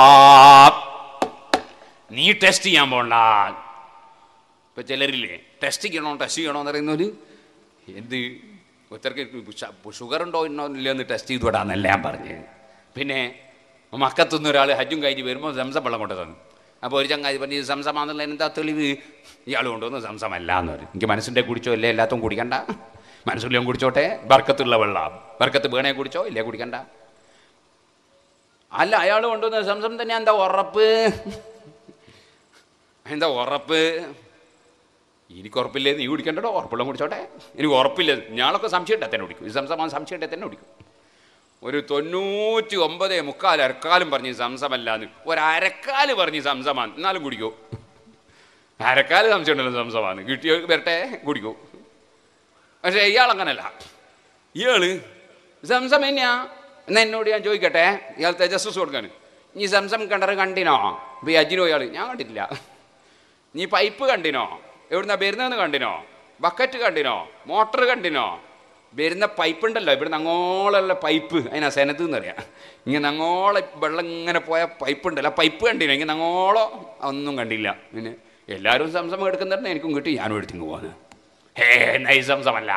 നീ ടെസ്റ്റ് ചെയ്യാൻ പോണ്ട ഇപ്പൊ ചിലരില്ലേ ടെസ്റ്റ് ചെയ്യണോ ടെസ്റ്റ് ചെയ്യണോ എന്ന് പറയുന്നൊരു എന്ത് ഒത്തർക്ക് ഷുഗർ ഉണ്ടോ ഇന്നോ ഇല്ലയോ എന്ന് ടെസ്റ്റ് ചെയ്ത് വിടാന്നല്ല ഞാൻ പറഞ്ഞത് പിന്നെ മക്കത്തുനിന്ന് ഒരാൾ ഹജ്ജും കഴിഞ്ഞ് വരുമ്പോൾ സംസം വെള്ളം കൊണ്ട് തന്നു അപ്പോൾ ഒരു ചങ്ങാതി പറഞ്ഞു ഇത് സംസമാന്നുള്ള എന്താ തെളിവ് ഇയാൾ കൊണ്ടുവന്ന് സംസമല്ല എന്ന് പറയും എനിക്ക് മനസ്സിൻ്റെ കുടിച്ചോ ഇല്ലേ എല്ലാത്തും കുടിക്കണ്ട മനസ്സിലും കുടിച്ചോട്ടെ ബർക്കത്തുള്ള വെള്ളം ബർക്കത്ത് വേണേ കുടിച്ചോ ഇല്ലേ കുടിക്കണ്ട അല്ല അയാൾ കൊണ്ടുവന്ന സംസം തന്നെ എന്താ ഉറപ്പ് എന്താ ഉറപ്പ് എനിക്ക് ഉറപ്പില്ലേ നീ കുടിക്കണ്ടോ ഉറപ്പുള്ള കുടിച്ചോട്ടെ എനിക്ക് ഉറപ്പില്ല ഞാളൊക്കെ സംശയം ഇട്ടാൽ തന്നെ കുടിക്കും ഈ സംസമാൻ സംശയം ഇട്ടാൽ തന്നെ കുടിക്കും ഒരു തൊണ്ണൂറ്റി ഒമ്പത് മുക്കാൽ അരക്കാലും പറഞ്ഞ് സംസമല്ലാന്ന് ഒരു അരക്കാല് പറഞ്ഞ് സംസമാൻ എന്നാലും കുടിക്കൂ അരക്കാല് സംശയം ഉണ്ടല്ലോ സംസമാന്ന് കിട്ടിയ വരട്ടെ കുടിക്കൂ പക്ഷേ ഇയാൾ അങ്ങനല്ല ഇയാള് സംസം തന്നെയാ എന്നാ എന്നോട് ഞാൻ ചോദിക്കട്ടെ ഇയാൾ തേജസ്സസ് കൊടുക്കാണ് നീ സംസം കിണർ കണ്ടിനോ ഇപ്പൊ ഈ അജിനോ ഇയാൾ ഞാൻ കണ്ടിട്ടില്ല നീ പൈപ്പ് കണ്ടിനോ എവിടുന്ന വരുന്നതെന്ന് കണ്ടിനോ ബക്കറ്റ് കണ്ടിനോ മോട്ടർ കണ്ടിനോ വരുന്ന പൈപ്പ് ഉണ്ടല്ലോ ഇവിടുന്ന് അങ്ങോളമുള്ള പൈപ്പ് അതിനാ സെനത്ത് എന്ന് പറയാം ഇങ്ങനെ അങ്ങോളം വെള്ളം ഇങ്ങനെ പോയ പൈപ്പ് ഉണ്ടല്ലോ ആ പൈപ്പ് കണ്ടിനോ ഇങ്ങനെ അങ്ങോളോ ഒന്നും കണ്ടില്ല പിന്നെ എല്ലാവരും സംസം എടുക്കുന്നുണ്ട് എനിക്കും കിട്ടി ഞാനും എടുത്തിങ്ങ് പോകാന് ഹേ നൈ സംസമല്ല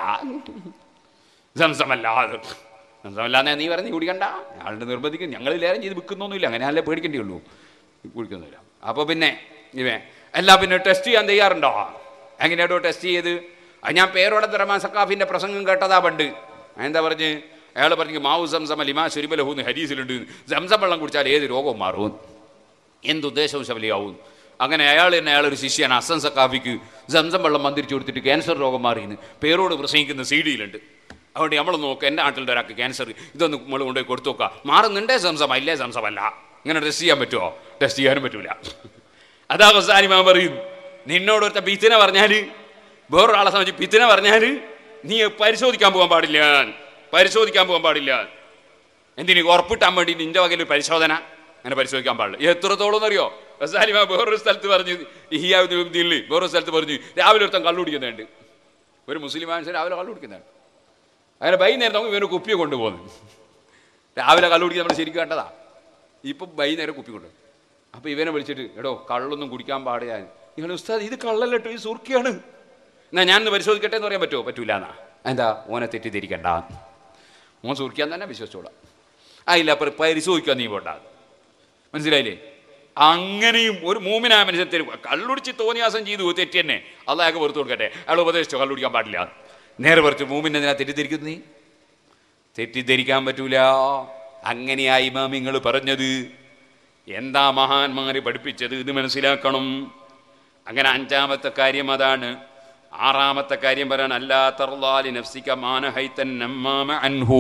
സംസമല്ല സംസമല്ലാന്ന് നീ പറഞ്ഞ് കുടിക്കണ്ട ആളുടെ നിർബന്ധിക്കും ഞങ്ങൾ ലേലം ചെയ്ത് വിൽക്കുന്നൊന്നുമില്ല അങ്ങനെ അല്ലേ പേടിക്കേണ്ടിയുള്ളൂ കുടിക്കുന്നില്ല അപ്പോൾ പിന്നെ ഇവേ അല്ല പിന്നെ ടെസ്റ്റ് ചെയ്യാൻ തയ്യാറുണ്ടോ എങ്ങനെയാടോ ടെസ്റ്റ് ചെയ്ത് അത് ഞാൻ പേരോടെ റഹ്മാൻ സക്കാഫിൻ്റെ പ്രസംഗം കേട്ടതാ പണ്ട് എന്താ പറഞ്ഞ് അയാൾ പറഞ്ഞു മാവു സംസം ലിമാ ശുരിബലഹൂന്ന് ഹരീസിലുണ്ട് സംസം വെള്ളം കുടിച്ചാൽ ഏത് രോഗവും മാറും എന്തുദ്ദേശവും ശബലിയാവും അങ്ങനെ അയാൾ തന്നെ അയാളൊരു ശിഷ്യാണ് അസൻ സക്കാഫിക്ക് സംസം വെള്ളം മന്ത്രിച്ചു കൊടുത്തിട്ട് ക്യാൻസർ രോഗം മാറിയെന്ന് പേരോട് പ്രസംഗിക്കുന്ന സി ഡിയിലുണ്ട് അതുകൊണ്ട് നമ്മൾ നോക്കുക എൻ്റെ നാട്ടിലുള്ള ഒരാൾക്ക് ക്യാൻസർ ഇതൊന്ന് നമ്മൾ കൊണ്ടുപോയി കൊടുത്തു നോക്കുക മാറുന്നുണ്ടേ സംസമ ഇല്ലേ സംസമല്ല ഇങ്ങനെ ടെസ്റ്റ് ചെയ്യാൻ പറ്റുമോ ടെസ്റ്റ് ചെയ്യാനും പറ്റൂല അതാ ഹസാനിമാ പറയും നിന്നോട് ഒരുത്ത പിത്തിനെ പറഞ്ഞാൽ വേറൊരാളെ സംബന്ധിച്ച് പിത്തിനെ പറഞ്ഞാൽ നീ പരിശോധിക്കാൻ പോകാൻ പാടില്ല പരിശോധിക്കാൻ പോകാൻ പാടില്ല എന്തിനു ഉറപ്പിട്ടാൻ വേണ്ടി നിന്റെ വകയിൽ ഒരു പരിശോധന അങ്ങനെ പരിശോധിക്കാൻ പാടില്ല എത്രത്തോളം എന്നറിയോ ഹസാനിമ വേറൊരു സ്ഥലത്ത് പറഞ്ഞു ഇഹിയാവുദ്ദീനിൽ വേറൊരു സ്ഥലത്ത് പറഞ്ഞു രാവിലെ ഒരുത്തൻ കള്ളു കുടിക്കുന്നുണ്ട് ഒരു മുസ്ലിം മനുഷ്യൻ രാവിലെ കള്ളു കുടിക്കുന്നുണ്ട് അങ്ങനെ വൈകുന്നേരം നമുക്ക് ഇവന് കുപ്പിയെ കൊണ്ടുപോകുന്നു രാവിലെ കള്ളു കുടിക്കാൻ നമ്മൾ ശരിക്കും കണ്ടതാ ഇപ്പം വൈകുന്നേരം കുപ്പി കൊണ്ടു അപ്പോൾ ഇവനെ വിളിച്ചിട്ട് എടോ കള്ളൊന്നും കുടിക്കാൻ പാടില്ല നിങ്ങൾ ഉസ്താദ് ഇത് കള്ളല്ല കേട്ടോ ഇത് സുർക്കിയാണ് എന്നാ ഞാനൊന്ന് പരിശോധിക്കട്ടെ എന്ന് പറയാൻ പറ്റുമോ പറ്റൂല എന്നാ എന്താ ഓനെ തെറ്റിദ്ധരിക്കണ്ട ഓൻ സുർക്കിയാൻ തന്നെ വിശ്വസിച്ചോളാം ആ ഇല്ല അപ്പം പരിശോധിക്കാൻ നീ പോണ്ട മനസ്സിലായില്ലേ അങ്ങനെയും ഒരു മൂമിനായ മനുഷ്യൻ തരും കള്ളുടിച്ച് തോന്നിയാസം ചെയ്തു തെറ്റി തന്നെ അള്ളാഹ് വെറുതെ കൊടുക്കട്ടെ അയാൾ ഉപദേശിച്ചോ കള്ളുടിക്കാൻ പാടില്ല നേരെ പറിച്ചു മൂമിനെ എന്തിനാ തെറ്റിദ്ധരിക്കുന്നു നീ തെറ്റിദ്ധരിക്കാൻ പറ്റൂല അങ്ങനെയാ ഇമാമിങ്ങൾ പറഞ്ഞത് എന്താ മഹാന്മാര് പഠിപ്പിച്ചത് ഇത് മനസ്സിലാക്കണം അങ്ങനെ അഞ്ചാമത്തെ കാര്യം അതാണ് ആറാമത്തെ കാര്യം പറയാൻ അല്ലാത്തർലാലി നഫ്സിക മാനഹൈത്തൻ നമ്മാമ അൻഹു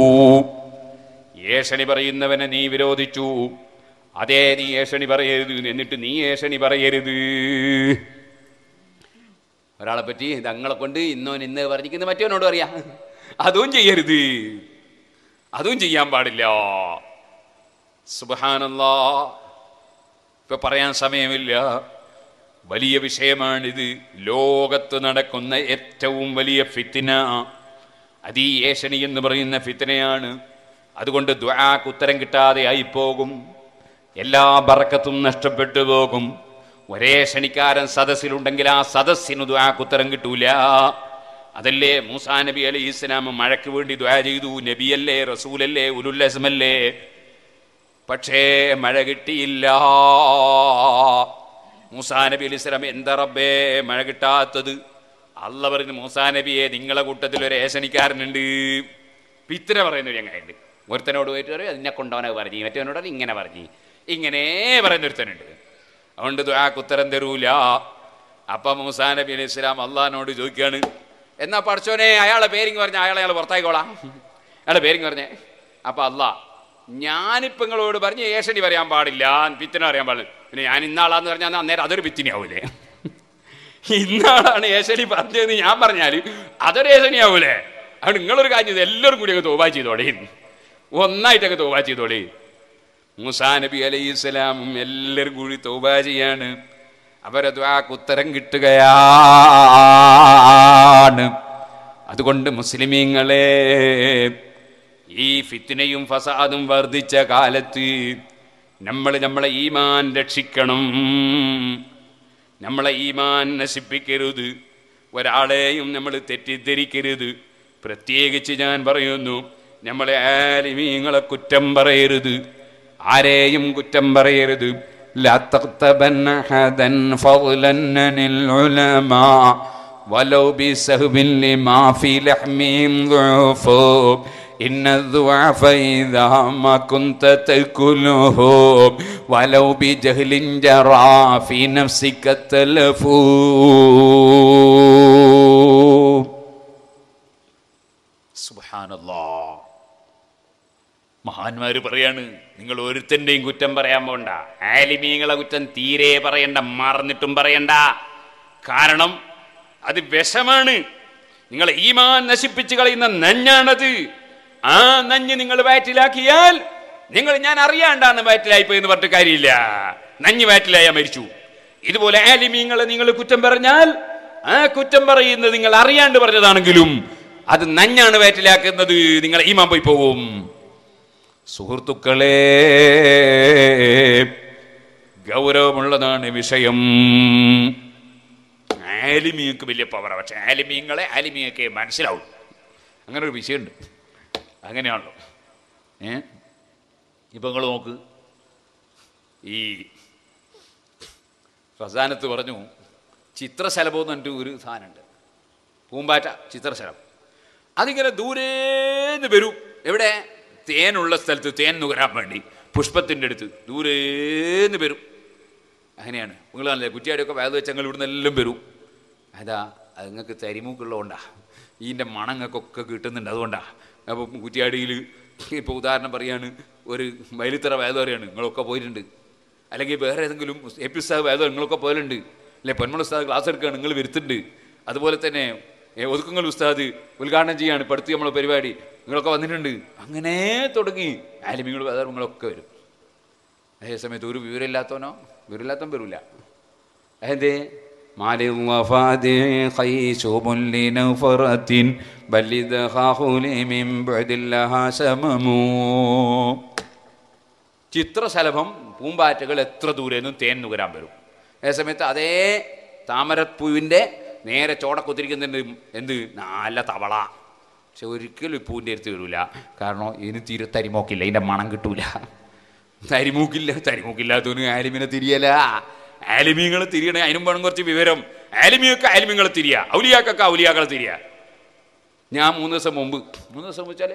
ഏഷണി പറയുന്നവനെ നീ വിരോധിച്ചു അതേ നീ ഏഷണി പറയരുത് എന്നിട്ട് നീ ഏഷണി പറയരുത് ഒരാളെ പറ്റി തങ്ങളെ കൊണ്ട് ഇന്നോൻ ഇന്ന് പറഞ്ഞിരിക്കുന്നത് മറ്റവനോട് പറയാ അതും ചെയ്യരുത് അതും ചെയ്യാൻ പാടില്ല സുബഹാനല്ലാ ഇപ്പൊ പറയാൻ സമയമില്ല വലിയ വിഷയമാണിത് ലോകത്ത് നടക്കുന്ന ഏറ്റവും വലിയ ഫിത്തിന അത് ഈ ഏഷണി എന്ന് പറയുന്ന ഫിത്തിനയാണ് അതുകൊണ്ട് ദ്വാക്ക് ഉത്തരം കിട്ടാതെ ആയിപ്പോകും എല്ലാ ബറക്കത്തും നഷ്ടപ്പെട്ടു പോകും ഒരേ ക്ഷണിക്കാരൻ സദസ്സിലുണ്ടെങ്കിൽ ആ സദസ്സിന് ദ്വാക്ക് ഉത്തരം കിട്ടൂല അതല്ലേ മൂസാ നബി അലി ഇസ്ലാം മഴയ്ക്ക് വേണ്ടി ദ്വാ ചെയ്തു നബിയല്ലേ റസൂലല്ലേ ഉലുല്ലസ്മല്ലേ പക്ഷേ മഴ കിട്ടിയില്ല മൂസാ നബി അലി സ്വലാം എന്താ റബ്ബേ മഴ കിട്ടാത്തത് അല്ല പറഞ്ഞു മൂസാ നബിയെ നിങ്ങളെ കൂട്ടത്തിൽ ഒരു ഏശനിക്കാരനുണ്ട് പിത്തിര പറയുന്ന ഒരു ചങ്ങായുണ്ട് ഒരുത്തനോട് പോയിട്ട് പറയും അതിനെ കൊണ്ടവനെ പറഞ്ഞു മറ്റവനോട് പറയും ഇങ്ങനെ പറഞ്ഞു ഇങ്ങനെ പറയുന്ന ഒരുത്തനുണ്ട് അതുകൊണ്ട് ദ്വാക്ക് ഉത്തരം തരൂല അപ്പൊ മൂസാ നബി അലൈഹി സ്വലാം അള്ളഹാനോട് ചോദിക്കുകയാണ് എന്നാ പഠിച്ചോനെ അയാളെ പേരിങ് പറഞ്ഞ അയാളെ അയാൾ പുറത്തായിക്കോളാം അയാളെ പേരിങ് പറഞ്ഞേ അപ്പൊ അല്ലാ ഞാനിപ്പോ നിങ്ങളോട് പറഞ്ഞ് ഏഷണി പറയാൻ പാടില്ല പിത്തിന പറയാൻ പാടില്ല പിന്നെ ഞാൻ ഇന്നാളാന്ന് പറഞ്ഞാൽ അന്നേരം അതൊരു പിത്തിനാവൂലേ ഇന്നാളാണ് ഏശനി പറഞ്ഞതെന്ന് ഞാൻ പറഞ്ഞാൽ അതൊരു ഏശനിയാവൂലേ അതുകൊണ്ട് നിങ്ങളൊരു കാര്യം ചെയ്ത് എല്ലാവരും കൂടി അങ്ങ് തോബാ ചെയ്തോളേ ഒന്നായിട്ടൊക്കെ തോബാ ചെയ്തോളേ മൂസാ നബി അലൈഹി സ്വലാമും എല്ലാവരും കൂടി തോബാ ചെയ്യാണ് അവരത് ആ ഉത്തരം കിട്ടുകയാണ് അതുകൊണ്ട് മുസ്ലിമീങ്ങളെ ഈ ഫിത്തിനയും ഫസാദും വർദ്ധിച്ച കാലത്ത് നമ്മൾ നമ്മളെ ഈമാൻ രക്ഷിക്കണം നമ്മളെ ഈമാൻ നശിപ്പിക്കരുത് ഒരാളെയും നമ്മൾ തെറ്റിദ്ധരിക്കരുത് പ്രത്യേകിച്ച് ഞാൻ പറയുന്നു നമ്മളെ ആലിമീങ്ങളെ കുറ്റം പറയരുത് ആരെയും കുറ്റം പറയരുത് لا تغتبن أحدا فضلا عن العلماء ولو بسهو لما في لحمهم ضعف إن الضعف إذا ما كنت تأكله ولو بجهل جرى في نفسك التلف سبحان الله മഹാന്മാര് പറയാണ് നിങ്ങൾ ഒരുത്തന്റെയും കുറ്റം പറയാൻ പോണ്ട ആലിമീങ്ങളെ കുറ്റം തീരെ പറയണ്ട മറന്നിട്ടും പറയണ്ട കാരണം അത് വിഷമാണ് നിങ്ങൾ ഈമാൻ നശിപ്പിച്ചു കളയുന്ന നഞ്ഞാണത് ആ നഞ്ഞ് നിങ്ങൾ വയറ്റിലാക്കിയാൽ നിങ്ങൾ ഞാൻ അറിയാണ്ടാണ് വയറ്റിലായിപ്പോയി എന്ന് പറഞ്ഞിട്ട് കാര്യമില്ല നഞ്ഞ് വയറ്റിലായ മരിച്ചു ഇതുപോലെ ആലിമീങ്ങളെ നിങ്ങൾ കുറ്റം പറഞ്ഞാൽ ആ കുറ്റം പറയുന്നത് നിങ്ങൾ അറിയാണ്ട് പറഞ്ഞതാണെങ്കിലും അത് നഞ്ഞാണ് വയറ്റിലാക്കുന്നത് നിങ്ങൾ ഈമാൻ പോയി പോകും സുഹൃത്തുക്കളെ ഗൗരവമുള്ളതാണ് വിഷയം ആലിമീങ്ങൾക്ക് വലിയ പവറാണ് പക്ഷെ ആലിമീങ്ങളെ ആലിമീങ്ങൾക്ക് മനസ്സിലാവും അങ്ങനെ ഒരു വിഷയമുണ്ട് അങ്ങനെയാണല്ലോ ഏ ഇപ്പം നിങ്ങൾ നോക്ക് ഈ ഫസാനത്ത് പറഞ്ഞു ചിത്രശലഭം എന്ന് പറഞ്ഞിട്ട് ഒരു സാധനമുണ്ട് പൂമ്പാറ്റ ചിത്രശലഭം അതിങ്ങനെ ദൂരേന്ന് വരും എവിടെ തേനുള്ള സ്ഥലത്ത് തേൻ നുകരാൻ വേണ്ടി പുഷ്പത്തിൻ്റെ അടുത്ത് ദൂരേന്ന് വരും അങ്ങനെയാണ് നിങ്ങൾ നല്ല കുറ്റിയാടിയൊക്കെ വേദ വെച്ച് ഞങ്ങൾ ഇവിടുന്ന് എല്ലാം വരും അതാ അത് നിങ്ങൾക്ക് തരിമൂക്കുള്ളതുകൊണ്ടാ ഇതിൻ്റെ മണങ്ങൾക്കൊക്കെ കിട്ടുന്നുണ്ട് അതുകൊണ്ടാ അപ്പോൾ കുറ്റിയാടിയിൽ ഇപ്പോൾ ഉദാഹരണം പറയാണ് ഒരു വൈലിത്തറ വേദം അറിയാണ് നിങ്ങളൊക്കെ പോയിട്ടുണ്ട് അല്ലെങ്കിൽ വേറെ ഏതെങ്കിലും എപ്പിസാദ് വേദം നിങ്ങളൊക്കെ പോയിട്ടുണ്ട് അല്ലെ പൊന്മള ഉസ്താദ് ക്ലാസ് എടുക്കുകയാണ് നിങ്ങൾ വരുത്തുന്നുണ്ട് അതുപോലെ തന്നെ ഏ, ഒതുക്കുങ്ങൽ ഉസ്താദ് ഉദ്ഘാടനം ചെയ്യാണ് ഇപ്പം അടുത്ത് നമ്മളെ പരിപാടി നിങ്ങളൊക്കെ വന്നിട്ടുണ്ട് അങ്ങനെ തുടങ്ങി ആലിമികൾ വേദം നിങ്ങളൊക്കെ വരും അതേ സമയത്ത് ഒരു വിവരമില്ലാത്തവനോ വിവരമില്ലാത്തവൻ വരില്ല അതെന്തേ ما للوفاد خيشوم لنفرة بل إذا خاخولي من بعد لها شمم ചിത്രശലഭം പൂമ്പാറ്റകൾ എത്ര ദൂരെ നിന്നും തേൻ നുകരാൻ വരും അതേസമയത്ത് അതേ താമരപ്പൂവിൻ്റെ നേരെ ചോടക്കുത്തിരിക്കുന്നുണ്ട് എന്ത് നല്ല തവള പക്ഷെ ഒരിക്കലും ഈ പൂവിൻ്റെ അടുത്ത് വരില്ല കാരണം ഇതിന് തീരെ തരിമോക്കില്ല ഇതിൻ്റെ മണം കിട്ടൂല തരിമൂക്കില്ല തരിമൂക്കില്ലാത്തവന് ആലിമിനെ തിരിയല ആലിമീങ്ങളെ തിരിയണേ അതിനും വേണം കുറച്ച് വിവരം ആലിമിയൊക്കെ ആലിമീങ്ങളെ തിരിയ ഔലിയാക്കൊക്കെ ഔലിയാക്കളെ തിരിയ ഞാൻ മൂന്ന് ദിവസം മുമ്പ് മൂന്ന് ദിവസം വെച്ചാൽ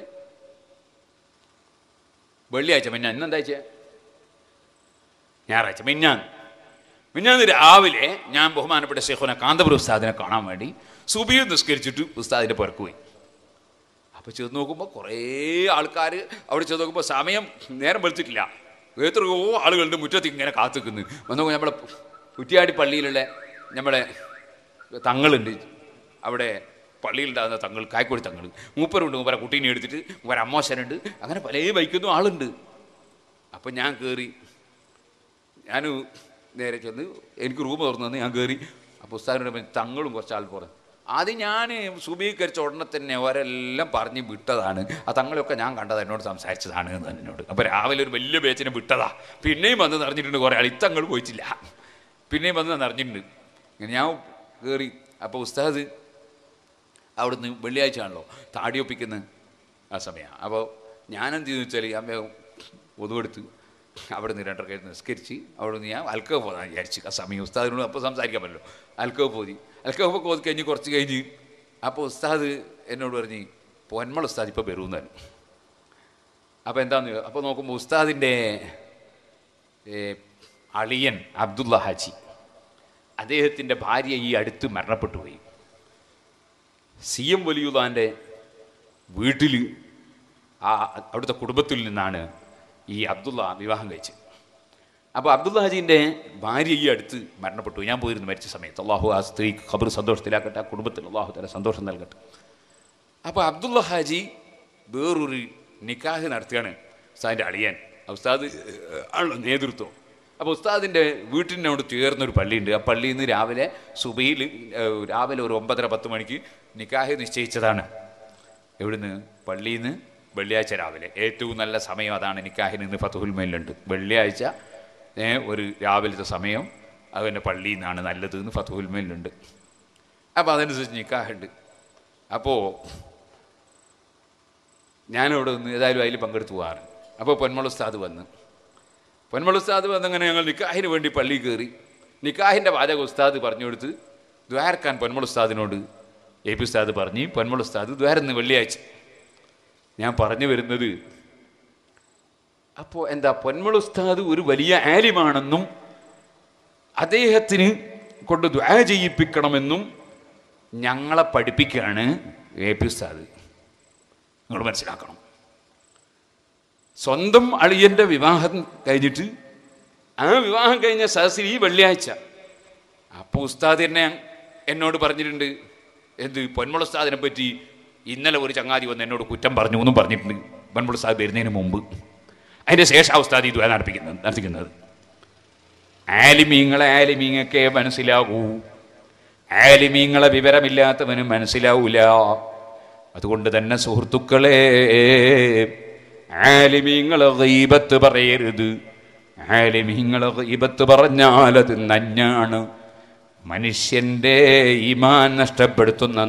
വെള്ളിയാഴ്ച മിന്നാൻ ഇന്നെന്താഴ്ച ഞായറാഴ്ച മിന്നാൻ മിന്നാന്ന് രാവിലെ ഞാൻ ബഹുമാനപ്പെട്ട ഷെയ്ഖുന കാന്തപുര ഉസ്താദിനെ കാണാൻ വേണ്ടി സുബിയും നിസ്കരിച്ചിട്ട് ഉസ്താദിൻ്റെ പുറക്ക് പോയി അപ്പോൾ ചെന്ന് നോക്കുമ്പോൾ കുറേ ആൾക്കാർ അവിടെ ചെന്ന് നോക്കുമ്പോൾ സമയം നേരം വെളുത്തിട്ടില്ല എത്രയോ ആളുകളുടെ മുറ്റത്ത് ഇങ്ങനെ കാത്തുനിൽക്കുന്നു വന്നു നമ്മളെ കുറ്റിയാടി പള്ളിയിലുള്ള നമ്മളെ തങ്ങളുണ്ട് അവിടെ പള്ളിയിലുണ്ടാകുന്ന തങ്ങൾ കായ്ക്കോടി തങ്ങൾ മൂപ്പരുണ്ട് മൂപ്പര കുട്ടീനെ എടുത്തിട്ട് മൂപ്പര അമ്മോശനുണ്ട് അങ്ങനെ പല ബൈക്കൊന്നും ആളുണ്ട് അപ്പം ഞാൻ കയറി ഞാൻ നേരെ ചെന്ന് എനിക്ക് റൂം തുറന്നു തന്ന് ഞാൻ കയറി അപ്പോൾ ഉസ്താദിനോട് പറഞ്ഞു, തങ്ങളും കുറച്ച് ആൾ പറഞ്ഞു അത് ഞാൻ സുബീകരിച്ച ഉടനെ തന്നെ അവരെല്ലാം പറഞ്ഞ് വിട്ടതാണ് ആ തങ്ങളെയൊക്കെ ഞാൻ കണ്ടത് എന്നോട് സംസാരിച്ചതാണ് എന്ന് എന്നോട് അപ്പോൾ രാവിലെ ഒരു വലിയ ബേച്ചിനെ വിട്ടതാ പിന്നെയും വന്ന് നിറഞ്ഞിട്ടുണ്ട് കുറേ ആൾ ഇത്തങ്ങൾ പോയിട്ടില്ല പിന്നെയും വന്ന് നിറഞ്ഞിട്ടുണ്ട് ഇങ്ങനെ ഞാൻ കയറി അപ്പോൾ ഉസ്താദ് അവിടുന്ന് വെള്ളിയാഴ്ച ആണല്ലോ താടി ഒപ്പിക്കുന്ന ആ സമയമാണ് അപ്പോൾ ഞാനെന്ത് ചെയ്തു വെച്ചാൽ അമ്മ ഒതുവെടുത്ത് അവിടെ നിന്ന് രണ്ടര കഴിഞ്ഞ് നിസ്കരിച്ച് അവിടെ നിന്ന് ഞാൻ അൽക്കവ് പോകാൻ വിചാരിച്ചു ആ സമയം ഉസ്താദിനോട് അപ്പോൾ സംസാരിക്കാൻ പറ്റല്ലോ അൽക്കവ് പോതി അൽക്കവ് ഒക്കെ പോതി കഴിഞ്ഞ് കുറച്ച് കഴിഞ്ഞ് അപ്പോൾ ഉസ്താദ് എന്നോട് പറഞ്ഞ് പൊന്മൾ ഉസ്താദ് ഇപ്പോൾ വരുമെന്നാണ് അപ്പോൾ എന്താന്ന് അപ്പോൾ നോക്കുമ്പോൾ ഉസ്താദിൻ്റെ ഏ, അളിയൻ അബ്ദുള്ള ഹാജി അദ്ദേഹത്തിൻ്റെ ഭാര്യ ഈ അടുത്ത് മരണപ്പെട്ടു പോയി സി എം വലിയുദാൻ്റെ വീട്ടിൽ ആ അവിടുത്തെ കുടുംബത്തിൽ നിന്നാണ് ഈ അബ്ദുള്ള വിവാഹം കഴിച്ചത് അപ്പോൾ അബ്ദുള്ള ഹാജീൻ്റെ ഭാര്യ ഈ അടുത്ത് മരണപ്പെട്ടു ഞാൻ പോയിരുന്നു മരിച്ച സമയത്ത് അള്ളാഹു ആ സ്ത്രീ ഖബർ സന്തോഷത്തിലാക്കട്ടെ ആ കുടുംബത്തിൽ അള്ളാഹു തല സന്തോഷം നൽകട്ടെ അപ്പോൾ അബ്ദുള്ള ഹാജി വേറൊരു നിക്കാഹ് നടത്തുകയാണ് ഉസ്താദിൻ്റെ അളിയൻ ആ ഉസ്താദ് ആണല്ലോ നേതൃത്വം അപ്പോൾ ഉസ്താദിൻ്റെ വീട്ടിനോട് ചേർന്നൊരു പള്ളിയുണ്ട് ആ പള്ളിയിൽ നിന്ന് രാവിലെ സുബയിൽ രാവിലെ ഒരു ഒമ്പതര പത്ത് മണിക്ക് നിക്കാഹ് നിശ്ചയിച്ചതാണ് എവിടുന്ന് പള്ളിയിൽ നിന്ന് വെള്ളിയാഴ്ച രാവിലെ ഏറ്റവും നല്ല സമയം അതാണ് നിക്കാഹിന് ഇന്ന് ഫത്തുഹുൽമയിലുണ്ട് വെള്ളിയാഴ്ച ഏ, ഒരു രാവിലത്തെ സമയം അതിൻ്റെ പള്ളിയിൽ നിന്നാണ് നല്ലത് എന്ന് ഫത്തുഹുൽമയിലുണ്ട് അപ്പോൾ അതനുസരിച്ച് നിക്കാഹുണ്ട് അപ്പോൾ ഞാനവിടെ നിന്ന് ഏതായാലും അതിൽ പങ്കെടുത്തു പോകാറ് അപ്പോൾ പൊന്മള ഉസ്താദ് വന്ന് പൊന്മള ഉസ്താദ് വന്നങ്ങനെ ഞങ്ങൾ നിക്കാഹിന് വേണ്ടി പള്ളിയിൽ കയറി നിക്കാഹിൻ്റെ വാചക ഉസ്താദ് പറഞ്ഞു കൊടുത്ത് ദ്വാരക്കാൻ പൊന്മള ഉസ്താദിനോട് എ പി ഉസ്താദ് പറഞ്ഞ് പൊന്മള ഉസ്താദ് ദ്വാരന്ന് വെള്ളിയാഴ്ച ഞാൻ പറഞ്ഞു വരുന്നത് അപ്പോൾ എന്താ പൊന്മള ഉസ്താദ് ഒരു വലിയ ആലിമാണെന്നും അദ്ദേഹത്തിന് കൊണ്ട് ദ്വാ ചെയ്യിപ്പിക്കണമെന്നും ഞങ്ങളെ പഠിപ്പിക്കുകയാണ് എ പി ഉസ്താദ് നിങ്ങൾ മനസ്സിലാക്കണം സ്വന്തം അളിയൻ്റെ വിവാഹം കഴിഞ്ഞിട്ട് ആ വിവാഹം കഴിഞ്ഞ സദസ്സിൽ ഈ വെള്ളിയാഴ്ച അപ്പോൾ ഉസ്താദ് എന്നെ എന്നോട് പറഞ്ഞിട്ടുണ്ട് എന്ത് പൊന്മുള ഉസ്താദിനെ പറ്റി ഇന്നലെ ഒരു ചങ്ങാതി വന്ന് എന്നോട് കുറ്റം പറഞ്ഞു എന്നും പറഞ്ഞിട്ടുണ്ട് പൊന്മുള ഉസ്താദ് വരുന്നതിന് മുമ്പ് അതിൻ്റെ ശേഷം ആ ഉസ്താദ് ഇത് നടപ്പിക്കുന്നത് നടത്തിക്കുന്നത് ആലിമീങ്ങളെ ആലിമീങ്ങക്കെ മനസ്സിലാകൂ ആലിമീങ്ങളെ വിവരമില്ലാത്തവന് മനസ്സിലാവൂല അതുകൊണ്ട് തന്നെ സുഹൃത്തുക്കളെ ആലിമീങ്ങളെ ഗീബത്ത് പറയരുത് ആലിമീങ്ങളെ ഗീബത്ത് പറഞ്ഞാൽ അത് നഞ്ഞാണ് മനുഷ്യന്റെ ഈമാൻ നഷ്ടപ്പെടുത്തുന്ന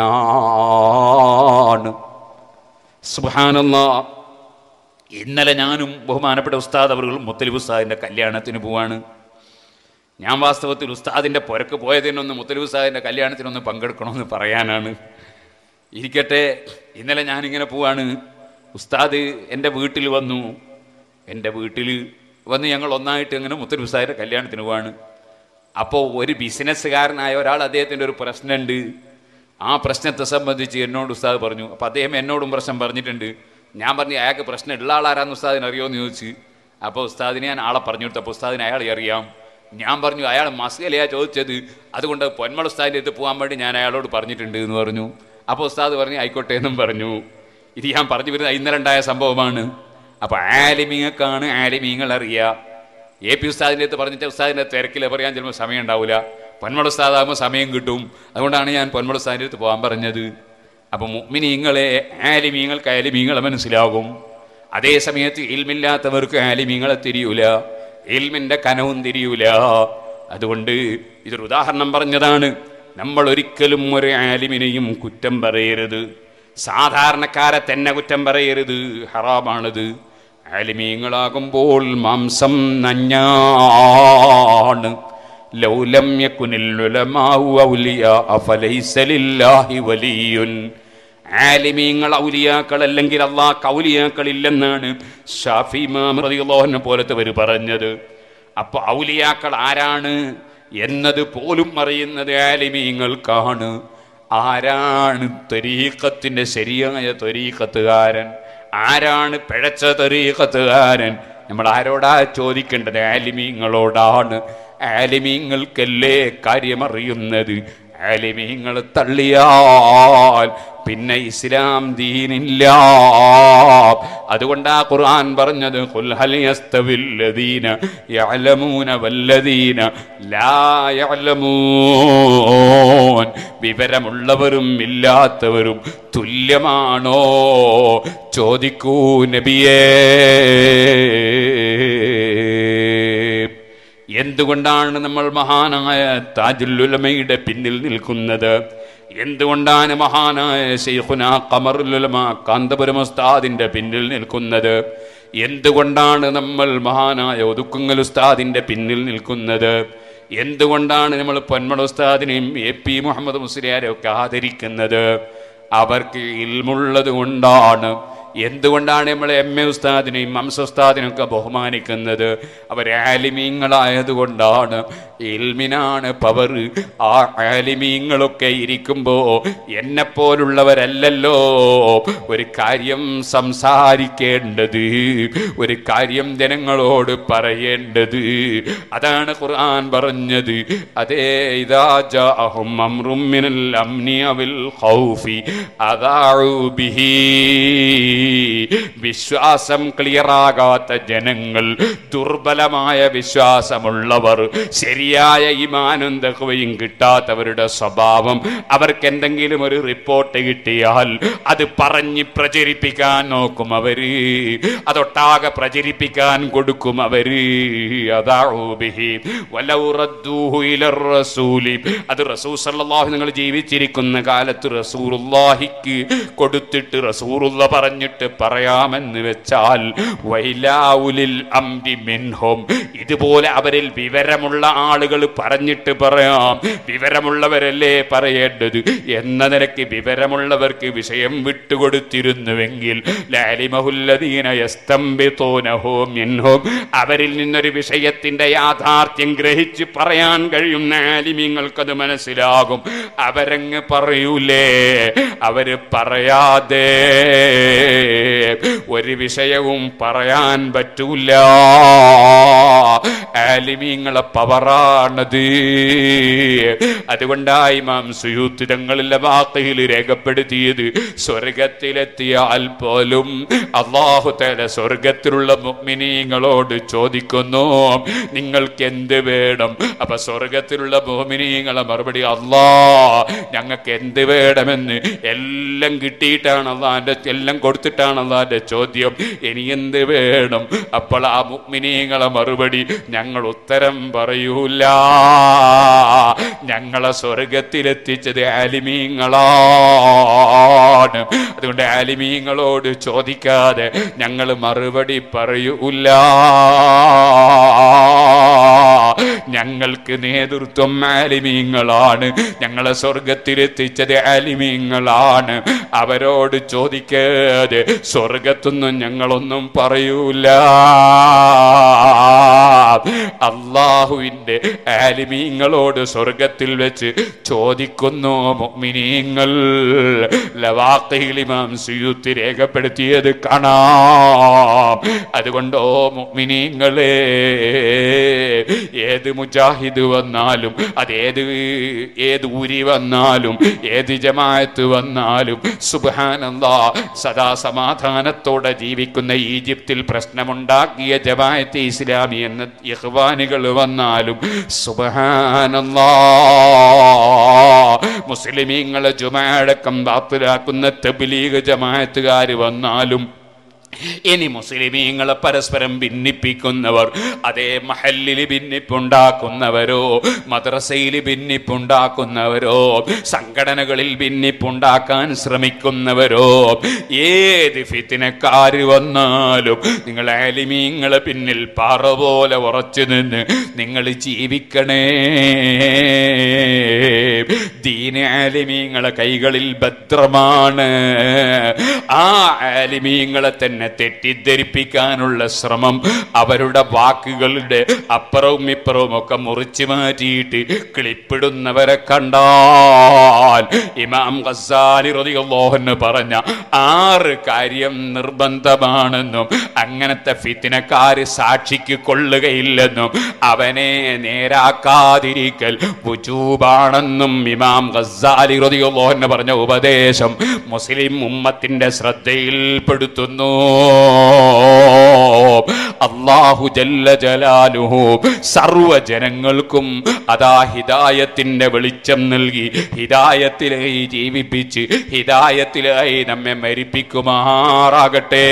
നഞ്ഞാണ് സുബാനല്ലാ ഇന്നലെ ഞാനും ബഹുമാനപ്പെട്ട ഉസ്താദ് അവർ മുത്തലിബ് ഉസ്താദിൻ്റെ കല്യാണത്തിന് പോവാണ് ഞാൻ വാസ്തവത്തിൽ ഉസ്താദിൻ്റെ പുരക്ക് പോയതിനൊന്ന് മുത്തലിബ് ഉസ്താദിൻ്റെ കല്യാണത്തിനൊന്ന് പങ്കെടുക്കണമെന്ന് പറയാനാണ് ഇരിക്കട്ടെ ഇന്നലെ ഞാനിങ്ങനെ പോവാണ് ഉസ്താദ് എൻ്റെ വീട്ടിൽ വന്നു എൻ്റെ വീട്ടിൽ വന്ന് ഞങ്ങൾ ഒന്നായിട്ട് ഇങ്ങനെ മുത്തലിബ് ഉസ്താദിൻ്റെ കല്യാണത്തിന് പോവാണ് അപ്പോൾ ഒരു ബിസിനസ്സുകാരനായ ഒരാൾ അദ്ദേഹത്തിൻ്റെ ഒരു പ്രശ്നമുണ്ട് ആ പ്രശ്നത്തെ സംബന്ധിച്ച് എന്നോട് ഉസ്താദ് പറഞ്ഞു അപ്പോൾ അദ്ദേഹം എന്നോടും പ്രശ്നം പറഞ്ഞിട്ടുണ്ട് ഞാൻ പറഞ്ഞു അയാൾക്ക് പ്രശ്നം ഉള്ള ആളാരാന്ന് ഉസ്താദിന് അറിയുമോ എന്ന് ചോദിച്ചു അപ്പോൾ ഉസ്താദിനെ ഞാൻ ആളെ പറഞ്ഞു കൊടുത്തു അപ്പോൾ ഉസ്താദിന് അയാളെ അറിയാം ഞാൻ പറഞ്ഞു അയാൾ മസ്കലയാ ചോദിച്ചത് അതുകൊണ്ട് പൊന്മള ഉസ്താദിൻ്റെ അടുത്ത് പോകാൻ വേണ്ടി ഞാൻ അയാളോട് പറഞ്ഞിട്ടുണ്ട് എന്ന് പറഞ്ഞു അപ്പോൾ ഉസ്താദ് പറഞ്ഞു ആയിക്കോട്ടെ എന്നും പറഞ്ഞു ഇത് ഞാൻ പറഞ്ഞു വരുന്ന ഇന്നലെ ഉണ്ടായ സംഭവമാണ് അപ്പോൾ ആലിമീങ്ങൾക്കാണ് ആലിമീങ്ങൾ അറിയുക എ പി ഉസ്താദിൻ്റെ അടുത്ത് പറഞ്ഞിട്ട് ഉസ്താദിൻ്റെ തിരക്കിൽ പറയാൻ ചിലപ്പോൾ സമയം ഉണ്ടാവില്ല പൊന്മള ഉസ്താദാകുമ്പോൾ സമയം കിട്ടും അതുകൊണ്ടാണ് ഞാൻ പൊന്മള ഉസ്താദിൻ്റെ അടുത്ത് പോകാൻ പറഞ്ഞത് അപ്പം മുഅ്മിനീങ്ങളെ ആലിമീങ്ങൾക്ക് ആലിമീങ്ങളെ മനസ്സിലാകും അതേ സമയത്ത് ഇൽമില്ലാത്തവർക്ക് ആലിമീങ്ങളെ തിരിയൂല ഇൽമിൻ്റെ കനവും തിരിയൂല അതുകൊണ്ട് ഇതൊരു ഉദാഹരണം പറഞ്ഞതാണ് നമ്മൾ ഒരിക്കലും ഒരു ആലിമിനെയും കുറ്റം പറയരുത് സാധാരണക്കാരെ തന്നെ കുറ്റം പറയരുത് ഹറാമാണത് ആലിമീങ്ങളാകുമ്പോൾ മാംസം നഞ്ഞാണ് ലൗലം യകുനിൽ ഉലമാഉ ഔലിയാ ഫലൈസ ലില്ലാഹി വലിയുൻ ആലിമീങ്ങൾ ഔലിയാക്കൾ അല്ലെങ്കിൽ അള്ളാഹ് ഔലിയാക്കളില്ലെന്നാണ് ഷാഫി ഇമാം റളിയല്ലാഹുവിനെ പോലത്തെവർ പറഞ്ഞത് അപ്പൊ ഔലിയാക്കൾ ആരാണ് എന്നത് പോലും അറിയുന്നത് ആലിമീങ്ങൾക്കാണ് ആരാണ് തരീഖത്തിന്റെ ശരിയായ തരീഖത്തുകാരൻ ആരാണ് പിഴച്ച തരീഖത്തുകാരൻ നമ്മൾ ആരോടാ ചോദിക്കേണ്ടത് ആലിമീങ്ങളോടാണ് ആലിമീങ്ങൾക്കല്ലേ കാര്യമറിയുന്നത് ആലിമീങ്ങൾ തള്ളിയാൽ പിന്നെ ഇസ്ലാം ദീനില്ല അതുകൊണ്ടാ ഖുർആൻ പറഞ്ഞത് ഖുൽ ഹൽ യസ്തവിൽ ലദീന യഅലമൂന വല്ലദീന ലാ യഅലമൂൻ വിവരമുള്ളവരും ഇല്ലാത്തവരും തുല്യമാണോ ചോദിക്കൂ നബിയേ എന്തുകൊണ്ടാണ് നമ്മൾ മഹാനായ താജുല്ലുലമയുടെ പിന്നിൽ നിൽക്കുന്നത് എന്തുകൊണ്ടാണ് മഹാനായ ഷെയ്ഖുന ഖമറുലുലമ കാന്തപുരം ഉസ്താദിന്റെ പിന്നിൽ നിൽക്കുന്നത് എന്തുകൊണ്ടാണ് നമ്മൾ മഹാനായ ഒതുക്കുങ്ങൽ ഉസ്താദിന്റെ പിന്നിൽ നിൽക്കുന്നത് എന്തുകൊണ്ടാണ് നമ്മൾ പൊന്മള ഉസ്താദിനെയും എ പി മുഹമ്മദ് മുസ്ലിയാരെയും ഒക്കെ ആദരിക്കുന്നത് അവർക്ക് ഇൽമുള്ളത് കൊണ്ടാണ് എന്തുകൊണ്ടാണ് നമ്മൾ എം എ ഉസ്താദിനെയും ഹംസ ഉസ്താദിനെയും ഒക്കെ ബഹുമാനിക്കുന്നത് അവർ ആലിമീങ്ങളായതുകൊണ്ടാണ് ഇൽമിനാണ് പവർ ആ ആലിമീങ്ങളൊക്കെ ഇരിക്കുമ്പോൾ എന്നെപ്പോലുള്ളവരല്ലല്ലോ ഒരു കാര്യം സംസാരിക്കേണ്ടത് ഒരു കാര്യം ജനങ്ങളോട് പറയേണ്ടത് അതാണ് ഖുർആൻ പറഞ്ഞത് അതേ ഇതാ ജാഅഹും അംറും മിനൽ അംനി അവിൽ ഖൗഫി അദാഉ ബിഹി വിശ്വാസം ക്ലിയറാകാത്ത ജനങ്ങൾ ദുർബലമായ വിശ്വാസമുള്ളവർ ശരിയായ ഇമാനും തഹ്വയും കിട്ടാത്തവരുടെ സ്വഭാവം അവർക്ക് എന്തെങ്കിലും ഒരു റിപ്പോർട്ട് കിട്ടിയാൽ അത് പറഞ്ഞ് പ്രചരിപ്പിക്കാൻ നോക്കും അവര് അതൊട്ടാകെ പ്രചരിപ്പിക്കാൻ കൊടുക്കും അവര് അതാഹി റസൂലി അത് റസൂൽ സല്ലല്ലാഹു നിങ്ങൾ ജീവിച്ചിരിക്കുന്ന കാലത്ത് റസൂലുള്ളാഹിക്ക് കൊടുത്തിട്ട് റസൂലുള്ള പറഞ്ഞിട്ട് പറയാമെന്ന് വെച്ചാൽ വൈലാവുലിൽ അംരി മിൻഹും ഇതുപോലെ അവരിൽ വിവരമുള്ള ആളുകൾ പറഞ്ഞിട്ട് പറയാം വിവരമുള്ളവരല്ലേ പറയേണ്ടത് എന്ന നിലയ്ക്ക് വിവരമുള്ളവർക്ക് വിഷയം വിട്ടുകൊടുത്തിരുന്നുവെങ്കിൽ ലാലിമഹുല്ലദീന യസ്തംബിതൂനഹു മിൻഹും അവരിൽ നിന്നൊരു വിഷയത്തിന്റെ യാഥാർത്ഥ്യം ഗ്രഹിച്ച് പറയാൻ കഴിയുന്ന ആലിമീങ്ങൾക്കത് മനസ്സിലാകും അവരങ്ങ് പറയൂലേ അവര് പറയാതെ ഒരു വിഷയവും പറയാൻ പറ്റൂല ആലിമീങ്ങളെ പവറാണത് അതുകൊണ്ടായി മാം സുയൂത്തിരങ്ങളിലെ വാക്കയിൽ രേഖപ്പെടുത്തിയത് സ്വർഗത്തിലെത്തിയാൽ പോലും അള്ളാഹു തല സ്വർഗത്തിലുള്ള മുഅ്മിനീങ്ങളോട് ചോദിക്കുന്നു നിങ്ങൾക്ക് എന്ത് വേണം അപ്പൊ സ്വർഗത്തിലുള്ള മോമിനീങ്ങളെ മറുപടി അല്ലാ ഞങ്ങൾക്ക് എന്ത് വേണമെന്ന് എല്ലാം കിട്ടിയിട്ടാണ് അള്ളാന്റെ എല്ലാം കൊടുത്തിട്ടാണ് അള്ളാന്റെ ചോദ്യം ഇനി എന്ത് വേണം അപ്പോൾ ആ മുഅ്മിനീങ്ങളെ മറുപടി ഞങ്ങൾ ഉത്തരം പറയൂല ഞങ്ങളെ സ്വർഗത്തിലെത്തിച്ചത് ആലിമീങ്ങളാണ് അതുകൊണ്ട് ആലിമീങ്ങളോട് ചോദിക്കാതെ ഞങ്ങൾ മറുപടി പറയൂല ഞങ്ങൾക്ക് നേതൃത്വം ആലിമീങ്ങളാണ് ഞങ്ങളെ സ്വർഗത്തിലെത്തിച്ചത് ആലിമീങ്ങളാണ് അവരോട് ചോദിക്കാതെ സ്വർഗത്തൊന്നും ഞങ്ങളൊന്നും പറയൂല അള്ളാഹുവിൻ്റെ ആലിമീങ്ങളോട് സ്വർഗത്തിൽ വെച്ച് ചോദിക്കുന്നു മുഅ്മിനീങ്ങൾ ലവാഖിലിമാം സുയൂത്തി രേഖപ്പെടുത്തിയത് കാണാം അതുകൊണ്ട് ഓ മുഅ്മിനീങ്ങളെ ഏത് മുജാഹിദ് വന്നാലും അതേത് ഏത് ഊരി വന്നാലും ഏത് ജമാഅത്ത് വന്നാലും സുബ്ഹാനല്ലാ സദാ സമാധാനത്തോടെ ജീവിക്കുന്ന ഈജിപ്തിൽ പ്രശ്നമുണ്ടാക്കിയ ജമാഅത്ത് ഇസ്ലാമി എന്ന ഇഹ്വാനികൾ വന്നാലും സുബ്ഹാനല്ലാ മുസ്ലിമീങ്ങളെ ജുമാഅടക്കം ബാത്തിലാക്കുന്ന തബ്ലീഗ് ജമാഅത്തുകാർ വന്നാലും ഇനി മുസ്ലിമീങ്ങളെ പരസ്പരം ഭിന്നിപ്പിക്കുന്നവർ അതേ മഹല്ലിൽ ഭിന്നിപ്പുണ്ടാക്കുന്നവരോ മദ്രസയിൽ ഭിന്നിപ്പുണ്ടാക്കുന്നവരോ സംഘടനകളിൽ ഭിന്നിപ്പുണ്ടാക്കാൻ ശ്രമിക്കുന്നവരോ ഏത് ഫിത്തിനക്കാര് വന്നാലും നിങ്ങൾ ആലിമീങ്ങളെ പിന്നിൽ പാറ പോലെ ഉറച്ചു നിന്ന് നിങ്ങൾ ജീവിക്കണേ ദീന ആലിമീങ്ങളെ കൈകളിൽ ഭദ്രമാണ് ആ ആലിമീങ്ങളെ തന്നെ തെറ്റിദ്ധരിപ്പിക്കാനുള്ള ശ്രമം അവരുടെ വാക്കുകളുടെ അപ്പുറവും ഇപ്പുറവും ഒക്കെ മുറിച്ചു മാറ്റിയിട്ട് ക്ലിപ്പിടുന്നവരെ കണ്ടാൽ ഇമാം ഖസാലി റളിയല്ലാഹു പറഞ്ഞ ആറ് കാര്യം നിർബന്ധമാണെന്നും അങ്ങനത്തെ ഫിത്തിനക്കാര് സാക്ഷിക്ക് കൊള്ളുകയില്ലെന്നും അവനെ നേരാക്കാതിരിക്കൽ വുജൂബാണെന്നും ഇമാം ഇമാം ഗസാലി റളിയല്ലാഹു പറഞ്ഞ ഉപദേശം മുസ്ലിം ഉമ്മത്തിന്റെ ശ്രദ്ധയിൽപ്പെടുത്തുന്നു അള്ളാഹു ജല്ല ജലാലുഹു സർവജനങ്ങൾക്കും അതാ ഹിദായത്തിന്റെ വെളിച്ചം നൽകി ഹിദായത്തിലായി ജീവിപ്പിച്ച് ഹിദായത്തിലായി നമ്മെ മരിപ്പിക്കുമാറാകട്ടെ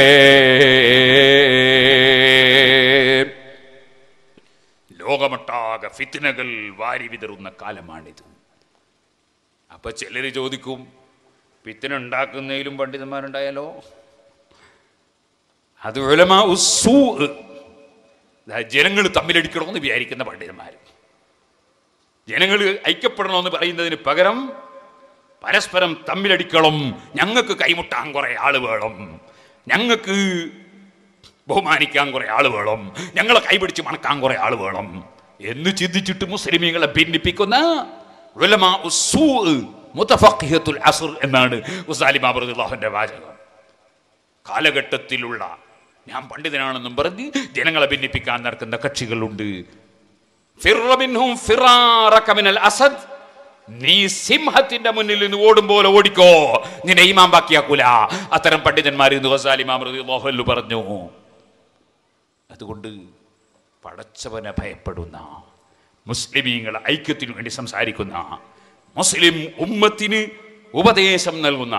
ലോകമൊട്ടാകെ ഫിത്തിനകൾ വാരി വിതറുന്ന കാലമാണിത് അപ്പൊ ചിലര് ചോദിക്കും ഫിത്തിന ഉണ്ടാക്കുന്നതിലും പണ്ഡിതന്മാരുണ്ടായാലോ അത് ഉലമാ ഉസ്സൂ ജനങ്ങൾ തമ്മിലടിക്കണമെന്ന് വിചാരിക്കുന്ന പണ്ഡിതന്മാർ ജനങ്ങൾ ഐക്യപ്പെടണമെന്ന് പറയുന്നതിന് പകരം പരസ്പരം തമ്മിലടിക്കണം ഞങ്ങൾക്ക് കൈമുട്ടാൻ കുറെ ആള് വേണം ഞങ്ങൾക്ക് ബഹുമാനിക്കാൻ കുറെ ആള് വേണം ഞങ്ങളെ കൈപിടിച്ച് മണക്കാൻ കുറെ ആള് വേണം എന്ന് ചിന്തിച്ചിട്ട് മുസ്ലിമീങ്ങളെ ഭിന്നിപ്പിക്കുന്ന ഉലമാ ഉസ്സൂ മുത്തഫഖിഹത്തുൽ അസ്ർ എന്നാണ് ഉസാലിമ റളിയല്ലാഹുവിന്റെ വാചകം കാലഘട്ടത്തിലുള്ള ഞാൻ പണ്ഡിതനാണെന്നും പറഞ്ഞ് ജനങ്ങളെ ഭിന്നിപ്പിക്കാൻ നടക്കുന്ന കക്ഷികളുണ്ട് ഫിർറ മിൻഹും ഫിറാറക മിനൽ അസദ് നീ സിംഹത്തിന്റെ മുന്നിൽ നിന്ന് ഓടും പോലെ ഓടിക്കോ നിന്നെ ഈമാൻ ബാക്കിയാക്കൂല അത്തരം പണ്ഡിതന്മാർ ഇന്ന് ഗസാലിമാം റളിയല്ലാഹു പറഞ്ഞു അതുകൊണ്ട് പടച്ചവനെ ഭയപ്പെടുന്ന മുസ്ലിമീങ്ങൾ ഐക്യത്തിനു വേണ്ടി സംസാരിക്കുന്ന മുസ്ലിം ഉമ്മത്തിന് ഉപദേശം നൽകുന്ന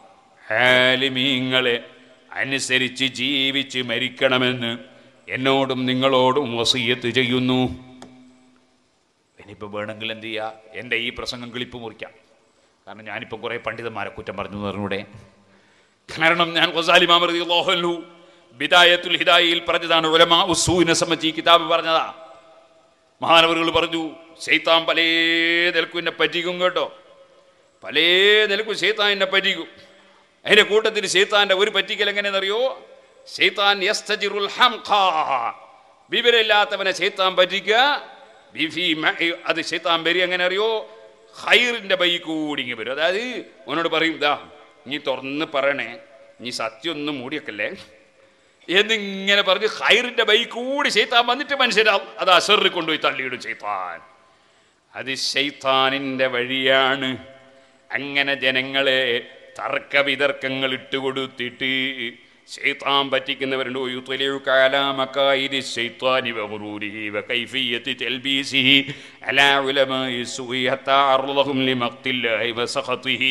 ഹാലിമീങ്ങളെ അനുസരിച്ച് ജീവിച്ച് മരിക്കണമെന്ന് എന്നോടും നിങ്ങളോടും വസീയത്ത് ചെയ്യുന്നു ഇനിയിപ്പോൾ വേണമെങ്കിൽ എന്ത് ചെയ്യുക എൻ്റെ ഈ പ്രസംഗം കിളിപ്പ് മുറിക്കാം കാരണം ഞാനിപ്പോൾ കുറേ പണ്ഡിതന്മാരെ കുറ്റം പറഞ്ഞു എന്ന് പറഞ്ഞൂടെ കാരണം ഞാൻ ഗസാലി മാമറതി ലോഹല്ലു ബിദായത്തുൽ ഹിദായിൽ പറഞ്ഞതാണ് ഉലമാ ഉസൂവിനെ സംബന്ധിച്ച് ഈ കിതാബ് പറഞ്ഞതാ മഹാനവറുകൾ പറഞ്ഞു ശൈത്താൻ പലേ നിലക്കും എന്നെ പറ്റിക്കും കേട്ടോ പലേ നിലക്കും ശൈത്താൻ എന്നെ പറ്റിക്കും അതിന്റെ കൂട്ടത്തിൽ ശൈത്താന്റെ ഒരു പറ്റിക്കൽ എങ്ങനെയെന്നറിയോ ശൈത്താൻ യസ്തജിറുൽ ഹംഖാ. വിവരമില്ലാത്തവനെ ശൈത്താൻ പറ്റിക്കുക ബിഫി മഅ- അത് ശൈത്താൻ വരി എങ്ങനെ അറിയോ ഹൈറിന്റെ ബൈ കൂടി ഇങ്ങ് വരും അതായത് അവനോട് പറയും ഇതാ നീ തുറന്ന് പറയണേ നീ സത്യം ഒന്നും മൂടിയൊക്കല്ലേ എന്നിങ്ങനെ പറഞ്ഞ് ഹൈറിന്റെ ബൈ കൂടി ശൈത്താൻ വന്നിട്ട് മനുഷ്യരെ അത് അസറിൽ കൊണ്ടുപോയി തള്ളിയിടും ശൈത്താൻ അത് ശൈത്താനിന്റെ വഴിയാണ് അങ്ങനെ ജനങ്ങളെ തർക്ക വിതർക്കങ്ങൾ ഇട്ടുകൊടുത്തിട്ട് ശൈത്താൻ പറ്റിക്കുന്നവരുണ്ട് ويطلع على مكايد الشيطان وغروره وكيفية تلبيسه على علماء السوء حتى عرضهم لمقت الله وسخطه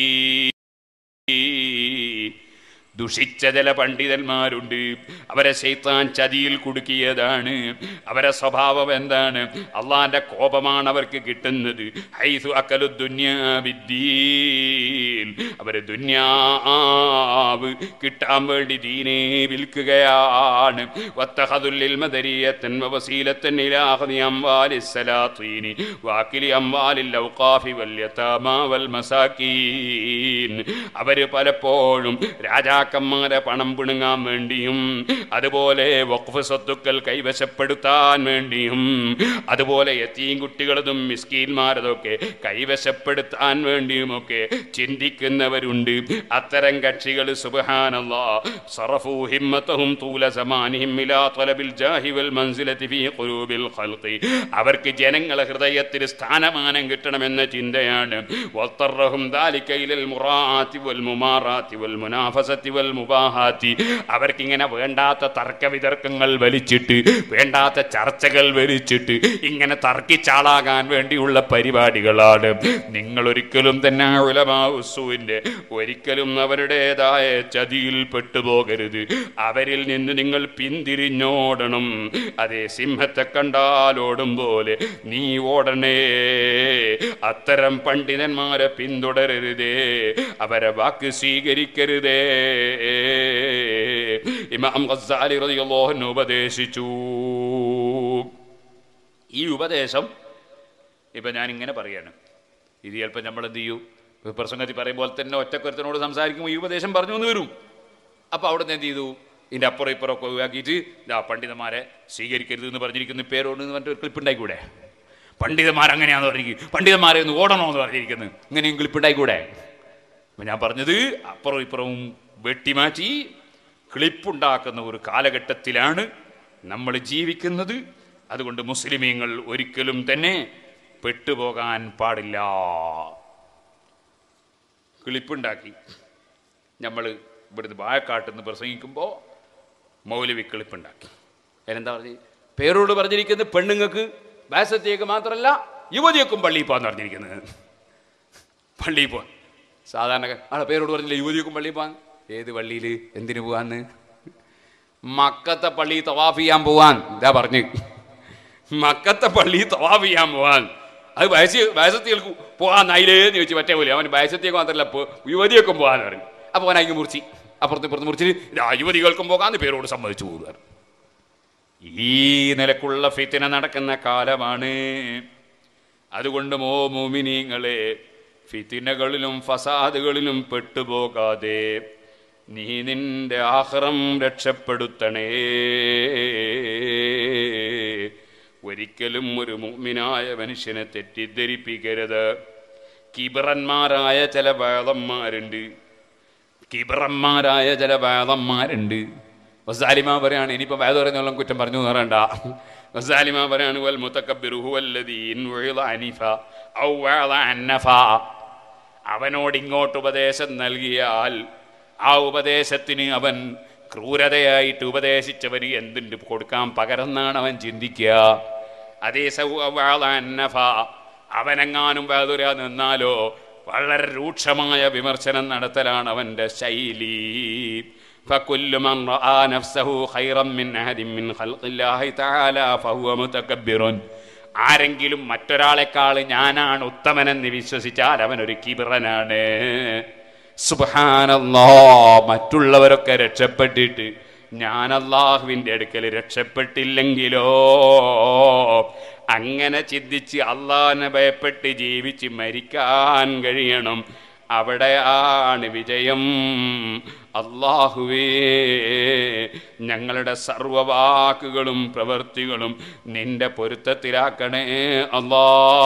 ദുഷിച്ച ചില പണ്ഡിതന്മാരുണ്ട് അവരെ ശൈത്താൻ ചതിയിൽ കുടുക്കിയതാണ് അവരെ സ്വഭാവം എന്താണ് അള്ളാന്റെ കോപമാണ് അവർക്ക് കിട്ടുന്നത് ഹൈസു അക്കലു ദുന്യാവിദ്ദീൻ അവര് ദുന്യാവ് കിട്ടാൻ വേണ്ടി ദീനെ വിൽക്കുകയാണ് വത്തഹദുല്ലിൽ മദരിയത്തൻ വസീലത്തൻ ഇലാഹദി അംവാലി സലാത്തീനി വാക്കിലി അംവാലിൽ ഔഖാഫി വൽ യതാമാ വൽ മസാക്കീൻ അവര് പലപ്പോഴും രാജാക്കന്മാരെ പണം പിണുങ്ങാൻ വേണ്ടിയും അതുപോലെ വഖഫ് സ്വത്തുക്കൾ കൈവശപ്പെടുത്താൻ വേണ്ടിയും അതുപോലെ എത്തിയും കുട്ടികളതും മിസ്കീന്മാരതൊക്കെ കൈവശപ്പെടുത്താൻ വേണ്ടിയുമൊക്കെ ചിന്തിക്കുന്നവരുണ്ട് അത്തരം കക്ഷികൾ സുബ്ഹാനല്ലാ സറഫു ഹിമ്മത്തഹും തൂല സമാനിഹിം ഇലാ ത്വലബിൽ ജാഹി വൽ മൻസിലതി ഫീ ഖുലൂബിൽ ഖൽഖി അവർക്ക് ജനങ്ങളെ ഹൃദയത്തിൽ സ്ഥാനമാനം കിട്ടണമെന്ന ചിന്തയാണ് വത്തറഹും ദാലിക ഇലൽ മുറാഅത്തി വൽ മുമാറാത്തി വൽ മുനാഫസത്തി വൽ മുബാഹാത്തി അവർക്കിങ്ങനെ വേണ്ടാത്ത തർക്ക വിതർക്കങ്ങൾ വലിച്ചിട്ട് വേണ്ടാത്ത ചർച്ചകൾ വലിച്ചിട്ട് ഇങ്ങനെ തർക്കിച്ചാളാകാൻ വേണ്ടിയുള്ള പരിപാടികളാണ് നിങ്ങൾ ഒരിക്കലും തന്നെ ഉലമാവുസുവിൻ്റെ ഒരിക്കലും അവരുടേതായ ചതിയിൽ പെട്ടുപോകരുത് അവരിൽ നിന്ന് നിങ്ങൾ പിന്തിരിഞ്ഞോടണം അതേ സിംഹത്തെ കണ്ടാൽ ഓടും പോലെ നീ ഓടണേ അത്തരം പണ്ഡിതന്മാരെ പിന്തുടരരുതേ അവരെ വാക്ക് സ്വീകരിക്കരുതേ ഇമാം ഗസാലി റളിയല്ലാഹു അൻഹു ഉപദേശിച്ചു ഈ ഉപദേശം ഇപ്പം ഞാനിങ്ങനെ പറയാണ് ഇത് ചിലപ്പോൾ നമ്മൾ എന്ത് ചെയ്യും ഇപ്പൊ പ്രസംഗത്തിൽ പറയുമ്പോൾ തന്നെ ഒറ്റക്കൊരുത്തനോട് സംസാരിക്കുമ്പോൾ ഈ ഉപദേശം പറഞ്ഞു എന്ന് വരും അപ്പോൾ അവിടെ നിന്ന് എന്ത് ചെയ്തു ഇതിൻ്റെ അപ്പുറം ഇപ്പുറം ഒക്കെ ഒഴിവാക്കിയിട്ട് ഇതാ പണ്ഡിതന്മാരെ സ്വീകരിക്കരുത് എന്ന് പറഞ്ഞിരിക്കുന്ന പേരോട് എന്ന് പറഞ്ഞിട്ട് ഒരു ക്ലിപ്പ് ഉണ്ടായിക്കൂടെ പണ്ഡിതന്മാർ അങ്ങനെയാന്ന് പറഞ്ഞിരിക്കും പണ്ഡിതന്മാരെ ഒന്ന് ഓടണമെന്ന് പറഞ്ഞിരിക്കുന്നത് ഇങ്ങനെയും ക്ലിപ്പ് ഉണ്ടായിക്കൂടെ അപ്പം ഞാൻ പറഞ്ഞത് അപ്പുറം ഇപ്പുറവും വെട്ടിമാറ്റി ക്ലിപ്പുണ്ടാക്കുന്ന ഒരു കാലഘട്ടത്തിലാണ് നമ്മൾ ജീവിക്കുന്നത് അതുകൊണ്ട് മുസ്ലിമീങ്ങൾ ഒരിക്കലും തന്നെ പെട്ടുപോകാൻ പാടില്ല കിളിപ്പുണ്ടാക്കി നമ്മൾ ഇവിടുന്ന് വാഴക്കാട്ടിൽ നിന്ന് പ്രസംഗിക്കുമ്പോൾ മൗലവി കിളിപ്പുണ്ടാക്കി അതിനെന്താ പറഞ്ഞു പേരോട് പറഞ്ഞിരിക്കുന്നത് പെണ്ണുങ്ങൾക്ക് ബാസത്തേക്ക് മാത്രമല്ല യുവതിയൊക്കും പള്ളിയിൽ പോകാൻ പറഞ്ഞിരിക്കുന്നത് പള്ളിയിൽ പോകാൻ സാധാരണ ആളെ പേരോട് പറഞ്ഞില്ല യുവതിയൊക്കും പള്ളിയിൽ പോകാൻ ഏത് പള്ളിയിൽ എന്തിനു പോകാന്ന് മക്കത്തെ പള്ളി തവാഫ് ചെയ്യാൻ പോവാൻ ഇതാ പറഞ്ഞു മക്കത്തെ പള്ളി തവാഫ് ചെയ്യാൻ പോവാൻ അത് വയസ്സ് വയസ്സത്തികൾക്ക് പോകാന്നായില്ലേന്ന് ചോദിച്ചു മറ്റേ പോലെ അവന് വയസ്സത്തേക്ക് മാത്രമല്ല പോ- യുവതിയൊക്കെ പോകാന്ന് പറഞ്ഞു അപ്പോൾ അവൻ അതിന് മുറിച്ച് അപ്പുറത്ത് ഇപ്പുറത്ത് മുറിച്ചിട്ട് ഇതാ യുവതികൾക്കും പോകാന്ന് പേരോട് സമ്മതിച്ചു പോകുക ഈ നിലക്കുള്ള ഫിത്തിന നടക്കുന്ന കാലമാണ് അതുകൊണ്ട് മോ മോമിനീങ്ങളെ ഫിത്തിനകളിലും ഫസാദുകളിലും പെട്ടുപോകാതെ നീ നിന്റെ ആഹ്റം രക്ഷപ്പെടുത്തണേ ഒരിക്കലും ഒരു മുഅ്മിനായ മനുഷ്യനെ തെറ്റിദ്ധരിപ്പിക്കരുത് കിബറന്മാരായ ചില വേദന്മാരുണ്ട് കിബറന്മാരായ ചില വേദന്മാരുണ്ട് വസാലിമ പറയാണ് ഇനിയിപ്പോൾ വേദ പറയുന്ന കുറ്റം പറഞ്ഞു എന്ന് പറയണ്ട വസാലിമ പറയാണ് വൽ മുത്തക്കബ്ബിറു ഹുവല്ലദീ ഇൻ ഉഇള അനിഫ ഔ വഅള അന്നഫ അവനോട് ഇങ്ങോട്ട് ഉപദേശം നൽകിയാൽ ആ ഉപദേശത്തിന് അവൻ ക്രൂരതയായിട്ട് ഉപദേശിച്ചവന് എന്തുണ്ട് കൊടുക്കാൻ പകരന്നാണ് അവൻ ചിന്തിക്കുക അതേ സൗവാള അന്നഫ അവനെങ്ങാനും വേദുര നിന്നാലോ വളരെ രൂക്ഷമായ വിമർശനം നടത്തലാണ് അവൻ്റെ ശൈലി فكل من رأى نفسه خيرا من أحد من خلق الله تعالى فهو متكبر ആരെങ്കിലും മറ്റൊരാളെക്കാൾ ഞാനാണ് ഉത്തമനെന്ന് വിശ്വസിച്ചാൽ അവനൊരു കിബിറനാണ് സുബാനല്ലാ മറ്റുള്ളവരൊക്കെ രക്ഷപ്പെട്ടിട്ട് ഞാൻ അള്ളാഹുവിൻ്റെ അടുക്കൽ രക്ഷപ്പെട്ടില്ലെങ്കിലോ അങ്ങനെ ചിന്തിച്ച് അള്ളാഹിനെ ഭയപ്പെട്ട് ജീവിച്ച് മരിക്കാൻ കഴിയണം അവിടെയാണ് വിജയം അള്ളാഹുവേ ഞങ്ങളുടെ സർവവാക്കുകളും പ്രവൃത്തികളും നിന്റെ പൊരുത്തത്തിലാക്കണേ അല്ലാ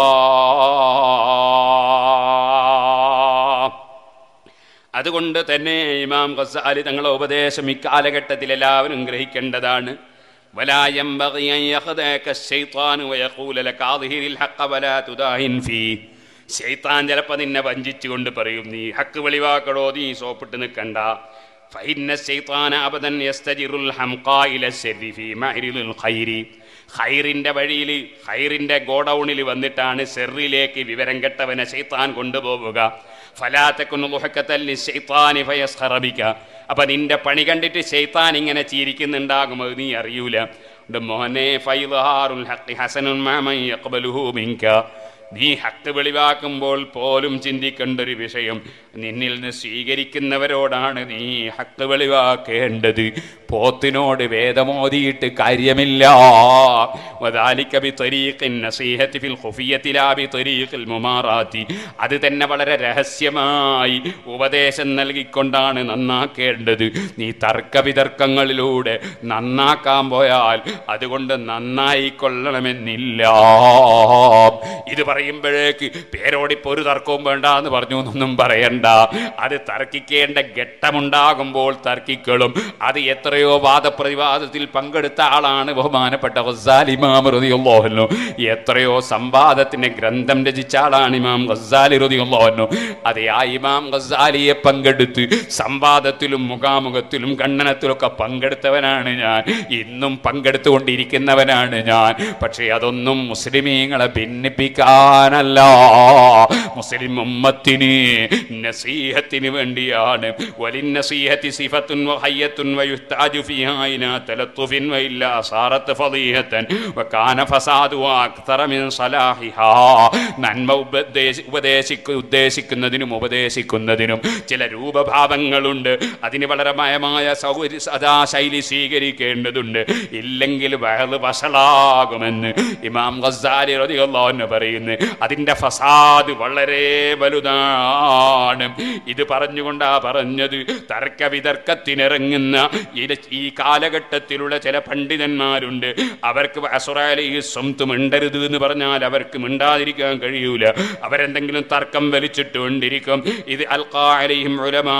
അതുകൊണ്ട് തന്നെ ഇമാം ഖസാലി തങ്ങളെ ഉപദേശം ഇക്കാലഘട്ടത്തിൽ എല്ലാവരും ഗ്രഹിക്കേണ്ടതാണ് ولا ينبغي أن يخدعك الشيطان ويقول لك أظهر الحق ولا تداهن فيه ശൈത്താൻ ചിലപ്പോൾ നിന്നെ വഞ്ചിച്ചുകൊണ്ട് പറയും നീ ഹക്ക് വെളിവാക്കടോ നീ സോപ്പിട്ട് നിൽക്കണ്ട ഫൈന്ന ശൈത്താന അബദൻ യസ്തജിറുൽ ഹംഖാ ഇല ശരി ഫീ മഅരിലുൽ ഖൈരി ഖൈറിന്റെ വഴിയിൽ ഖൈറിന്റെ ഗോഡൌണിൽ വന്നിട്ടാണ് സെറിലേക്ക് വിവരം കെട്ടവനെ ശൈത്താൻ കൊണ്ടുപോവുക ഫലാത്തക്കുന്നുഹക്കത്തല്ലിത്താനിഫയസ്ഹറബിക്ക അപ്പൊ നിന്റെ പണി കണ്ടിട്ട് ശൈത്താൻ ഇങ്ങനെ ചിരിക്കുന്നുണ്ടാകും അത് നീ അറിയൂല ഉണ്ട് മോനെ ഫൈദാറുൽ ഹഖി ഹസനുൻ മാമൻ യഖ്ബലുഹു മിൻക നീ ഹക്ക് വെളിവാക്കുമ്പോൾ പോലും ചിന്തിക്കേണ്ട ഒരു വിഷയം നിന്നിൽ നിന്ന് സ്വീകരിക്കുന്നവരോടാണ് നീ ഹക്ക് വെളിവാക്കേണ്ടത് പോത്തിനോട് വേദമോദിയിട്ട് കാര്യമില്ല വദാലിക ബിത്വരീഖിൻ നസീഹത്തി ഫിൽ ഖുഫിയ്യത്തി ലാ ബിത്വരീഖിൽ മുമാറാത്തി അത് തന്നെ വളരെ രഹസ്യമായി ഉപദേശം നൽകിക്കൊണ്ടാണ് നന്നാക്കേണ്ടത് നീ തർക്കവിതർക്കങ്ങളിലൂടെ നന്നാക്കാൻ പോയാൽ അതുകൊണ്ട് നന്നായി കൊള്ളണമെന്നില്ല ഇത് പറയുമ്പോഴേക്ക് പേരോടിപ്പോ ഒരു തർക്കവും വേണ്ട എന്ന് പറഞ്ഞു എന്നൊന്നും പറയണ്ട അത് തർക്കിക്കേണ്ട ഘട്ടമുണ്ടാകുമ്പോൾ തർക്കിക്കളും അത് എത്രയോ വാദപ്രതിവാദത്തിൽ പങ്കെടുത്ത ആളാണ് ബഹുമാനപ്പെട്ട ഗസാലി ഇമാം റളിയല്ലാഹു എത്രയോ സംവാദത്തിന്റെ ഗ്രന്ഥം രചിച്ച ആളാണ് ഇമാം ഗസാലി റളിയല്ലാഹു അതെ ആ ഇമാം ഗസാലിയെ പങ്കെടുത്ത് സംവാദത്തിലും മുഖാമുഖത്തിലും ഖണ്ഡനത്തിലൊക്കെ പങ്കെടുത്തവനാണ് ഞാൻ ഇന്നും പങ്കെടുത്തുകൊണ്ടിരിക്കുന്നവനാണ് ഞാൻ പക്ഷേ അതൊന്നും മുസ്ലിമീങ്ങളെ ഭിന്നിപ്പിക്കാനല്ല മുസ്ലിം ഉമ്മത്തിന് നസീഹത്തിന് വേണ്ടിയാണ് വലിൻ നസീഹത്തി സിഫത്തുൻ വഹയ്യത്തുൻ വയുഹ്താജു ഫിഹാ ഇലാ തലത്തുഫിൻ വഇല്ലാ സാറത്ത് ഫളീഹത്തൻ വകാന ഫസാദു അക്തറ മിൻ സലാഹിഹാ നന്മ ഉപദേശി ഉപദേശിക്കു ഉദ്ദേശിക്കുന്നതിനും ഉപദേശിക്കുന്നതിനും ചില രൂപഭാവങ്ങളുണ്ട് അതിന് വളരെ മയമായ സൗകര്യ സദാ ശൈലി സ്വീകരിക്കേണ്ടതുണ്ട് ഇല്ലെങ്കിൽ വയറ് വഷളാകുമെന്ന് ഇമാം ഗസാലി റളിയല്ലാഹു പറയുന്നു അതിൻ്റെ ഫസാദ് വളരെ വലുതാണ് ഇത് പറഞ്ഞുകൊണ്ടാ പറഞ്ഞത് തർക്ക വിതർക്കത്തിനിറങ്ങുന്ന ഇത് ഈ കാലഘട്ടത്തിലുള്ള ചില പണ്ഡിതന്മാരുണ്ട് അവർക്ക് കസുറാലി സ്വന്തം മിണ്ടരുത് എന്ന് പറഞ്ഞാൽ അവർക്ക് മിണ്ടാതിരിക്കാൻ കഴിയൂല അവരെന്തെങ്കിലും തർക്കം വലിച്ചിട്ട് കൊണ്ടിരിക്കും ഇത് അൽക്കാലയും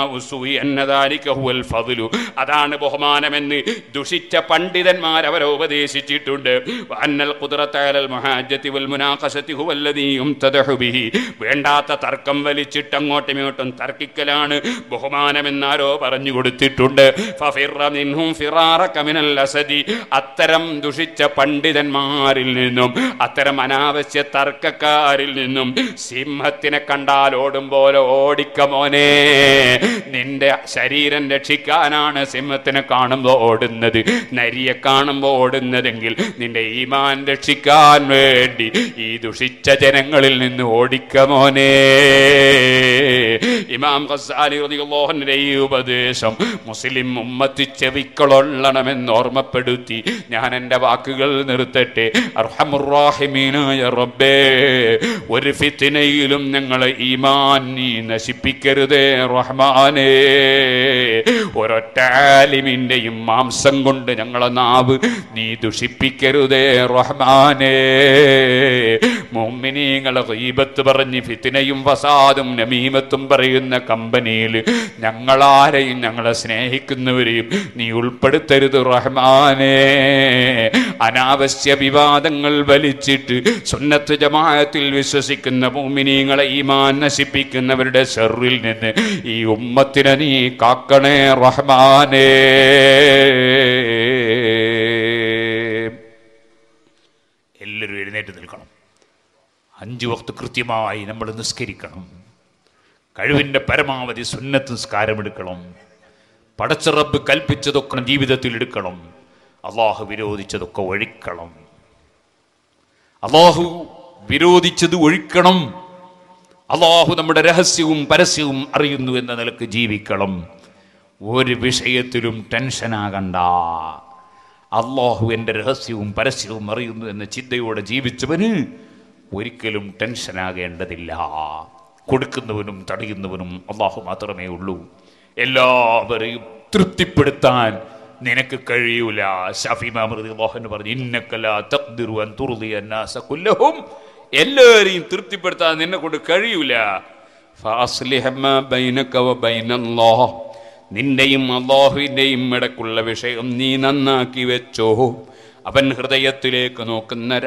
അതാണ് ബഹുമാനമെന്ന് ദുഷിച്ച പണ്ഡിതന്മാർ അവരെ ഉപദേശിച്ചിട്ടുണ്ട് അന്നൽ ഖുദ്റത്തഅലൽ മുഹാജ്ജത്തി വൽ മുനാഖശത്തി ഹുവല്ലദീ യുംതദഹു ബിഹി വേണ്ടാത്ത തർക്കം വലിച്ചിട്ട് അങ്ങോട്ടും ഇങ്ങോട്ടും തർക്കിക്കലാണ് ബഹുമാനമെന്നാരോ പറഞ്ഞു കൊടുത്തിട്ടുണ്ട് ഫഫിറ മിൻഹും ഫിറാറക മിനൽ അസദി അത്തരം ദുഷിച്ച പണ്ഡിതന്മാരിൽ നിന്നും അത്തരം അനാവശ്യ തർക്കക്കാരിൽ നിന്നും സിംഹത്തിനെ കണ്ടാൽ ഓടും പോലെ ഓടിക്ക മോനെ നിന്റെ ശരീരം രക്ഷിക്കാനാണ് സിംഹത്തിനെ കാണുമ്പോൾ ഓടുന്നത് നരിയെ കാണുമ്പോൾ ഓടുന്നതെങ്കിൽ നിന്റെ ഈമാൻ രക്ഷിക്കാൻ വേണ്ടി ഈ ദുഷിച്ച ജനങ്ങളിൽ നിന്ന് ഓടിക്ക മോനെ ഇമാം ഖസാലി റളിയല്ലാഹുവിന്റെ ഈ ഉപദേശം മുസ്ലിം ഉമ്മത്തി ചെവിക്കൊള്ളണമെന്ന് ഓർമ്മപ്പെടുത്തി ഞാൻ എൻ്റെ വാക്കുകൾ നിർത്തട്ടെ അർഹമുറാഹിമീനായ റബ്ബേ ഒരു ഫിത്തിനയിലും ഞങ്ങളെ ഈമാൻ നീ നശിപ്പിക്കരുതേ റഹ്മാനേ ഒരൊറ്റ ആലിമിൻ്റെയും മാംസം കൊണ്ട് ഞങ്ങളെ നാവ് നീ ദുഷിപ്പിക്കരുതേ റഹ്മാനേ മോമിനീങ്ങളെ ഗീബത്ത് പറഞ്ഞ് ഫിത്തിനയും ഫസാദും നമീമത്തും പറയുന്ന കമ്പനിയിൽ ഞങ്ങളാരെയും ഞങ്ങളെ സ്നേഹിക്കുന്നവരെയും നീ ഉൾപ്പെടുത്തരുത് റഹ്മാനേ അനാവശ്യ വിവാദങ്ങൾ വലിച്ചിട്ട് സുന്നത്ത് ജമാഅത്തിൽ വിശ്വസിക്കുന്ന മോമിനീങ്ങളെ ഈമാൻ നശിപ്പിക്കുന്നവരുടെ ഷെറിൽ നിന്ന് ഈ ഉമ്മത്തിനെ നീ കാക്കണേ റഹ്മാനേ എല്ലാവരും എഴുന്നേറ്റ് നിൽക്കണം അഞ്ചു വക്ത് കൃത്യമായി നമ്മൾ നിസ്കരിക്കണം കഴിവിൻ്റെ പരമാവധി സുന്നത്ത് നിസ്കാരമെടുക്കണം പടച്ചറബ് കൽപ്പിച്ചതൊക്കെ ജീവിതത്തിൽ എടുക്കണം അള്ളാഹു വിരോധിച്ചതൊക്കെ ഒഴിക്കണം അള്ളാഹു വിരോധിച്ചത് ഒഴിക്കണം അള്ളാഹു നമ്മുടെ രഹസ്യവും പരസ്യവും അറിയുന്നു എന്ന നിലക്ക് ജീവിക്കണം ഒരു വിഷയത്തിലും ടെൻഷനാകണ്ട അള്ളാഹു എൻ്റെ രഹസ്യവും പരസ്യവും അറിയുന്നു എന്ന ചിന്തയോടെ ജീവിച്ചവന് ഒരിക്കലും ടെൻഷനാകേണ്ടതില്ല കൊടുക്കുന്നവനും തടയുന്നവനും അള്ളാഹു മാത്രമേ ഉള്ളൂ എല്ലാവരെയും തൃപ്തിപ്പെടുത്താൻ നിനക്ക് കഴിയൂല ഷഫി മാമൃതി മോഹൻ പറഞ്ഞു ഇന്നക്കല തഖ്ദിറു അൻ തുർദിയ അന്നാസ കുല്ലഹും എല്ലാവരെയും തൃപ്തിപ്പെടുത്താൻ നിന്നെ കൊണ്ട് കഴിയൂല ഫാസ്ലിഹ മാ ബൈനക വ ബൈനല്ലാഹ് നിന്റെയും അള്ളാഹുവിൻ്റെയും ഇടക്കുള്ള വിഷയം നീ നന്നാക്കി വെച്ചോ അവൻ ഹൃദയത്തിലേക്ക് നോക്കുന്ന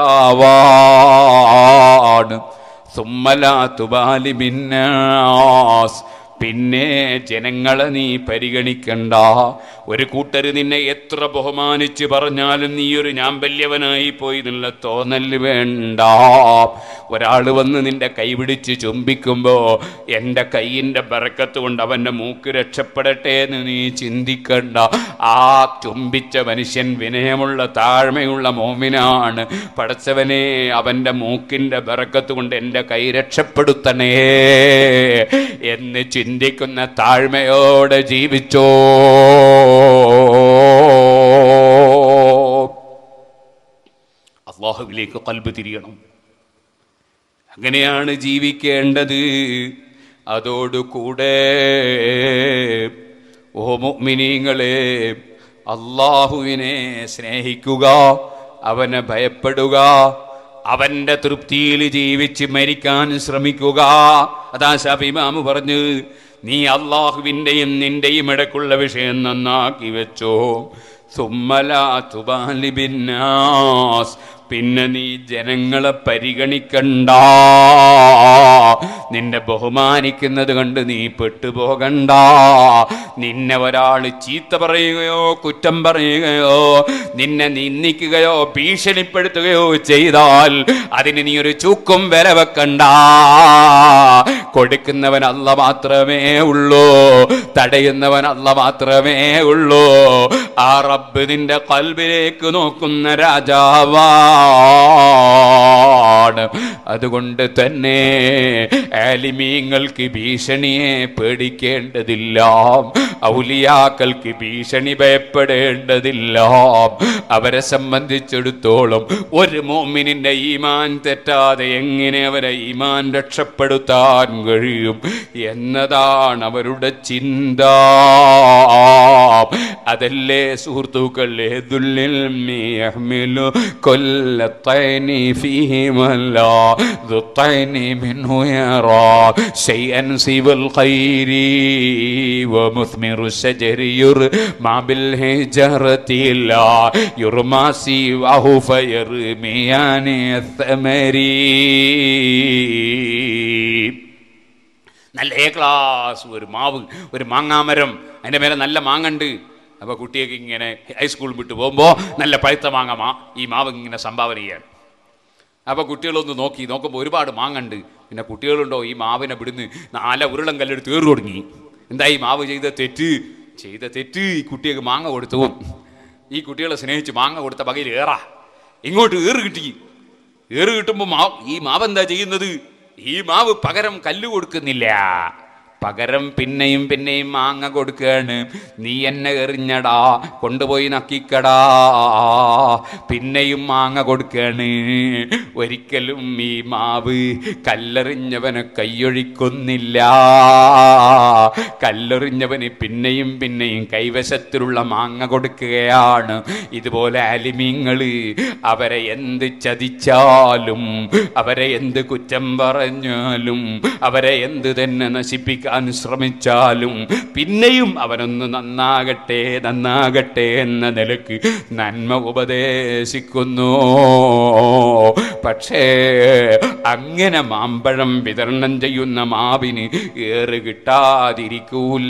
രാജാവാണ് സുമ്മലാ തുബാലി ബിന്നാസ് പിന്നെ ജനങ്ങളെ നീ പരിഗണിക്കണ്ട ഒരു കൂട്ടര് നിന്നെ എത്ര ബഹുമാനിച്ച് പറഞ്ഞാലും നീ ഒരു ഞാമ്പല്യവനായി പോയി എന്നുള്ള തോന്നല് വേണ്ട ഒരാൾ വന്ന് നിന്റെ കൈ പിടിച്ച് ചുംബിക്കുമ്പോ എൻ്റെ കൈയിൻ്റെ ബറക്കത്ത് കൊണ്ട് അവൻ്റെ മൂക്ക് രക്ഷപ്പെടട്ടെ എന്ന് നീ ചിന്തിക്കണ്ട ആ ചുംബിച്ച മനുഷ്യൻ വിനയമുള്ള താഴ്മയുള്ള മോമിനാണ് പടച്ചവനെ അവൻ്റെ മൂക്കിൻ്റെ ബറക്കത്ത് കൊണ്ട് എൻ്റെ കൈ രക്ഷപ്പെടുത്തണേ എന്ന് ചിന്തിക്കുന്ന താഴ്മയോടെ ജീവിച്ചോ അള്ളാഹുവിലേക്ക് കൽബ് തിരിയണം അങ്ങനെയാണ് ജീവിക്കേണ്ടത് അതോടുകൂടെ ഓ മുഅ്മിനീങ്ങളെ അള്ളാഹുവിനെ സ്നേഹിക്കുക അവനെ ഭയപ്പെടുക അവന്റെ തൃപ്തിയിൽ ജീവിച്ച് മരിക്കാൻ ശ്രമിക്കുക അതാ ഷാഫിമാമ് പറഞ്ഞു നീ അള്ളാഹുവിൻ്റെയും നിന്റെയും ഇടക്കുള്ള വിഷയം നന്നാക്കി വെച്ചോ സുമ്മലാ തുബാലി ബിന്നാസ് പിന്നെ നീ ജനങ്ങളെ പരിഗണിക്കണ്ട നിന്നെ ബഹുമാനിക്കുന്നത് കണ്ട് നീ പെട്ടുപോകണ്ട നിന്നെ ഒരാൾ ചീത്ത പറയുകയോ കുറ്റം പറയുകയോ നിന്നെ നിന്ദിക്കുകയോ ഭീഷണിപ്പെടുത്തുകയോ ചെയ്താൽ അതിന് നീ ഒരു ചൂക്കും വില വെക്കണ്ട കൊടുക്കുന്നവൻ അല്ല മാത്രമേ ഉള്ളൂ തടയുന്നവൻ അല്ല മാത്രമേ ഉള്ളൂ ആ റബ്ബ് നിന്റെ കൽബിലേക്ക് നോക്കുന്ന രാജാവാണ് അതുകൊണ്ട് തന്നെ ആലിമീങ്ങൾക്ക് ഭീഷണിയെ പേടിക്കേണ്ടതില്ല ഔലിയാക്കൾക്ക് ഭീഷണി ഭയപ്പെടേണ്ടതില്ല അവരെ സംബന്ധിച്ചിടത്തോളം ഒരു മോമിനിന്റെ ഈമാൻ തെറ്റാതെ എങ്ങനെ അവരെ ഈമാൻ രക്ഷപ്പെടുത്താൻ കഴിയും എന്നതാണ് അവരുടെ ചിന്ത അതല്ലേ സുഹൃത്തുക്കൾ ഏതുള്ളിൽ يحمل كل الطين فيه ولا ذو الطين منه يرى شيئا سوى الخير ومثمر الشجر يرمى بالهجرة لا يرمى سواه فيرميان الثمر നല്ല എ ക്ലാസ് ഒരു മാവ് ഒരു മാങ്ങാമരം അതിൻ്റെ മേലെ നല്ല മാങ്ങണ്ട് അപ്പോൾ കുട്ടിയൊക്കെ ഇങ്ങനെ ഹൈസ്കൂൾ വിട്ട് പോകുമ്പോൾ നല്ല പഴുത്ത മാങ്ങ മാ ഈ മാവ് ഇങ്ങനെ സംഭാവന ചെയ്യാണ് അപ്പോൾ കുട്ടികളൊന്ന് നോക്കി നോക്കുമ്പോൾ ഒരുപാട് മാങ്ങണ്ട് പിന്നെ കുട്ടികളുണ്ടോ ഈ മാവിനെ വിടുന്ന് നാല ഉരുളം കല്ലെടുത്ത് ഏറ് തുടങ്ങി എന്താ ഈ മാവ് ചെയ്ത തെറ്റ് ചെയ്ത തെറ്റ് ഈ കുട്ടിയൊക്കെ മാങ്ങ കൊടുത്തു ഈ കുട്ടികളെ സ്നേഹിച്ച് മാങ്ങ കൊടുത്ത വകയിൽ ഏറാ ഇങ്ങോട്ട് ഏറ് കിട്ടി ഏറ് കിട്ടുമ്പോൾ മാ ഈ മാവ് എന്താ ചെയ്യുന്നത് ഈ മാവ് പകരം കല്ല് കൊടുക്കുന്നില്ല പകരം പിന്നെയും പിന്നെയും മാങ്ങ കൊടുക്കുകയാണ് നീ എന്നെ എറിഞ്ഞടാ കൊണ്ടുപോയി നക്കിക്കടാ പിന്നെയും മാങ്ങ കൊടുക്കുകയാണ് ഒരിക്കലും ഈ മാവ് കല്ലെറിഞ്ഞവനെ കൈയൊഴിക്കുന്നില്ല കല്ലെറിഞ്ഞവന് പിന്നെയും പിന്നെയും കൈവശത്തിലുള്ള മാങ്ങ കൊടുക്കുകയാണ് ഇതുപോലെ അലിമീങ്ങൾ അവരെ എന്ത് ചതിച്ചാലും അവരെ എന്ത് കുറ്റം പറഞ്ഞാലും അവരെ എന്ത് തന്നെ നശിപ്പിക്കാൻ ശ്രമിച്ചാലും പിന്നെയും അവനൊന്ന് നന്നാകട്ടെ നന്നാകട്ടെ എന്ന നിലക്ക് നന്മ ഉപദേശിക്കുന്നു പക്ഷേ അങ്ങനെ മാമ്പഴം വിതരണം ചെയ്യുന്ന മാവിന് ഏറ് കിട്ടാതിരിക്കൂല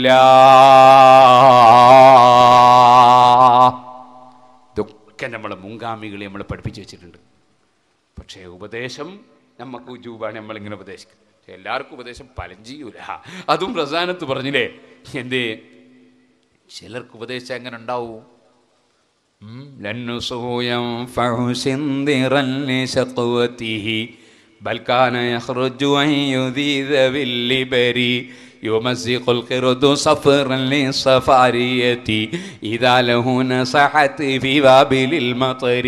ഇതൊക്കെ നമ്മളെ മുൻഗാമികളെ നമ്മൾ പഠിപ്പിച്ചു വെച്ചിട്ടുണ്ട് പക്ഷേ ഉപദേശം നമുക്ക് ഉജൂബാണ് നമ്മളിങ്ങനെ ഉപദേശിക്കും പക്ഷേ എല്ലാവർക്കും ഉപദേശം ഫലം ചെയ്യൂല അതും പ്രധാനത്ത് പറഞ്ഞില്ലേ എന്തേ ചിലർക്ക് ഉപദേശം എങ്ങനെ ഉണ്ടാവും لن ينفع سندرا لشقوته بل كان يخرج أن يذيذ باللبر يمزق القرد صفرا للصفارية إذا له نصحت في بابل المطر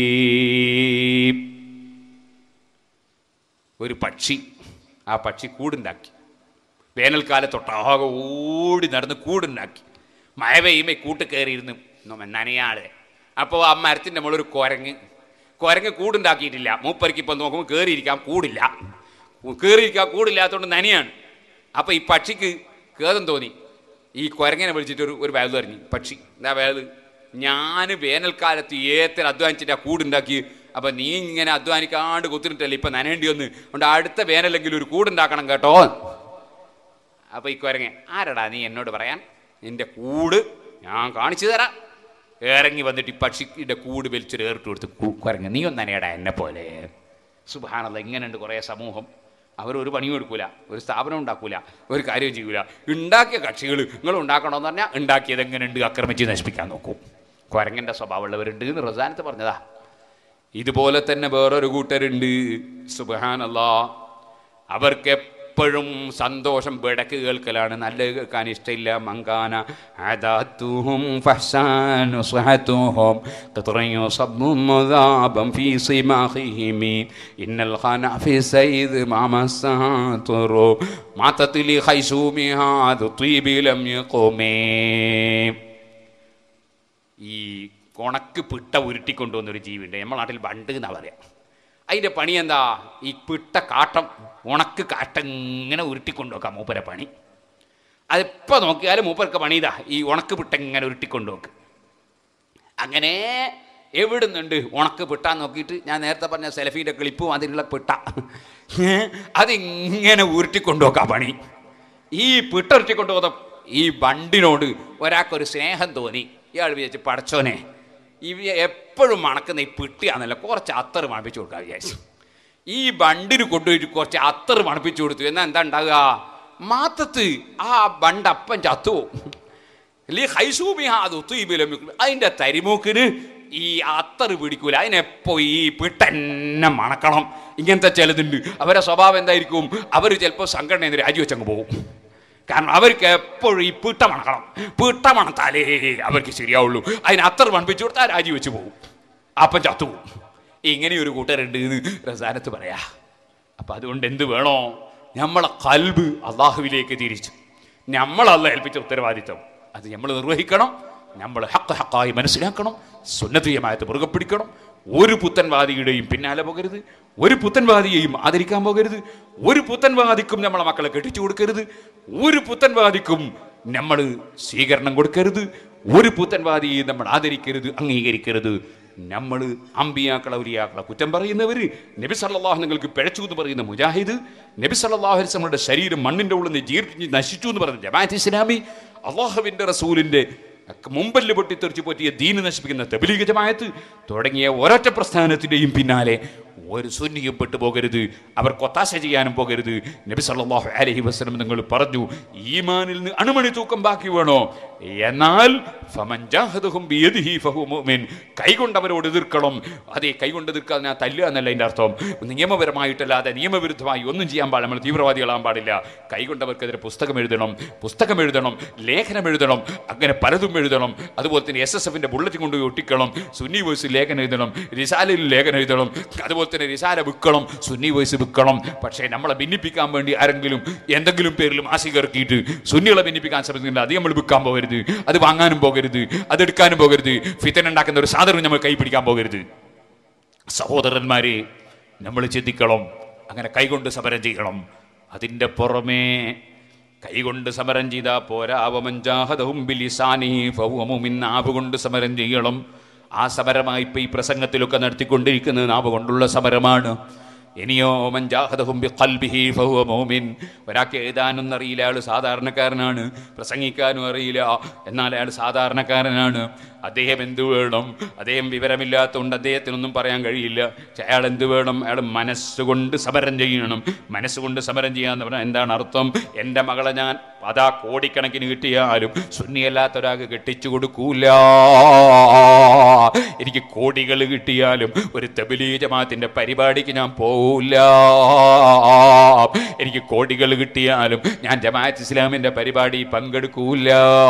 ഒരു പക്ഷി ആ പക്ഷി കൂടുണ്ടാക്കി വേനൽക്കാലത്തൊട്ടാകെ ഓടി നടന്ന് കൂടുണ്ടാക്കി മഴ പെയ്യുമ്പോൾ കൂട്ട് കയറിയിരുന്നു നനയാതെ അപ്പോൾ ആ മരത്തിൻ്റെ മുകളിൽ ഒരു കുരങ്ങ് കുരങ്ങ് കൂടുണ്ടാക്കിയിട്ടില്ല മൂപ്പരിക്ക് ഇപ്പം നോക്കുമ്പോൾ കയറിയിരിക്കാൻ കൂടില്ല കയറിയിരിക്കാൻ കൂടില്ലാത്തതുകൊണ്ട് നനയാണ് അപ്പോൾ ഈ പക്ഷിക്ക് കേതം തോന്നി ഈ കുരങ്ങനെ വിളിച്ചിട്ട് ഒരു ഒരു വേദ പറഞ്ഞു പക്ഷി എന്താ വേദ ഞാൻ വേനൽക്കാലത്ത് ഏത്ര അധ്വാനിച്ചിട്ട് ആ കൂടുണ്ടാക്കി അപ്പം നീ ഇങ്ങനെ അധ്വാനിക്കാണ്ട് കുത്തിനിട്ടല്ലേ ഇപ്പം നനേണ്ടി വന്ന് അതുകൊണ്ട് അടുത്ത വേനലെങ്കിലും ഒരു കൂടുണ്ടാക്കണം കേട്ടോ അപ്പോൾ ഈ കുരങ്ങ ആരടാ നീ എന്നോട് പറയാൻ നിന്റെ കൂട് ഞാൻ കാണിച്ചു തരാം ഇറങ്ങി വന്നിട്ട് ഈ പക്ഷിയുടെ കൂട് വലിച്ചൊരു ഏറിട്ട് കൊടുത്ത് കു- കുരങ്ങ നീ ഒന്ന് നനയടാ എന്നെ പോലെ സുബാനല്ല ഇങ്ങനെയുണ്ട് കുറേ സമൂഹം അവരൊരു പണിയും എടുക്കൂല ഒരു സ്ഥാപനം ഉണ്ടാക്കൂല ഒരു കാര്യവും ചെയ്യൂല ഉണ്ടാക്കിയ കക്ഷികൾ നിങ്ങൾ ഉണ്ടാക്കണമെന്ന് പറഞ്ഞാൽ ഉണ്ടാക്കിയത് എങ്ങനെയുണ്ട് ആക്രമിച്ച് നശിപ്പിക്കാൻ നോക്കും കുരങ്ങൻ്റെ സ്വഭാവമുള്ളവരുണ്ട് എന്ന് റസാനത്ത് പറഞ്ഞതാ ഇതുപോലെ തന്നെ വേറൊരു കൂട്ടരുണ്ട് സുബഹാനല്ലാ അവർക്ക് എപ്പോഴും സന്തോഷം വിടക്ക് കേൾക്കലാണ് നല്ലത് കേൾക്കാൻ ഇഷ്ടമില്ല മങ്കാന عاداتهم فحسان صحتهم قطر يصب مذابا في صماخهم إن الخنا في سيد مع مساطر മാത്തത്തിൽ ഹൈസൂമിഹാ طيب لم يقوم ഈ കൊണക്ക് പിട്ട ഉരുട്ടിക്കൊണ്ടുവന്നൊരു ജീവിയുണ്ട് നമ്മുടെ നാട്ടിൽ ബണ്ട് എന്നാ പറയാം അതിൻ്റെ പണി എന്താ ഈ പിട്ട കാട്ടം ഉണക്ക് കാട്ടം ഇങ്ങനെ ഉരുട്ടിക്കൊണ്ടുവെക്കാം മൂപ്പരെ പണി അതെപ്പോൾ നോക്കിയാലും മൂപ്പർക്ക് പണി ഇതാ ഈ ഉണക്ക് പിട്ട ഇങ്ങനെ ഉരുട്ടിക്കൊണ്ടുവെക്ക് അങ്ങനെ എവിടുന്നുണ്ട് ഉണക്ക് പിട്ടാൻ നോക്കിയിട്ട് ഞാൻ നേരത്തെ പറഞ്ഞ സെലഫീൻ്റെ ക്ലിപ്പും അതിലുള്ള പിട്ട അതിങ്ങനെ ഉരുട്ടിക്കൊണ്ടുവെക്കാം പണി ഈ പിട്ട ഉരുട്ടിക്കൊണ്ടുപോകുന്ന ഈ ബണ്ടിനോട് ഒരാൾക്കൊരു സ്നേഹം തോന്നി ഇയാൾ വിചാരിച്ച് പടച്ചോനെ ഇവ എപ്പോഴും മണക്കുന്ന ഈ പിട്ടിയാണല്ലോ കുറച്ച് അത്തറ് മണപ്പിച്ച് കൊടുക്കാൻ വിചാരിച്ചു ഈ ബണ്ടിന് കൊണ്ടുപോയിട്ട് കുറച്ച് അത്തറ് മണപ്പിച്ചു കൊടുത്തു എന്നാൽ എന്താ ഉണ്ടാകുക മാത്തത്ത് ആ ബണ്ട് അപ്പം ചത്തുപോകും ലീ ഹൈസൂമിഹാ അത് ഒത്തുയിബിലും അതിൻ്റെ തരിമൂക്കിന് ഈ അത്തറ് പിടിക്കൂല അതിനെപ്പോ ഈ പിട്ടെന്നെ മണക്കണം ഇങ്ങനത്തെ ചിലതുണ്ട് അവരെ സ്വഭാവം എന്തായിരിക്കും അവർ ചിലപ്പോൾ സംഘടന എന്ന് രാജിവെച്ചങ്ങ് പോകും കാരണം അവർക്ക് എപ്പോഴും ഈ പീട്ട മണക്കണം പീട്ട മണത്താലേ അവർക്ക് ശരിയാവുള്ളൂ അതിന് അത്ര മണപ്പിച്ചു കൊടുത്താൽ രാജിവെച്ച് പോകും അപ്പം ചത്തുപോകും ഇങ്ങനെ ഒരു കൂട്ടരുണ്ട് എന്ന് റസാനത്ത് പറയാ അപ്പം അതുകൊണ്ട് എന്ത് വേണോ നമ്മളെ കൽബ് അള്ളാഹുവിലേക്ക് തിരിച്ചു നമ്മളല്ല ഏൽപ്പിച്ച ഉത്തരവാദിത്വം അത് നമ്മൾ നിർവഹിക്കണം നമ്മൾ ഹക്ക് ഹക്കായി മനസ്സിലാക്കണം സുന്നതീയമായത് മുറുകെ പിടിക്കണം ഒരു പുത്തൻവാദിയുടെയും പിന്നാലെ പോകരുത് ഒരു പുത്തൻവാദിയെയും ആദരിക്കാൻ പോകരുത് ഒരു പുത്തൻവാദിക്കും നമ്മളെ മക്കളെ കെട്ടിച്ചു കൊടുക്കരുത് ഒരു പുത്തൻവാദിക്കും നമ്മൾ സ്വീകരണം കൊടുക്കരുത് ഒരു പുത്തൻവാദിയെ നമ്മൾ ആദരിക്കരുത് അംഗീകരിക്കരുത് നമ്മൾ അമ്പിയാക്കളെ ഉരിയാക്കളെ കുറ്റം പറയുന്നവർ നബി സല്ലല്ലാഹു നിങ്ങൾക്ക് പിഴച്ചു എന്ന് പറയുന്ന മുജാഹിദ് നബി സല്ലല്ലാഹു അലൈഹി വസല്ലമയുടെ ശരീരം മണ്ണിന്റെ ഉള്ളിൽ നിന്ന് ജീർണിച്ച് നശിച്ചു എന്ന് പറയുന്ന ജമാഅത്ത് ഇസ്ലാമി അള്ളാഹുവിന്റെ റസൂലിന്റെ മുമ്പല് പൊട്ടിത്തെറിച്ച് പറ്റിയ ദീന് നശിപ്പിക്കുന്ന തബലീഗ് ജമാഅത്ത് തുടങ്ങിയ ഒരൊറ്റ പ്രസ്ഥാനത്തിന്റെയും പിന്നാലെ ഒരു സുന്നിയും പെട്ടുപോകരുത് അവർ കൊത്താശ ചെയ്യാനും പോകരുത് നബി സല്ലല്ലാഹു അലൈഹി വസല്ലം നിങ്ങൾ പറഞ്ഞു ഈമാനിൽ നിന്ന് അണുമണി തൂക്കം ബാക്കി വേണോ എന്നാൽ ഫമൻ ജാഹദഹും ബിയദിഹി ഫഹു മുഅ്മിൻ കൈകൊണ്ട് അവരോട് എതിർക്കണം അതേ കൈകൊണ്ട് എതിർക്കാതെ ഞാൻ തല്ലുക എന്നല്ല അതിൻ്റെ അർത്ഥം നിയമപരമായിട്ടല്ലാതെ നിയമവിരുദ്ധമായി ഒന്നും ചെയ്യാൻ പാടില്ല നമ്മൾ തീവ്രവാദികളാകാൻ പാടില്ല കൈകൊണ്ട് അവർക്കെതിരെ പുസ്തകം എഴുതണം പുസ്തകം എഴുതണം ലേഖനം എഴുതണം അങ്ങനെ പലതും എഴുതണം അതുപോലെ തന്നെ എസ് എസ് എഫിന്റെ ബുള്ളറ്റിൻ കൊണ്ട് ഒട്ടിക്കണം സുന്നി വോയിസ് ലേഖനം എഴുതണം റിസാലയിൽ ലേഖനം എഴുതണം അതുപോലെ തന്നെ റിസാല വിൽക്കണം സുന്നി വോയിസ് വിൽക്കണം പക്ഷേ നമ്മളെ ഭിന്നിപ്പിക്കാൻ വേണ്ടി ആരെങ്കിലും എന്തെങ്കിലും പേരിലും ആശി ഇറക്കിയിട്ട് സുന്നികളെ ഭിന്നിപ്പിക്കാൻ ശ്രമിക്കുന്നില്ല അത് നമ്മൾ വിൽക്കാൻ പോകരുത് അത് വാങ്ങാനും പോകരുത് അതെടുക്കാനും പോകരുത് ഫിത്തൻ ഉണ്ടാക്കുന്ന ഒരു സാധനം നമ്മൾ കൈ പിടിക്കാൻ പോകരുത് സഹോദരന്മാരെ നമ്മൾ ചിന്തിക്കണം അങ്ങനെ കൈകൊണ്ട് സമരം ചെയ്യണം അതിൻ്റെ പുറമേ കൈകൊണ്ട് സമരം ചെയ്താൽ പോരാ അവമഞ്ചാഹതവും ബിലിസാനി ഫൗമുമിൻ നാവ് കൊണ്ട് സമരം ചെയ്യണം ആ സമരമായി ഇപ്പം ഈ പ്രസംഗത്തിലൊക്കെ നടത്തിക്കൊണ്ടിരിക്കുന്നത് നാവ് കൊണ്ടുള്ള സമരമാണ് ഇനിയോ മഞ്ചാഹതഹും ബിഖൽബിഹി ഫഹുവ മുഅ്മിൻ ഒരാൾക്ക് എഴുതാനൊന്നും അറിയില്ല അയാൾ സാധാരണക്കാരനാണ് പ്രസംഗിക്കാനും അറിയില്ല എന്നാൽ അയാൾ സാധാരണക്കാരനാണ് അദ്ദേഹം എന്ത് വേണം അദ്ദേഹം വിവരമില്ലാത്തതുകൊണ്ട് അദ്ദേഹത്തിനൊന്നും പറയാൻ കഴിയില്ല പക്ഷെ അയാൾ എന്ത് വേണം അയാൾ മനസ്സുകൊണ്ട് സമരം ചെയ്യണം മനസ്സുകൊണ്ട് സമരം ചെയ്യാന്ന് പറഞ്ഞാൽ എന്താണ് അർത്ഥം എൻ്റെ മകളെ ഞാൻ അതാ കോടിക്കണക്കിന് കിട്ടിയാലും സുന്നിയല്ലാത്ത ഒരാൾക്ക് കെട്ടിച്ചു കൊടുക്കൂല എനിക്ക് കോടികൾ കിട്ടിയാലും ഒരു തബിലീ ജമാഅത്തിന്റെ പരിപാടിക്ക് ഞാൻ പോവില്ല എനിക്ക് കോടികൾ കിട്ടിയാലും ഞാൻ ജമാഅത്ത് ഇസ്ലാമിന്റെ പരിപാടി പങ്കെടുക്കൂല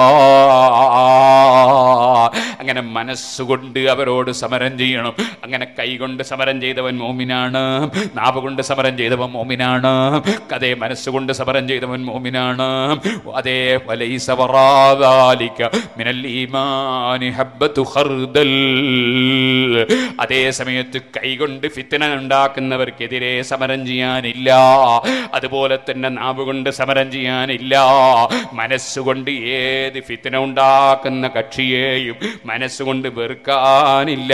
അങ്ങനെ മനസ്സുകൊണ്ട് അവരോട് സമരം ചെയ്യണം അങ്ങനെ കൈകൊണ്ട് സമരം ചെയ്തവൻ മോമിനാണ് നാവ് കൊണ്ട് സമരം ചെയ്തവൻ മോമിനാണ് അതേ മനസ്സുകൊണ്ട് സമരം ചെയ്തവൻ മോമിനാണ് അതേ വലൈസ വറാദാലിക മിനൽ ഈമാനി ഹബ്ബത്തു ഖർദൽ അതേ സമയത്ത് കൈകൊണ്ട് ഫിത്തന ഉണ്ടാക്കുന്നവർക്കെതിരെ സമരം ചെയ്യാനില്ല അതുപോലെ തന്നെ നാവ് കൊണ്ട് സമരം ചെയ്യാനില്ല മനസ്സുകൊണ്ട് ഏത് ഫിത്തന ഉണ്ടാക്കുന്ന കക്ഷിയെയും മനസ്സുകൊണ്ട് വെറുക്കാനില്ല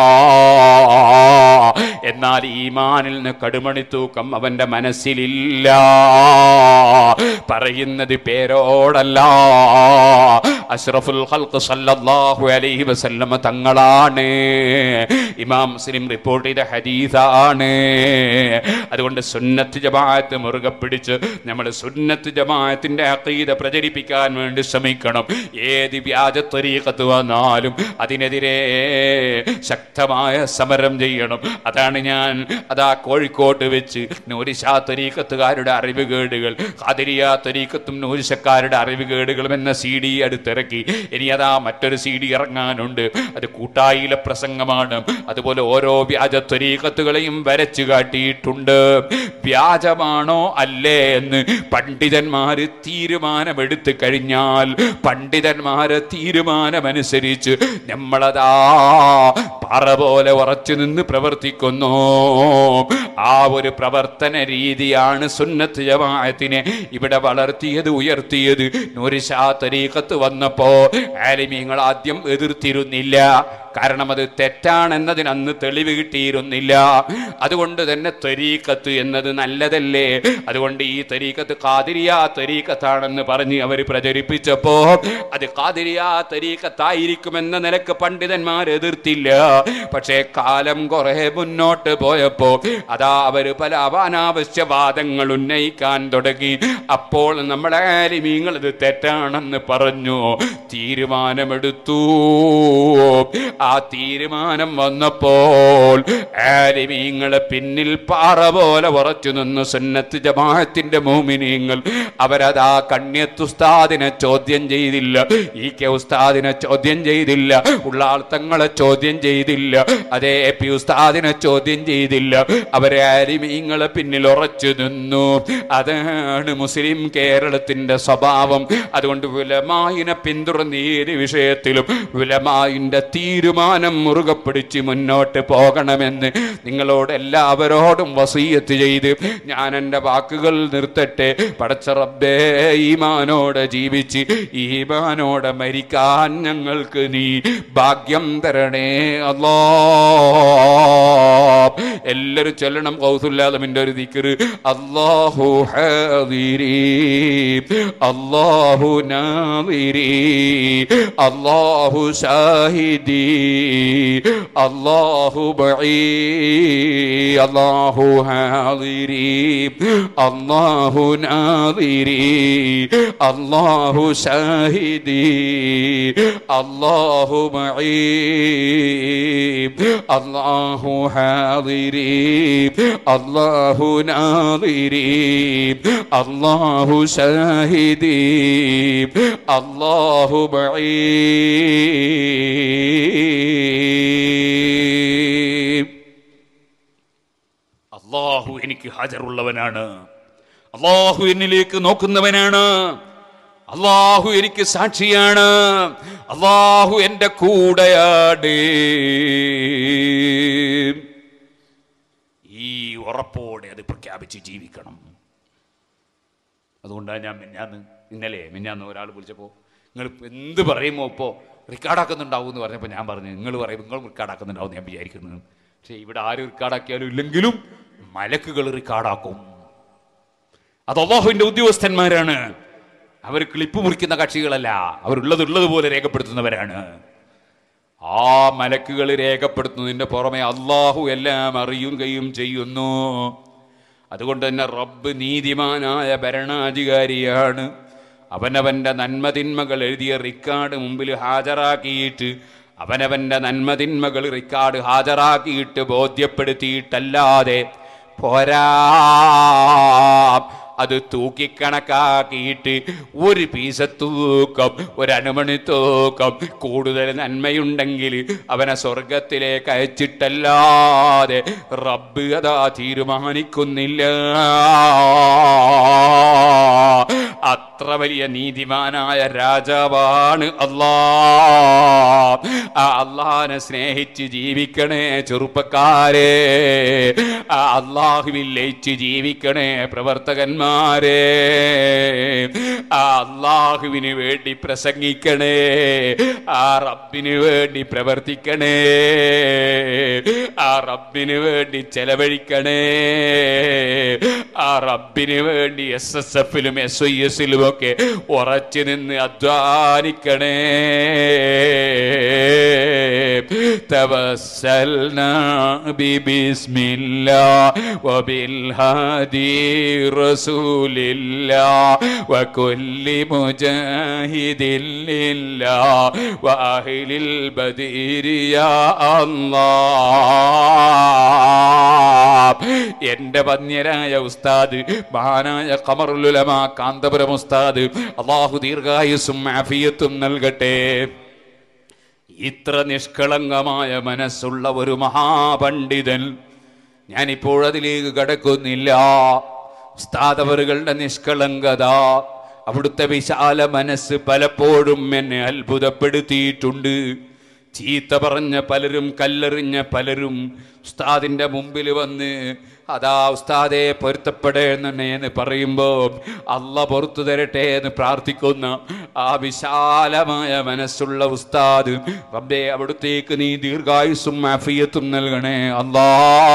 എന്നാൽ ഈമാനിൽ നിന്ന് കടുമണി തൂക്കം അവന്റെ മനസ്സിലില്ല പറയുന്നത് പേരോടല്ല അഷ്റഫുൽ ഖൽഖ് സല്ലല്ലാഹു അലൈഹി വസല്ലമ തങ്ങളാണ് ഇമാം മുസ്ലിം റിപ്പോർട്ട് ചെയ്ത ഹദീസാണ് അതുകൊണ്ട് സുന്നത്ത് ജമാഅത്ത് മുറുകെ പിടിച്ച് നമ്മൾ സുന്നത്ത് ജമാഅത്തിന്റെ അഖീദ പ്രചരിപ്പിക്കാൻ വേണ്ടി ശ്രമിക്കണം ഏത് വ്യാജ ത്വരീഖത്ത് വന്നാലും അതിനെതിരെ ശക്തമായ സമരം ചെയ്യണം അതാണ് ഞാൻ അതാ കോഴിക്കോട്ട് വെച്ച് നൂരിശാ ത്വരീഖത്തുകാരുടെ അറിവുകേടുകൾ ഖാദിരിയ ത്വരീഖത്തും നൂരിശക്കാരുടെ അറിവുകേടുകളും എന്ന സി ഡി അടുത്തിറക്കി ഇനി അതാ മറ്റൊരു സി ഡി ഇറങ്ങാനുണ്ട് അത് കൂട്ടായിലെ പ്രസംഗമാണ് അതുപോലെ ഓരോ വ്യാജ ത്വരീഖത്തുകളെയും വരച്ചു കാട്ടിയിട്ടുണ്ട് വ്യാജമാണോ അല്ലേ എന്ന് പണ്ഡിതന്മാര് തീരുമാനമെടുത്തു കഴിഞ്ഞാൽ പണ്ഡിതന്മാരെ തീരുമാനമനുസരിച്ച് നമ്മളതാ പറ പോലെ ഉറച്ചു നിന്ന് പ്രവർത്തിക്കുന്നു ആ ഒരു പ്രവർത്തന രീതിയാണ് സുന്നത്ത് ജമാഅത്തിനെ ഇവിടെ വളർത്തിയത് ഉയർത്തിയത് നൂരിശാ തരീഖത്ത് വന്നപ്പോ ആലിമീങ്ങൾ ആദ്യം എതിർത്തിരുന്നില്ല കാരണം അത് തെറ്റാണെന്നതിന് അന്ന് തെളിവ് കിട്ടിയിരുന്നില്ല അതുകൊണ്ട് തന്നെ തരീക്കത്ത് എന്നത് നല്ലതല്ലേ അതുകൊണ്ട് ഈ തരീക്കത്ത് കാതിരിയ തരീക്കത്താണെന്ന് പറഞ്ഞ് അവർ പ്രചരിപ്പിച്ചപ്പോ അത് കാതിരിയ തരീക്കത്തായിരിക്കുമെന്ന നിലക്ക് പണ്ഡിതന്മാർ എതിർത്തില്ല പക്ഷേ കാലം കുറെ മുന്നോട്ട് പോയപ്പോ അതാ അവർ പല അനാവശ്യ വാദങ്ങൾ ഉന്നയിക്കാൻ തുടങ്ങി അപ്പോൾ നമ്മളെ ആലിമീങ്ങൾ ഇത് തെറ്റാണെന്ന് പറഞ്ഞു തീരുമാനമെടുത്തു ആ തീരുമാനം വന്നപ്പോൾ ആലിമീങ്ങളെ പിന്നിൽ പാറ പോലെ ഉറച്ചു നിന്ന് സുന്നത്ത് ജമാഅത്തിന്റെ മോമിനീങ്ങൾ അവരതാ കണ്യത്തുസ്താദിനെ ചോദ്യം ചെയ്തില്ല ഈ കെ ഉസ്താദിനെ ചോദ്യം ചെയ്തില്ല ഉള്ളാൾത്തങ്ങളെ ചോദ്യം ചെയ്തില്ല അതേ പി ഉസ്താദിനെ ചോദ്യം ചെയ്തില്ല അവരെ ആലിമീങ്ങളെ പിന്നിൽ ഉറച്ചു നിന്നു അതാണ് മുസ്ലിം കേരളത്തിന്റെ സ്വഭാവം അതുകൊണ്ട് വിലമായിനെ പിന്തുടർന്ന് ഏത് വിഷയത്തിലും വിലമായിന്റെ തീരുമാനം മുറുകെ പിടിച്ച് മുന്നോട്ട് പോകണമെന്ന് നിങ്ങളോട് എല്ലാവരോടും വസീയത്ത് ചെയ്ത് ഞാൻ എൻ്റെ വാക്കുകൾ നിർത്തട്ടെ പടച്ച റബ്ബേ ഈമാനോടെ ജീവിച്ച് ഈമാനോടെ മരിക്കാൻ ഞങ്ങൾക്ക് നീ ഭാഗ്യം തരണേ അല്ലാ എല്ലാവരും ചൊല്ലണം കൗസുല്ലാദമിൻ്റെ ഒരു ദിക്കറ് അല്ലാഹു ഹാദിരി അല്ലാഹു നാദിരി അല്ലാഹു ഷാഹിദി അല്ലാഹു ബഈ അല്ലാഹു ഹാദിരി അല്ലാഹു നാദിരി അല്ലാഹു ഷാഹിദി അല്ലാഹു ബഈ അല്ലാഹു ഹാദിരി അല്ലാഹു നാദിരി അല്ലാഹു ഷാഹിദി അല്ലാഹു ബഈ അള്ളാഹു എനിക്ക് ഹാജറുള്ളവനാണ് അള്ളാഹു എന്നിലേക്ക് നോക്കുന്നവനാണ് അള്ളാഹു എനിക്ക് സാക്ഷിയാണ് അള്ളാഹു എൻ്റെ കൂടെയാണ് ഈ ഉറപ്പോടെ അത് പ്രഖ്യാപിച്ച് ജീവിക്കണം അതുകൊണ്ടാണ് ഞാൻ മിന്നാന്ന് ഇന്നലെ മിന്നാന്ന് ഒരാൾ വിളിച്ചപ്പോൾ നിങ്ങൾ എന്ത് പറയുമോ ഇപ്പോൾ റെക്കോർഡാക്കുന്നുണ്ടാവും എന്ന് പറഞ്ഞപ്പോൾ ഞാൻ പറഞ്ഞു നിങ്ങൾ പറയും നിങ്ങൾ റെക്കോർഡാക്കുന്നുണ്ടാവും എന്ന് ഞാൻ വിചാരിക്കുന്നത് പക്ഷേ ഇവിടെ ആരും റെക്കോർഡാക്കിയാലും ഇല്ലെങ്കിലും മലക്കുകൾ റെക്കോർഡാക്കും അത് അള്ളാഹുവിൻ്റെ ഉദ്യോഗസ്ഥന്മാരാണ് അവർ ക്ലിപ്പ് മുറിക്കുന്ന കക്ഷികളല്ല അവരുള്ളത് ഉള്ളതുപോലെ രേഖപ്പെടുത്തുന്നവരാണ് ആ മലക്കുകൾ രേഖപ്പെടുത്തുന്നതിന്റെ പുറമെ അള്ളാഹു എല്ലാം അറിയുകയും ചെയ്യുന്നു അതുകൊണ്ട് തന്നെ റബ്ബ് നീതിമാനായ ഭരണാധികാരിയാണ് അവനവന്റെ നന്മതിന്മകൾ എഴുതിയ റിക്കാർഡ് മുമ്പിൽ ഹാജരാക്കിയിട്ട് അവനവന്റെ നന്മതിന്മകൾ റിക്കാർഡ് ഹാജരാക്കിയിട്ട് ബോധ്യപ്പെടുത്തിയിട്ടല്ലാതെ പോരാ അത് തൂക്കിക്കണക്കാക്കിയിട്ട് ഒരു പീസ തൂക്കം ഒരു അണുമണി തൂക്കം കൂടുതൽ നന്മയുണ്ടെങ്കിൽ അവനെ സ്വർഗത്തിലേക്ക് അയച്ചിട്ടല്ലാതെ റബ്ബ് അതാ തീരുമാനിക്കുന്നില്ല അത്ര വലിയ നീതിമാനായ രാജാവാണ് അല്ലാ ആ അള്ളാഹിനെ സ്നേഹിച്ച് ജീവിക്കണേ ചെറുപ്പക്കാരെ ആ അള്ളാഹുവിൽ ലയിച്ച് ജീവിക്കണേ പ്രവർത്തകന്മാരെ ആ അള്ളാഹുവിന് വേണ്ടി പ്രസംഗിക്കണേ ആ റബ്ബിന് വേണ്ടി പ്രവർത്തിക്കണേ ആ റബ്ബിന് വേണ്ടി ചെലവഴിക്കണേ ആ റബ്ബിന് വേണ്ടി എസ് എസ് എഫിലും എസ് ഐ എസിലും ഒക്കെ ഉറച്ചു നിന്ന് അധ്വാനിക്കണേ توسلنا ببسم الله وبالهادي رسول الله وكل مجاهد لله وأهل البدير يا الله എന്റെ പന്യരായ ഉസ്താദ് മഹാനായ കമറുലുലമ കാന്തപുരം ഉസ്താദ് അള്ളാഹു ദീർഘായുസും ആഫിയത്തും നൽകട്ടെ ഇത്ര നിഷ്കളങ്കമായ മനസ്സുള്ള ഒരു മഹാപണ്ഡിതൻ ഞാനിപ്പോൾ അതിലേക്ക് കടക്കുന്നില്ല ഉസ്താദവറുകളുടെ നിഷ്കളങ്കത അവിടുത്തെ വിശാല മനസ്സ് പലപ്പോഴും എന്നെ അത്ഭുതപ്പെടുത്തിയിട്ടുണ്ട് ചീത്ത പറഞ്ഞ പലരും കല്ലെറിഞ്ഞ പലരും ഉസ്താദിന്റെ മുമ്പിൽ വന്ന് അതാ ഉസ്താദെ പൊരുത്തപ്പെടേന്നെ എന്ന് പറയുമ്പോൾ അല്ല പുറത്തു തരട്ടെ എന്ന് പ്രാർത്ഥിക്കുന്ന ആ വിശാലമായ മനസ്സുള്ള ഉസ്താദ് റബ്ബേ അവിടുത്തേക്ക് നീ ദീർഘായുസും ആഫിയത്തും നൽകണേ അല്ലാ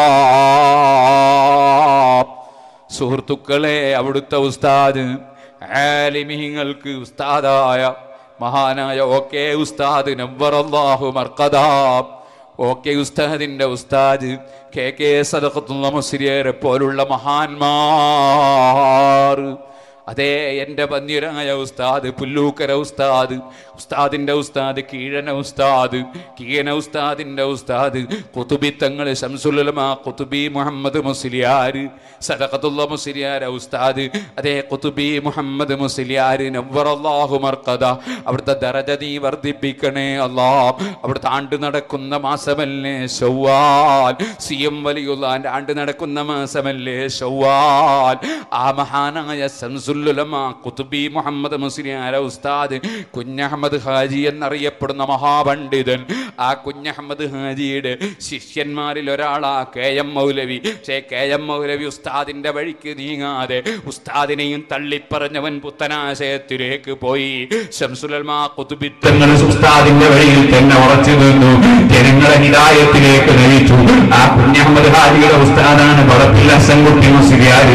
സുഹൃത്തുക്കളെ അവിടുത്തെ ഉസ്താദ് ആലിമീങ്ങൾക്ക് ഉസ്താദായ മഹാനായ ഓക്കെ ഉസ്താദ് നവ്വറല്ലാഹു മർക്കദാബ് ഓക്കെ ഉസ്താദിന്റെ ഉസ്താദ് കെ കെ സദഖത്തുള്ള മുസ്ലിയരെ പോലുള്ള മഹാന്മാർ അതേ എൻ്റെ പന്യരായ ഉസ്താദ് പുല്ലൂക്കര ഉസ്താദ് ഉസ്താദിൻ്റെ ഉസ്താദ് കീഴന ഉസ്താദ് കീഴന ഉസ്താദിൻ്റെ ഉസ്താദ് കുത്തുബിത്തങ്ങൾ ശംസുലമ കുത്തുബി മുഹമ്മദ് മുസ്ലിയാർ സദഖത്തുള്ള മുസ്ലിയാർ ഉസ്താദ് അതേ കുത്തുബി മുഹമ്മദ് മുസ്ലിയാർ നവ്വറല്ലാഹു മർക്കദ അവിടുത്തെ ദറജ നീ വർദ്ധിപ്പിക്കണേ അല്ലാ അവിടുത്തെ ആണ്ട് നടക്കുന്ന മാസമല്ലേ ഷവ്വാൽ സി എം വലിയുള്ളാന്റെ ആണ്ട് നടക്കുന്ന മാസമല്ലേ ഷവ്വാൽ ആ മഹാനായ സംസുല്ലുലമ കുത്തുബി മുഹമ്മദ് മുസ്ലിയാര ഉസ്താദ് കുഞ്ഞഹമ്മദ് ഹാജി എന്നറിയപ്പെടുന്ന മഹാപണ്ഡിതൻ ആ കുഞ്ഞഹമ്മദ് ഹാജിയുടെ ശിഷ്യന്മാരിൽ ഒരാളാ കെ എം മൗലവി പക്ഷേ കെ എം മൗലവി ഉസ്താദിന്റെ വഴിക്ക് നീങ്ങാതെ ഉസ്താദിനെയും തള്ളിപ്പറഞ്ഞവൻ പുത്തനാശയത്തിലേക്ക് പോയി ശംസുലൽമാ കുത്തുബിത്തങ്ങൾ ഉസ്താദിന്റെ വഴിയിൽ തന്നെ ഉറച്ചു നിന്നു ജനങ്ങളെ ഹിദായത്തിലേക്ക് നയിച്ചു ആ കുഞ്ഞഹമ്മദ് ഹാജിയുടെ ഉസ്താദാണ് പറപ്പിൽ അസൻകുട്ടി മുസ്ലിയാർ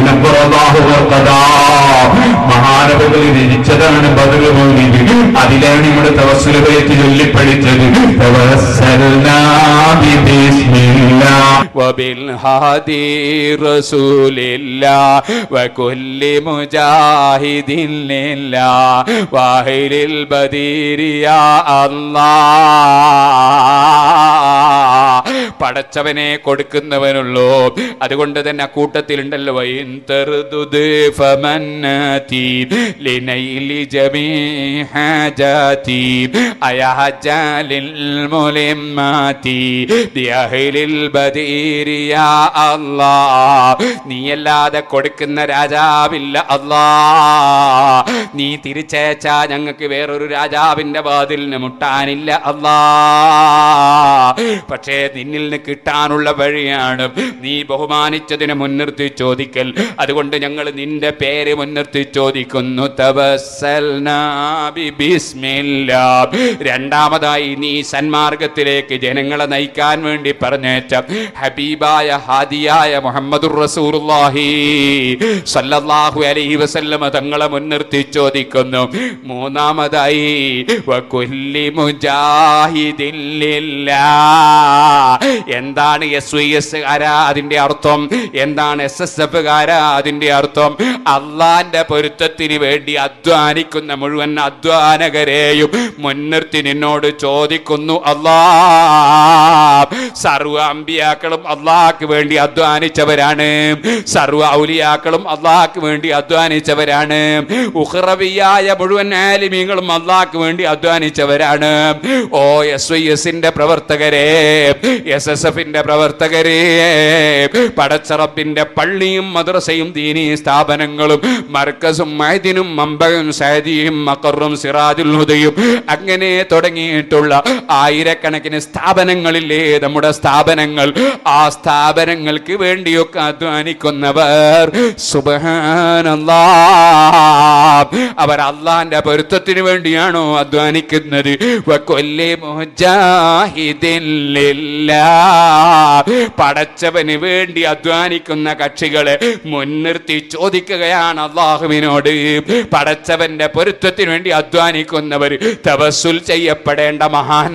മഹാനവകൾ രചിച്ചതാണ് ബദൽ മൗലിദ് അതിലാണ് ഇവിടെ തവസ്സുൽ ബൈത്ത് ചൊല്ലിപ്പടിച്ചത് തവസ്സൽനാ ബിസ്മില്ലാ وبالهادي رسول الله وكل مجاهد لله واهل البدير يا الله പടച്ചവനെ കൊടുക്കുന്നവനുള്ളൂ അതുകൊണ്ട് തന്നെ കൂട്ടത്തിലുണ്ടല്ലോ വൈൻ തെറുതുത് ഫമന്നതി ലിനൈലി ജമീ ഹാജാതി അയഹജാലിൽ മുലിമാതി ബിഅഹ്ലിൽ ബദീരി യാ അല്ലാ നീയല്ലാതെ കൊടുക്കുന്ന രാജാവില്ല അല്ലാ നീ തിരിച്ചയച്ചാ ഞങ്ങൾക്ക് വേറൊരു രാജാവിന്റെ വാതിലിന് മുട്ടാനില്ല അല്ലാ പക്ഷേ നിന്നിൽ നിന്ന് കിട്ടാനുള്ള വഴിയാണ് നീ ബഹുമാനിച്ചതിനെ മുൻനിർത്തി ചോദിക്കൽ അതുകൊണ്ട് ഞങ്ങൾ നിന്റെ പേര് മുൻനിർത്തി ചോദിക്കുന്നു തവസ്സൽനാ ബി ബിസ്മില്ലാ. രണ്ടാമതായി നീ സന്മാർഗത്തിലേക്ക് ജനങ്ങളെ നയിക്കാൻ വേണ്ടി പറഞ്ഞേച്ച ഹബീബായ ഹാദിയായ മുഹമ്മദുർ റസൂലുള്ളാഹി സല്ലല്ലാഹു അലൈഹി വസല്ലമ തങ്ങളെ മുൻനിർത്തി ചോദിക്കുന്നു മൂന്നാമതായി വകുല്ലി മുജാഹിദിൻ ലില്ലാ. എന്താണ് എസ് വി എസ് കാരാ അതിന്റെ അർത്ഥം എന്താണ് എസ് എസ് എഫ് കാരാ അതിന്റെ അർത്ഥം അള്ളാന്റെ പൊരുത്തത്തിന് വേണ്ടി അധ്വാനിക്കുന്ന മുഴുവൻ അധ്വാനകരെയും മുൻനിർത്തി നിന്നോട് ചോദിക്കുന്നു അല്ലാ സർവ അമ്പിയാക്കളും അള്ളാഹ്ക്ക് വേണ്ടി അധ്വാനിച്ചവരാണ് സർവ ഔലിയാക്കളും അള്ളാഹ്ക്ക് വേണ്ടി അധ്വാനിച്ചവരാണ് ഉഹ്റവിയായ മുഴുവൻ ആലിമീങ്ങളും അള്ളാഹ്ക്ക് വേണ്ടി അധ്വാനിച്ചവരാണ് ഓ എസ് വൈ എസിന്റെ പ്രവർത്തകരെ എസ് എസ് എഫിന്റെ പ്രവർത്തകരെ പടച്ചറപ്പിന്റെ പള്ളിയും മദ്രസയും ദീനീ സ്ഥാപനങ്ങളും മർക്കസും മൈദിനും മമ്പകും സൈദിയും മക്കറും സിറാജുൽ ഹുദയും അങ്ങനെ തുടങ്ങിയിട്ടുള്ള ആയിരക്കണക്കിന് സ്ഥാപനങ്ങളില്ലേ നമ്മുടെ സ്ഥാപനങ്ങൾ ആ സ്ഥാപനങ്ങൾക്ക് വേണ്ടിയൊക്കെ അധ്വാനിക്കുന്നവർ സുബഹാനല്ലാ അവർ അള്ളാന്റെ പൊരുത്തത്തിന് വേണ്ടിയാണോ അധ്വാനിക്കുന്നത് വക്കൊല്ലി മുജാഹിദിൻ ലില്ലാ. പടച്ചവന് വേണ്ടി അധ്വാനിക്കുന്ന കക്ഷികളെ മുൻനിർത്തി ചോദിക്കുകയാണ് അള്ളാഹുവിനോട് പടച്ചവന്റെ പൊരുത്തത്തിന് വേണ്ടി അധ്വാനിക്കുന്നവർ തവസുൽ ചെയ്യപ്പെടേണ്ട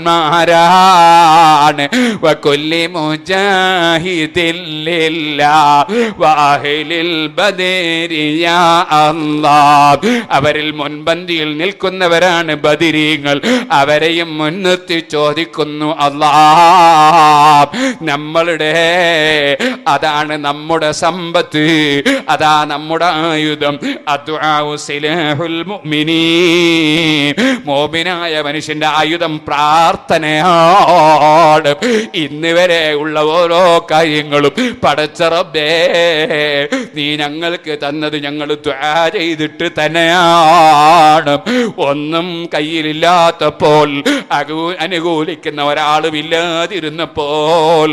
മഹാന്മാരാണ് വക്കൊല്ലി മുജാഹിദിൻ ലില്ലാ. വാഹിലിൽ ബദരി യാ അല്ലാഹ്. അവരിൽ മുൻപന്തിയിൽ നിൽക്കുന്നവരാണ് ബദിരീങ്ങൾ അവരെയും മുൻനിർത്തി ചോദിക്കുന്നു അല്ലാ നമ്മളുടെ അതാണ് നമ്മുടെ സമ്പത്ത് അതാ നമ്മുടെ ആയുധം അദ്ദുആഉ സിലാഹുൽ മുഅ്മിനീൻ മോമിനായ മനുഷ്യന്റെ ആയുധം പ്രാർത്ഥനയാണ് ഇന്ന് വരെ ഉള്ള ഓരോ കാര്യങ്ങളും പടച്ചറബേ നീ ഞങ്ങൾക്ക് തന്നത് ഞങ്ങൾ ദ്വാ ചെയ്തിട്ട് തന്നെയാണ് ഒന്നും കയ്യിലില്ലാത്തപ്പോൾ അകൂ- അനുകൂലിക്കുന്ന ഒരാളുമില്ലാതിരുന്നപ്പോൾ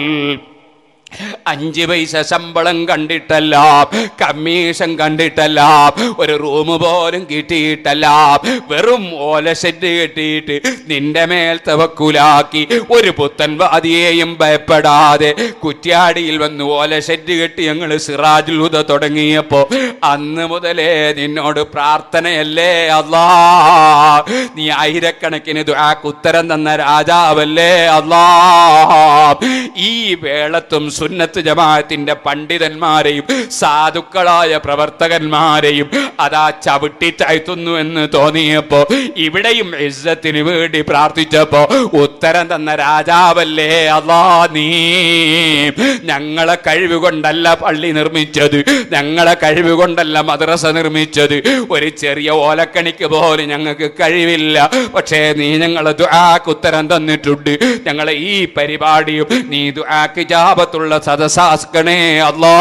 അഞ്ച് പൈസ ശമ്പളം കണ്ടിട്ടല്ല കമ്മീഷൻ കണ്ടിട്ടല്ല ഒരു റൂം പോലും കിട്ടിയിട്ടല്ല വെറും ഓല ഷെഡ് കെട്ടിയിട്ട് നിന്റെ മേൽ തവക്കുലാക്കി ഒരു പുത്തൻ വാദിയെയും ഭയപ്പെടാതെ കുറ്റ്യാടിയിൽ വന്ന് ഓല ഷെഡ് കെട്ടി ഞങ്ങൾ സിറാജുൽ ഹുദ തുടങ്ങിയപ്പോ അന്ന് മുതലേ നിന്നോട് പ്രാർത്ഥനയല്ലേ അല്ലാ നീ ആയിരക്കണക്കിന് ദുആക്ക് ഉത്തരം തന്ന രാജാവല്ലേ അല്ലാ ഈ വേളത്തും സുന്നത്ത് ജമാഅത്തിന്റെ പണ്ഡിതന്മാരെയും സാധുക്കളായ പ്രവർത്തകന്മാരെയും അതാ ചവിട്ടി താഴ്ത്തുന്നു എന്ന് തോന്നിയപ്പോ ഇവിടെയും ഇസ്സത്തിന് വേണ്ടി പ്രാർത്ഥിച്ചപ്പോ ഉത്തരം തന്ന രാജാവല്ലേ അല്ലാ നീ ഞങ്ങളെ കഴിവ് കൊണ്ടല്ല പള്ളി നിർമ്മിച്ചത് ഞങ്ങളെ കഴിവ് കൊണ്ടല്ല മദ്രസ നിർമ്മിച്ചത് ഒരു ചെറിയ ഓലക്കണിക്ക് പോലും ഞങ്ങൾക്ക് കഴിവില്ല പക്ഷേ നീ ഞങ്ങളെ ദുആക്ക് ഉത്തരം തന്നിട്ടുണ്ട് ഞങ്ങളെ ഈ പരിപാടിയും നീ ദുആക്ക് ജാപത്തുള്ള സദസാസ്കണേ അല്ലാ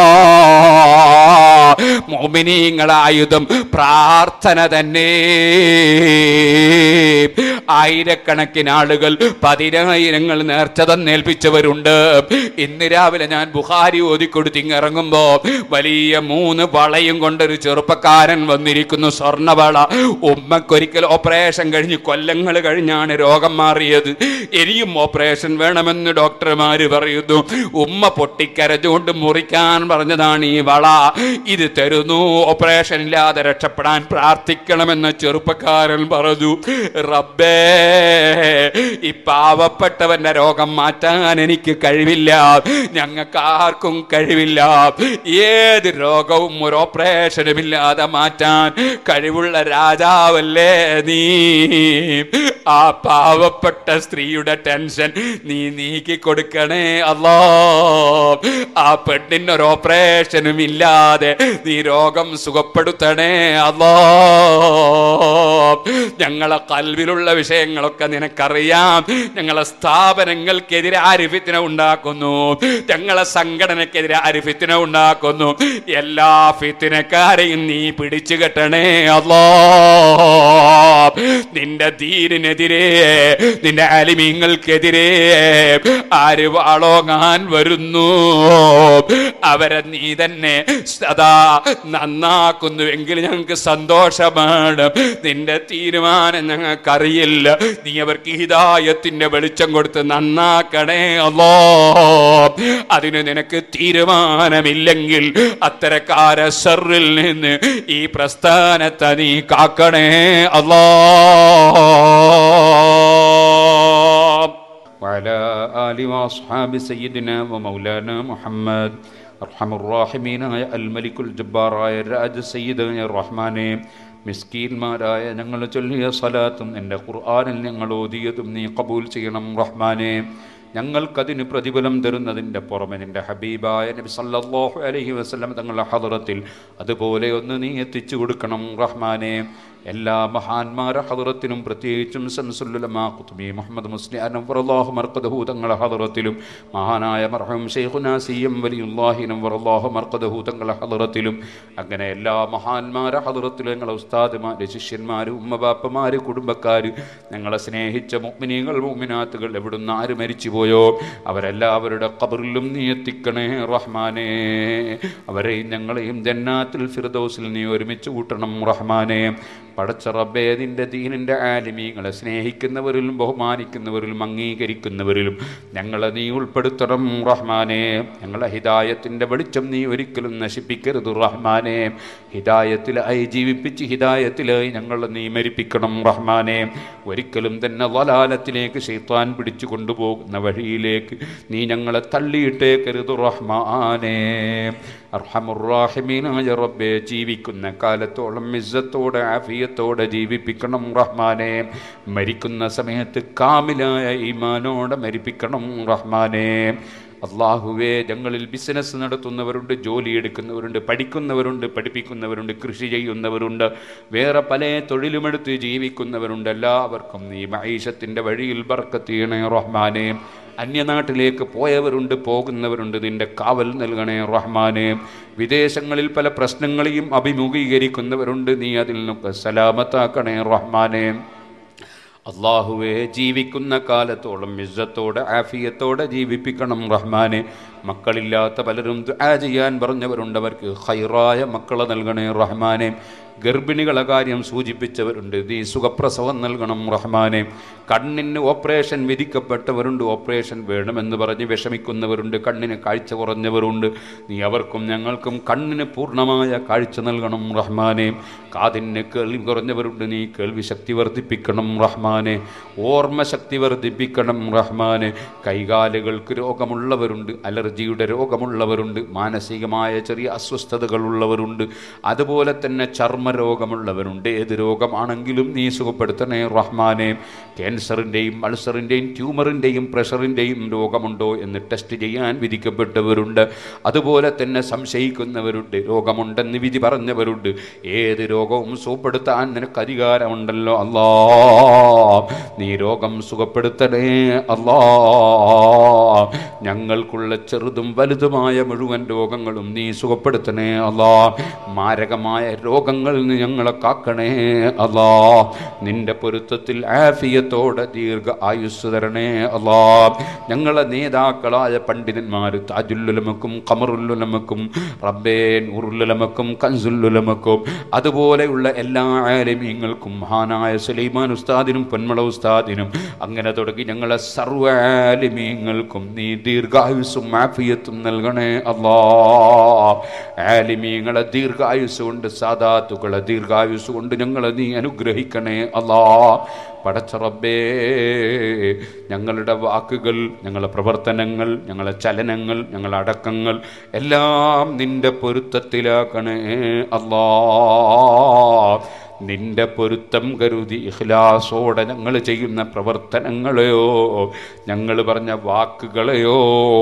മോമിനീങ്ങളെ ആയുധം പ്രാർത്ഥന തന്നെ ആയിരക്കണക്കിന് ആളുകൾ പതിനായിരങ്ങൾ നേർച്ച തന്നേൽപ്പിച്ചവരുണ്ട് ഇന്ന് രാവിലെ ഞാൻ ബുഹാരി ഓതിക്കൊടുത്ത് ഇറങ്ങുമ്പോ വലിയ മൂന്ന് വളയും കൊണ്ടൊരു ചെറുപ്പക്കാരൻ വന്നിരിക്കുന്നു സ്വർണവള ഉമ്മക്കൊരിക്കൽ ഓപ്പറേഷൻ കഴിഞ്ഞ് കൊല്ലങ്ങൾ കഴിഞ്ഞാണ് രോഗം മാറിയത് ഇനിയും ഓപ്പറേഷൻ വേണമെന്ന് ഡോക്ടർമാര് പറയുന്നു ഉമ്മ പൊട്ടിക്കരച്ചുകൊണ്ട് മുറിക്കാൻ പറഞ്ഞതാണ് ഈ വള ഇത് തരുന്നു ഓപ്പറേഷൻ ഇല്ലാതെ രക്ഷപ്പെടാൻ പ്രാർത്ഥിക്കണമെന്ന് ചെറുപ്പക്കാരൻ പറഞ്ഞു റബ്ബേ ഈ പാവപ്പെട്ടവന്റെ രോഗം മാറ്റാൻ എനിക്ക് കഴിവില്ല ഞങ്ങൾക്ക് ആർക്കും കഴിവില്ല ഏത് രോഗവും ഒരു ഓപ്പറേഷനും ഇല്ലാതെ മാറ്റാൻ കഴിവുള്ള രാജാവല്ലേ നീ ആ പാവപ്പെട്ട സ്ത്രീയുടെ ടെൻഷൻ നീ നീക്കി കൊടുക്കണേ അല്ലോ ആ പെണ്ണിനൊരു ഓപ്പറേഷനും ഇല്ലാതെ നീ രോഗം സുഖപ്പെടുത്തണേ അല്ലോ ഞങ്ങളെ കൽവിലുള്ള വിഷയങ്ങളൊക്കെ നിനക്കറിയാം ഞങ്ങളെ സ്ഥാപനങ്ങൾക്കെതിരെ ആര് ഫിത്തിന ഉണ്ടാക്കുന്നു ഞങ്ങളെ സംഘടനക്കെതിരെ ആര് ഫിത്തിന ഉണ്ടാക്കുന്നു എല്ലാ ഫിത്തിനക്കാരെയും നീ പിടിച്ചു കെട്ടണേ അല്ലോ നിന്റെ ദീനിനെതിരെ നിന്റെ അലിമീങ്ങൾക്കെതിരെ ആര് വാളോങ്ങാൻ വരുന്നു അവരെ നീ തന്നെ സദാ നന്നാക്കുന്നുവെങ്കിൽ ഞങ്ങൾക്ക് സന്തോഷമാണ് നിന്റെ തീരുമാനം ഞങ്ങൾക്കറിയില്ല നീ അവർക്ക് ഹിതായത്തിന്റെ വെളിച്ചം കൊടുത്ത് നന്നാക്കണേ അല്ലോ അതിന് നിനക്ക് തീരുമാനമില്ലെങ്കിൽ അത്തരക്കാര ഷറിൽ നിന്ന് ഈ പ്രസ്ഥാനത്തെ നീ കാക്കണേ അല്ലോ وعلى آل وأصحاب سيدنا ومولانا محمد أرحم الراحمين يا الملك الجبار يا الراج سيد يا الرحمن മിസ്കീന്മാരായ ഞങ്ങൾ ചൊല്ലിയ സലാത്തും എൻ്റെ ഖുർആാനിൽ ഞങ്ങൾ ഓതിയതും നീ കബൂൽ ചെയ്യണം റഹ്മാനെ ഞങ്ങൾക്കതിന് പ്രതിഫലം തരുന്നതിൻ്റെ പുറമെ നിൻ്റെ ഹബീബായ നബി സല്ലല്ലാഹു അലൈഹി വസല്ലം തങ്ങളുടെ ഹദറത്തിൽ അതുപോലെ ഒന്ന് നീ എത്തിച്ചു കൊടുക്കണം റഹ്മാനെ എല്ലാ മഹാന്മാരെ ഹദറത്തിനും പ്രത്യേകിച്ചും സംസുല്ലുലമാ ഖുത്ബി മുഹമ്മദ് മുസ്ലിം അനവറല്ലാഹു മർക്കദഹു തങ്ങളുടെ ഹദറത്തിലും മഹാനായ മർഹം ഷെയ്ഖുന സി എം വലിയുല്ലാഹി നവറല്ലാഹു മർക്കദഹു തങ്ങളുടെ ഹദറത്തിലും അങ്ങനെ എല്ലാ മഹാന്മാരെ ഹദറത്തിലും ഞങ്ങളെ ഉസ്താദുമാര് ശിഷ്യന്മാര് ഉമ്മബാപ്പമാര് കുടുംബക്കാര് ഞങ്ങളെ സ്നേഹിച്ച മുഗ്മിനീകൾ മുഗ്മിനാത്തുകൾ എവിടുന്ന് ആര് മരിച്ചുപോയോ അവരെല്ലാവരുടെ കബറിലും നീ എത്തിക്കണേ റഹ്മാനെ അവരെയും ഞങ്ങളെയും ജന്നാത്തിൽ ഫിർദൗസിൽ നീ ഒരുമിച്ച് കൂട്ടണം റഹ്മാനെ പടച്ച റബ്ബേ നിന്റെ ദീനിൻ്റെ ആലിമീങ്ങളെ സ്നേഹിക്കുന്നവരിലും ബഹുമാനിക്കുന്നവരിലും അംഗീകരിക്കുന്നവരിലും ഞങ്ങളെ നീ ഉൾപ്പെടുത്തണം റഹ്മാനെ ഞങ്ങളെ ഹിദായത്തിൻ്റെ വെളിച്ചം നീ ഒരിക്കലും നശിപ്പിക്കരുത് റഹ്മാനെ ഹിദായത്തിലായി ജീവിപ്പിച്ച് ഹിദായത്തിലായി ഞങ്ങളെ നീ മരിപ്പിക്കണം റഹ്മാനെ ഒരിക്കലും തന്നെ വലാലത്തിലേക്ക് ഷെയ്ത്താൻ പിടിച്ചു കൊണ്ടുപോകുന്ന വഴിയിലേക്ക് നീ ഞങ്ങളെ തള്ളിയിട്ടേക്കരുത് റഹ്മാനെ അർഹമുറാഹിമീനായ റബ്ബെ ജീവിക്കുന്ന കാലത്തോളം ഇസ്സത്തോടെ ആഫിയത്തോടെ ജീവിപ്പിക്കണം റഹ്മാനെ മരിക്കുന്ന സമയത്ത് കാമിലായ ഈമാനോടെ മരിപ്പിക്കണം റഹ്മാനെ അള്ളാഹുവേ ഞങ്ങളിൽ ബിസിനസ് നടത്തുന്നവരുണ്ട് ജോലി എടുക്കുന്നവരുണ്ട് പഠിക്കുന്നവരുണ്ട് പഠിപ്പിക്കുന്നവരുണ്ട് കൃഷി ചെയ്യുന്നവരുണ്ട് വേറെ പല തൊഴിലുമെടുത്ത് ജീവിക്കുന്നവരുണ്ട് എല്ലാവർക്കും നീ മൈഷത്തിൻ്റെ വഴിയിൽ ബർക്കത്തീണേ റഹ്മാനെ അന്യനാട്ടിലേക്ക് പോയവരുണ്ട് പോകുന്നവരുണ്ട് നിന്റെ കാവൽ നൽകണേ റഹ്മാനെ വിദേശങ്ങളിൽ പല പ്രശ്നങ്ങളെയും അഭിമുഖീകരിക്കുന്നവരുണ്ട് നീ അതിൽ നിന്നൊക്കെ സലാമത്താക്കണേ റഹ്മാനെ അള്ളാഹുവെ ജീവിക്കുന്ന കാലത്തോളം ഇസ്സത്തോടെ ആഫിയത്തോടെ ജീവിപ്പിക്കണം റഹ്മാനെ മക്കളില്ലാത്ത പലരും ദുആ ചെയ്യാൻ പറഞ്ഞവരുണ്ട് അവർക്ക് ഹൈറായ മക്കളെ നൽകണേ റഹ്മാനെ ഗർഭിണികളെ കാര്യം സൂചിപ്പിച്ചവരുണ്ട് നീ സുഖപ്രസവം നൽകണം റഹ്മാനെ കണ്ണിന് ഓപ്പറേഷൻ വിധിക്കപ്പെട്ടവരുണ്ട് ഓപ്പറേഷൻ വേണമെന്ന് പറഞ്ഞ് വിഷമിക്കുന്നവരുണ്ട് കണ്ണിന് കാഴ്ച കുറഞ്ഞവരുണ്ട് നീ അവർക്കും ഞങ്ങൾക്കും കണ്ണിന് പൂർണ്ണമായ കാഴ്ച നൽകണം റഹ്മാനെ കാതിന് കേൾവി കുറഞ്ഞവരുണ്ട് നീ കേൾവി ശക്തി വർദ്ധിപ്പിക്കണം റഹ്മാനെ ഓർമ്മ ശക്തി വർദ്ധിപ്പിക്കണം റഹ്മാനെ കൈകാലുകൾക്ക് രോഗമുള്ളവരുണ്ട് അലർജി അലർജിയുടെ രോഗമുള്ളവരുണ്ട് മാനസികമായ ചെറിയ അസ്വസ്ഥതകളുള്ളവരുണ്ട് അതുപോലെ തന്നെ ചർമ്മരോഗമുള്ളവരുണ്ട് ഏത് രോഗമാണെങ്കിലും നീ സുഖപ്പെടുത്തണേ റഹ്മാനെ ക്യാൻസറിൻ്റെയും അൾസറിൻ്റെയും ട്യൂമറിൻ്റെയും പ്രഷറിൻ്റെയും രോഗമുണ്ടോ എന്ന് ടെസ്റ്റ് ചെയ്യാൻ വിധിക്കപ്പെട്ടവരുണ്ട് അതുപോലെ തന്നെ സംശയിക്കുന്നവരുണ്ട് രോഗമുണ്ടെന്ന് വിധി പറഞ്ഞവരുണ്ട് ഏത് രോഗവും സുഖപ്പെടുത്താൻ നിനക്ക് അധികാരമുണ്ടല്ലോ അല്ലാ നീ രോഗം സുഖപ്പെടുത്തണേ അല്ലാ ഞങ്ങൾക്കുള്ള ചെറുതും വലുതുമായ മുഴുവൻ രോഗങ്ങളും നീ സുഖപ്പെടുത്തണേ അല്ലാ മാരകമായ രോഗങ്ങളിൽ നിന്ന് ഞങ്ങളെ കാക്കണേ അല്ലാ നിന്റെ പൊരുത്തത്തിൽ ആഫിയത്തോടെ ദീർഘ ആയുസ് തരണേ അല്ലാ ഞങ്ങളെ നേതാക്കളായ പണ്ഡിതന്മാർ താജുല്ലുലമക്കും കമറുല്ലുലമക്കും റബ്ബേ നൂറുല്ലുലമക്കും കൻസുല്ലുലമക്കും അതുപോലെയുള്ള എല്ലാ ആലിമീങ്ങൾക്കും മഹാനായ സുലൈമാൻ ഉസ്താദിനും പൊന്മള ഉസ്താദിനും അങ്ങനെ തുടങ്ങി ഞങ്ങളെ സർവ്വ ആലിമീങ്ങൾക്കും നീ ദീർഘായുസ്സും ആഫിയത്തും നൽകണേ അല്ലാ ആലിമീങ്ങളെ ദീർഘായുസ് കൊണ്ട് സാദാത്തുക്കളെ ദീർഘായുസ് കൊണ്ട് ഞങ്ങളെ നീ അനുഗ്രഹിക്കണേ അല്ലാ പടച്ച റബ്ബേ ഞങ്ങളുടെ വാക്കുകൾ ഞങ്ങളുടെ പ്രവർത്തനങ്ങൾ ഞങ്ങളുടെ ചലനങ്ങൾ ഞങ്ങളുടെ അടക്കങ്ങൾ എല്ലാം നിന്റെ പൊരുത്തത്തിലാക്കണേ അല്ലാ നിന്റെ പൊരുത്തം കരുതി ഇഖ്ലാസോടെ ഞങ്ങൾ ചെയ്യുന്ന പ്രവർത്തനങ്ങളെയോ ഞങ്ങൾ പറഞ്ഞ വാക്കുകളെയോ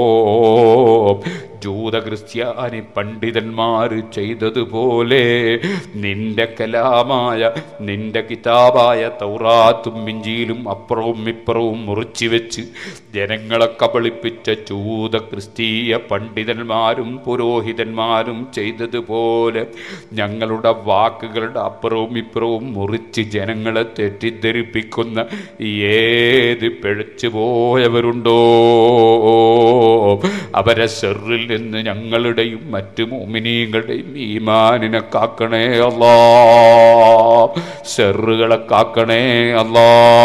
ജൂത ക്രിസ്ത്യാനി പണ്ഡിതന്മാർ ചെയ്തതുപോലെ നിന്റെ കലാമായ നിന്റെ കിതാബായ തൗറാത്തും മിഞ്ചിയിലും അപ്പുറവും ഇപ്പുറവും മുറിച്ചു വെച്ച് ജനങ്ങളെ കബളിപ്പിച്ച ജൂത ക്രിസ്തീയ പണ്ഡിതന്മാരും പുരോഹിതന്മാരും ചെയ്തതുപോലെ ഞങ്ങളുടെ വാക്കുകളുടെ അപ്പുറവും ഇപ്പുറവും മുറിച്ച് ജനങ്ങളെ തെറ്റിദ്ധരിപ്പിക്കുന്ന ഏത് പിഴച്ചു പോയവരുണ്ടോ അവരെ സെറിൽ നിന്ന് ഞങ്ങളുടെയും മറ്റു മോമിനീങ്ങളുടെയും ഈമാനിനെ കാക്കണേ അല്ലാ സെറുകളെ കാക്കണേ അല്ലാ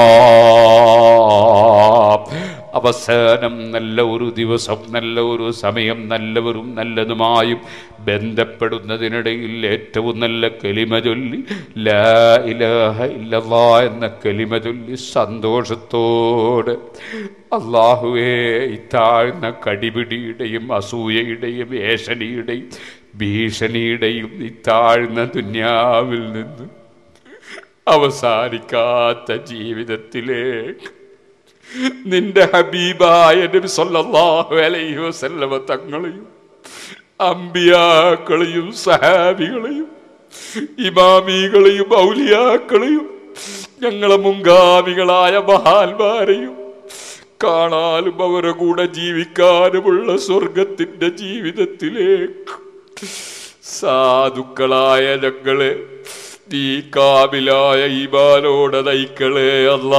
അവസാനം നല്ല ഒരു ദിവസം നല്ല ഒരു സമയം നല്ലവരും നല്ലതുമായും ബന്ധപ്പെടുന്നതിനിടയിൽ ഏറ്റവും നല്ല കലിമ ചൊല്ലി ലാ ഇലാഹ ഇല്ലല്ലാ എന്ന കലിമ ചൊല്ലി സന്തോഷത്തോടെ അള്ളാഹുവേ ഈ താഴ്ന്ന കടിപിടിയുടെയും അസൂയയുടെയും ഏഷണിയുടെയും ഭീഷണിയുടെയും ഈ താഴ്ന്ന ദുന്യാവിൽ നിന്ന് അവസാനിക്കാത്ത ജീവിതത്തിലേക്ക് നിന്റെ ഹബീബായ നബി സല്ലല്ലാഹു അലൈഹി വസല്ലമ തങ്ങളെയും അമ്പിയാക്കളെയും സഹാബികളെയും ഇമാമികളെയും ഔലിയാക്കളെയും ഞങ്ങളെ മുൻഗാമികളായ മഹാന്മാരെയും കാണാനും അവരുടെ കൂടെ ജീവിക്കാനുമുള്ള സ്വർഗത്തിന്റെ ജീവിതത്തിലേക്ക് സാധുക്കളായ ഞങ്ങളെ നീ കാമിലായ ഈമാനോടെ നയിക്കളെ അല്ലാ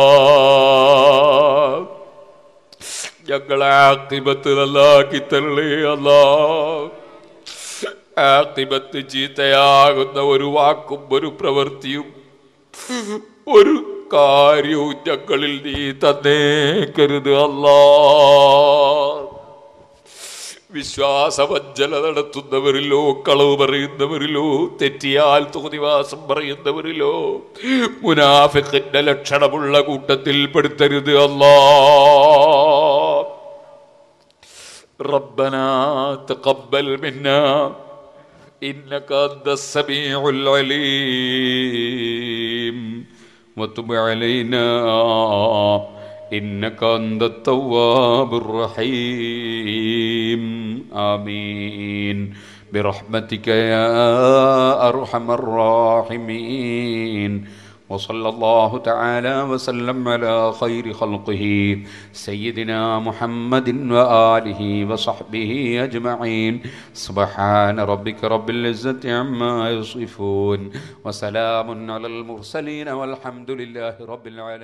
ഞങ്ങളെ ആക്കിബത്ത് നല്ലാക്കി തരളേ അല്ലാ ആക്കിബത്ത് ചീത്തയാകുന്ന ഒരു വാക്കും ഒരു പ്രവൃത്തിയും ഒരു കാര്യവും ഞങ്ങളിൽ നീ തന്നേക്കരുത് അല്ലാ വിശ്വാസവഞ്ചല നടത്തുന്നവരിലോ കളവ് പറയുന്നവരിലോ തെറ്റിയാൽ തോന്നിവാസം പറയുന്നവരിലോ മുനാഫിഖിന്റെ ലക്ഷണമുള്ള കൂട്ടത്തിൽ പെടുത്തരുത് അല്ലാ ربنا تقبل منا إنك أنت السميع العليم وتب علينا إنك أنت التواب الرحيم آمين برحمتك يا أرحم الراحمين وصلى الله تعالى وسلم على خير خلقه سيدنا محمد وآله وصحبه أجمعين سبحان ربك رب العزة عما يصفون وسلام على المرسلين والحمد لله رب العالمين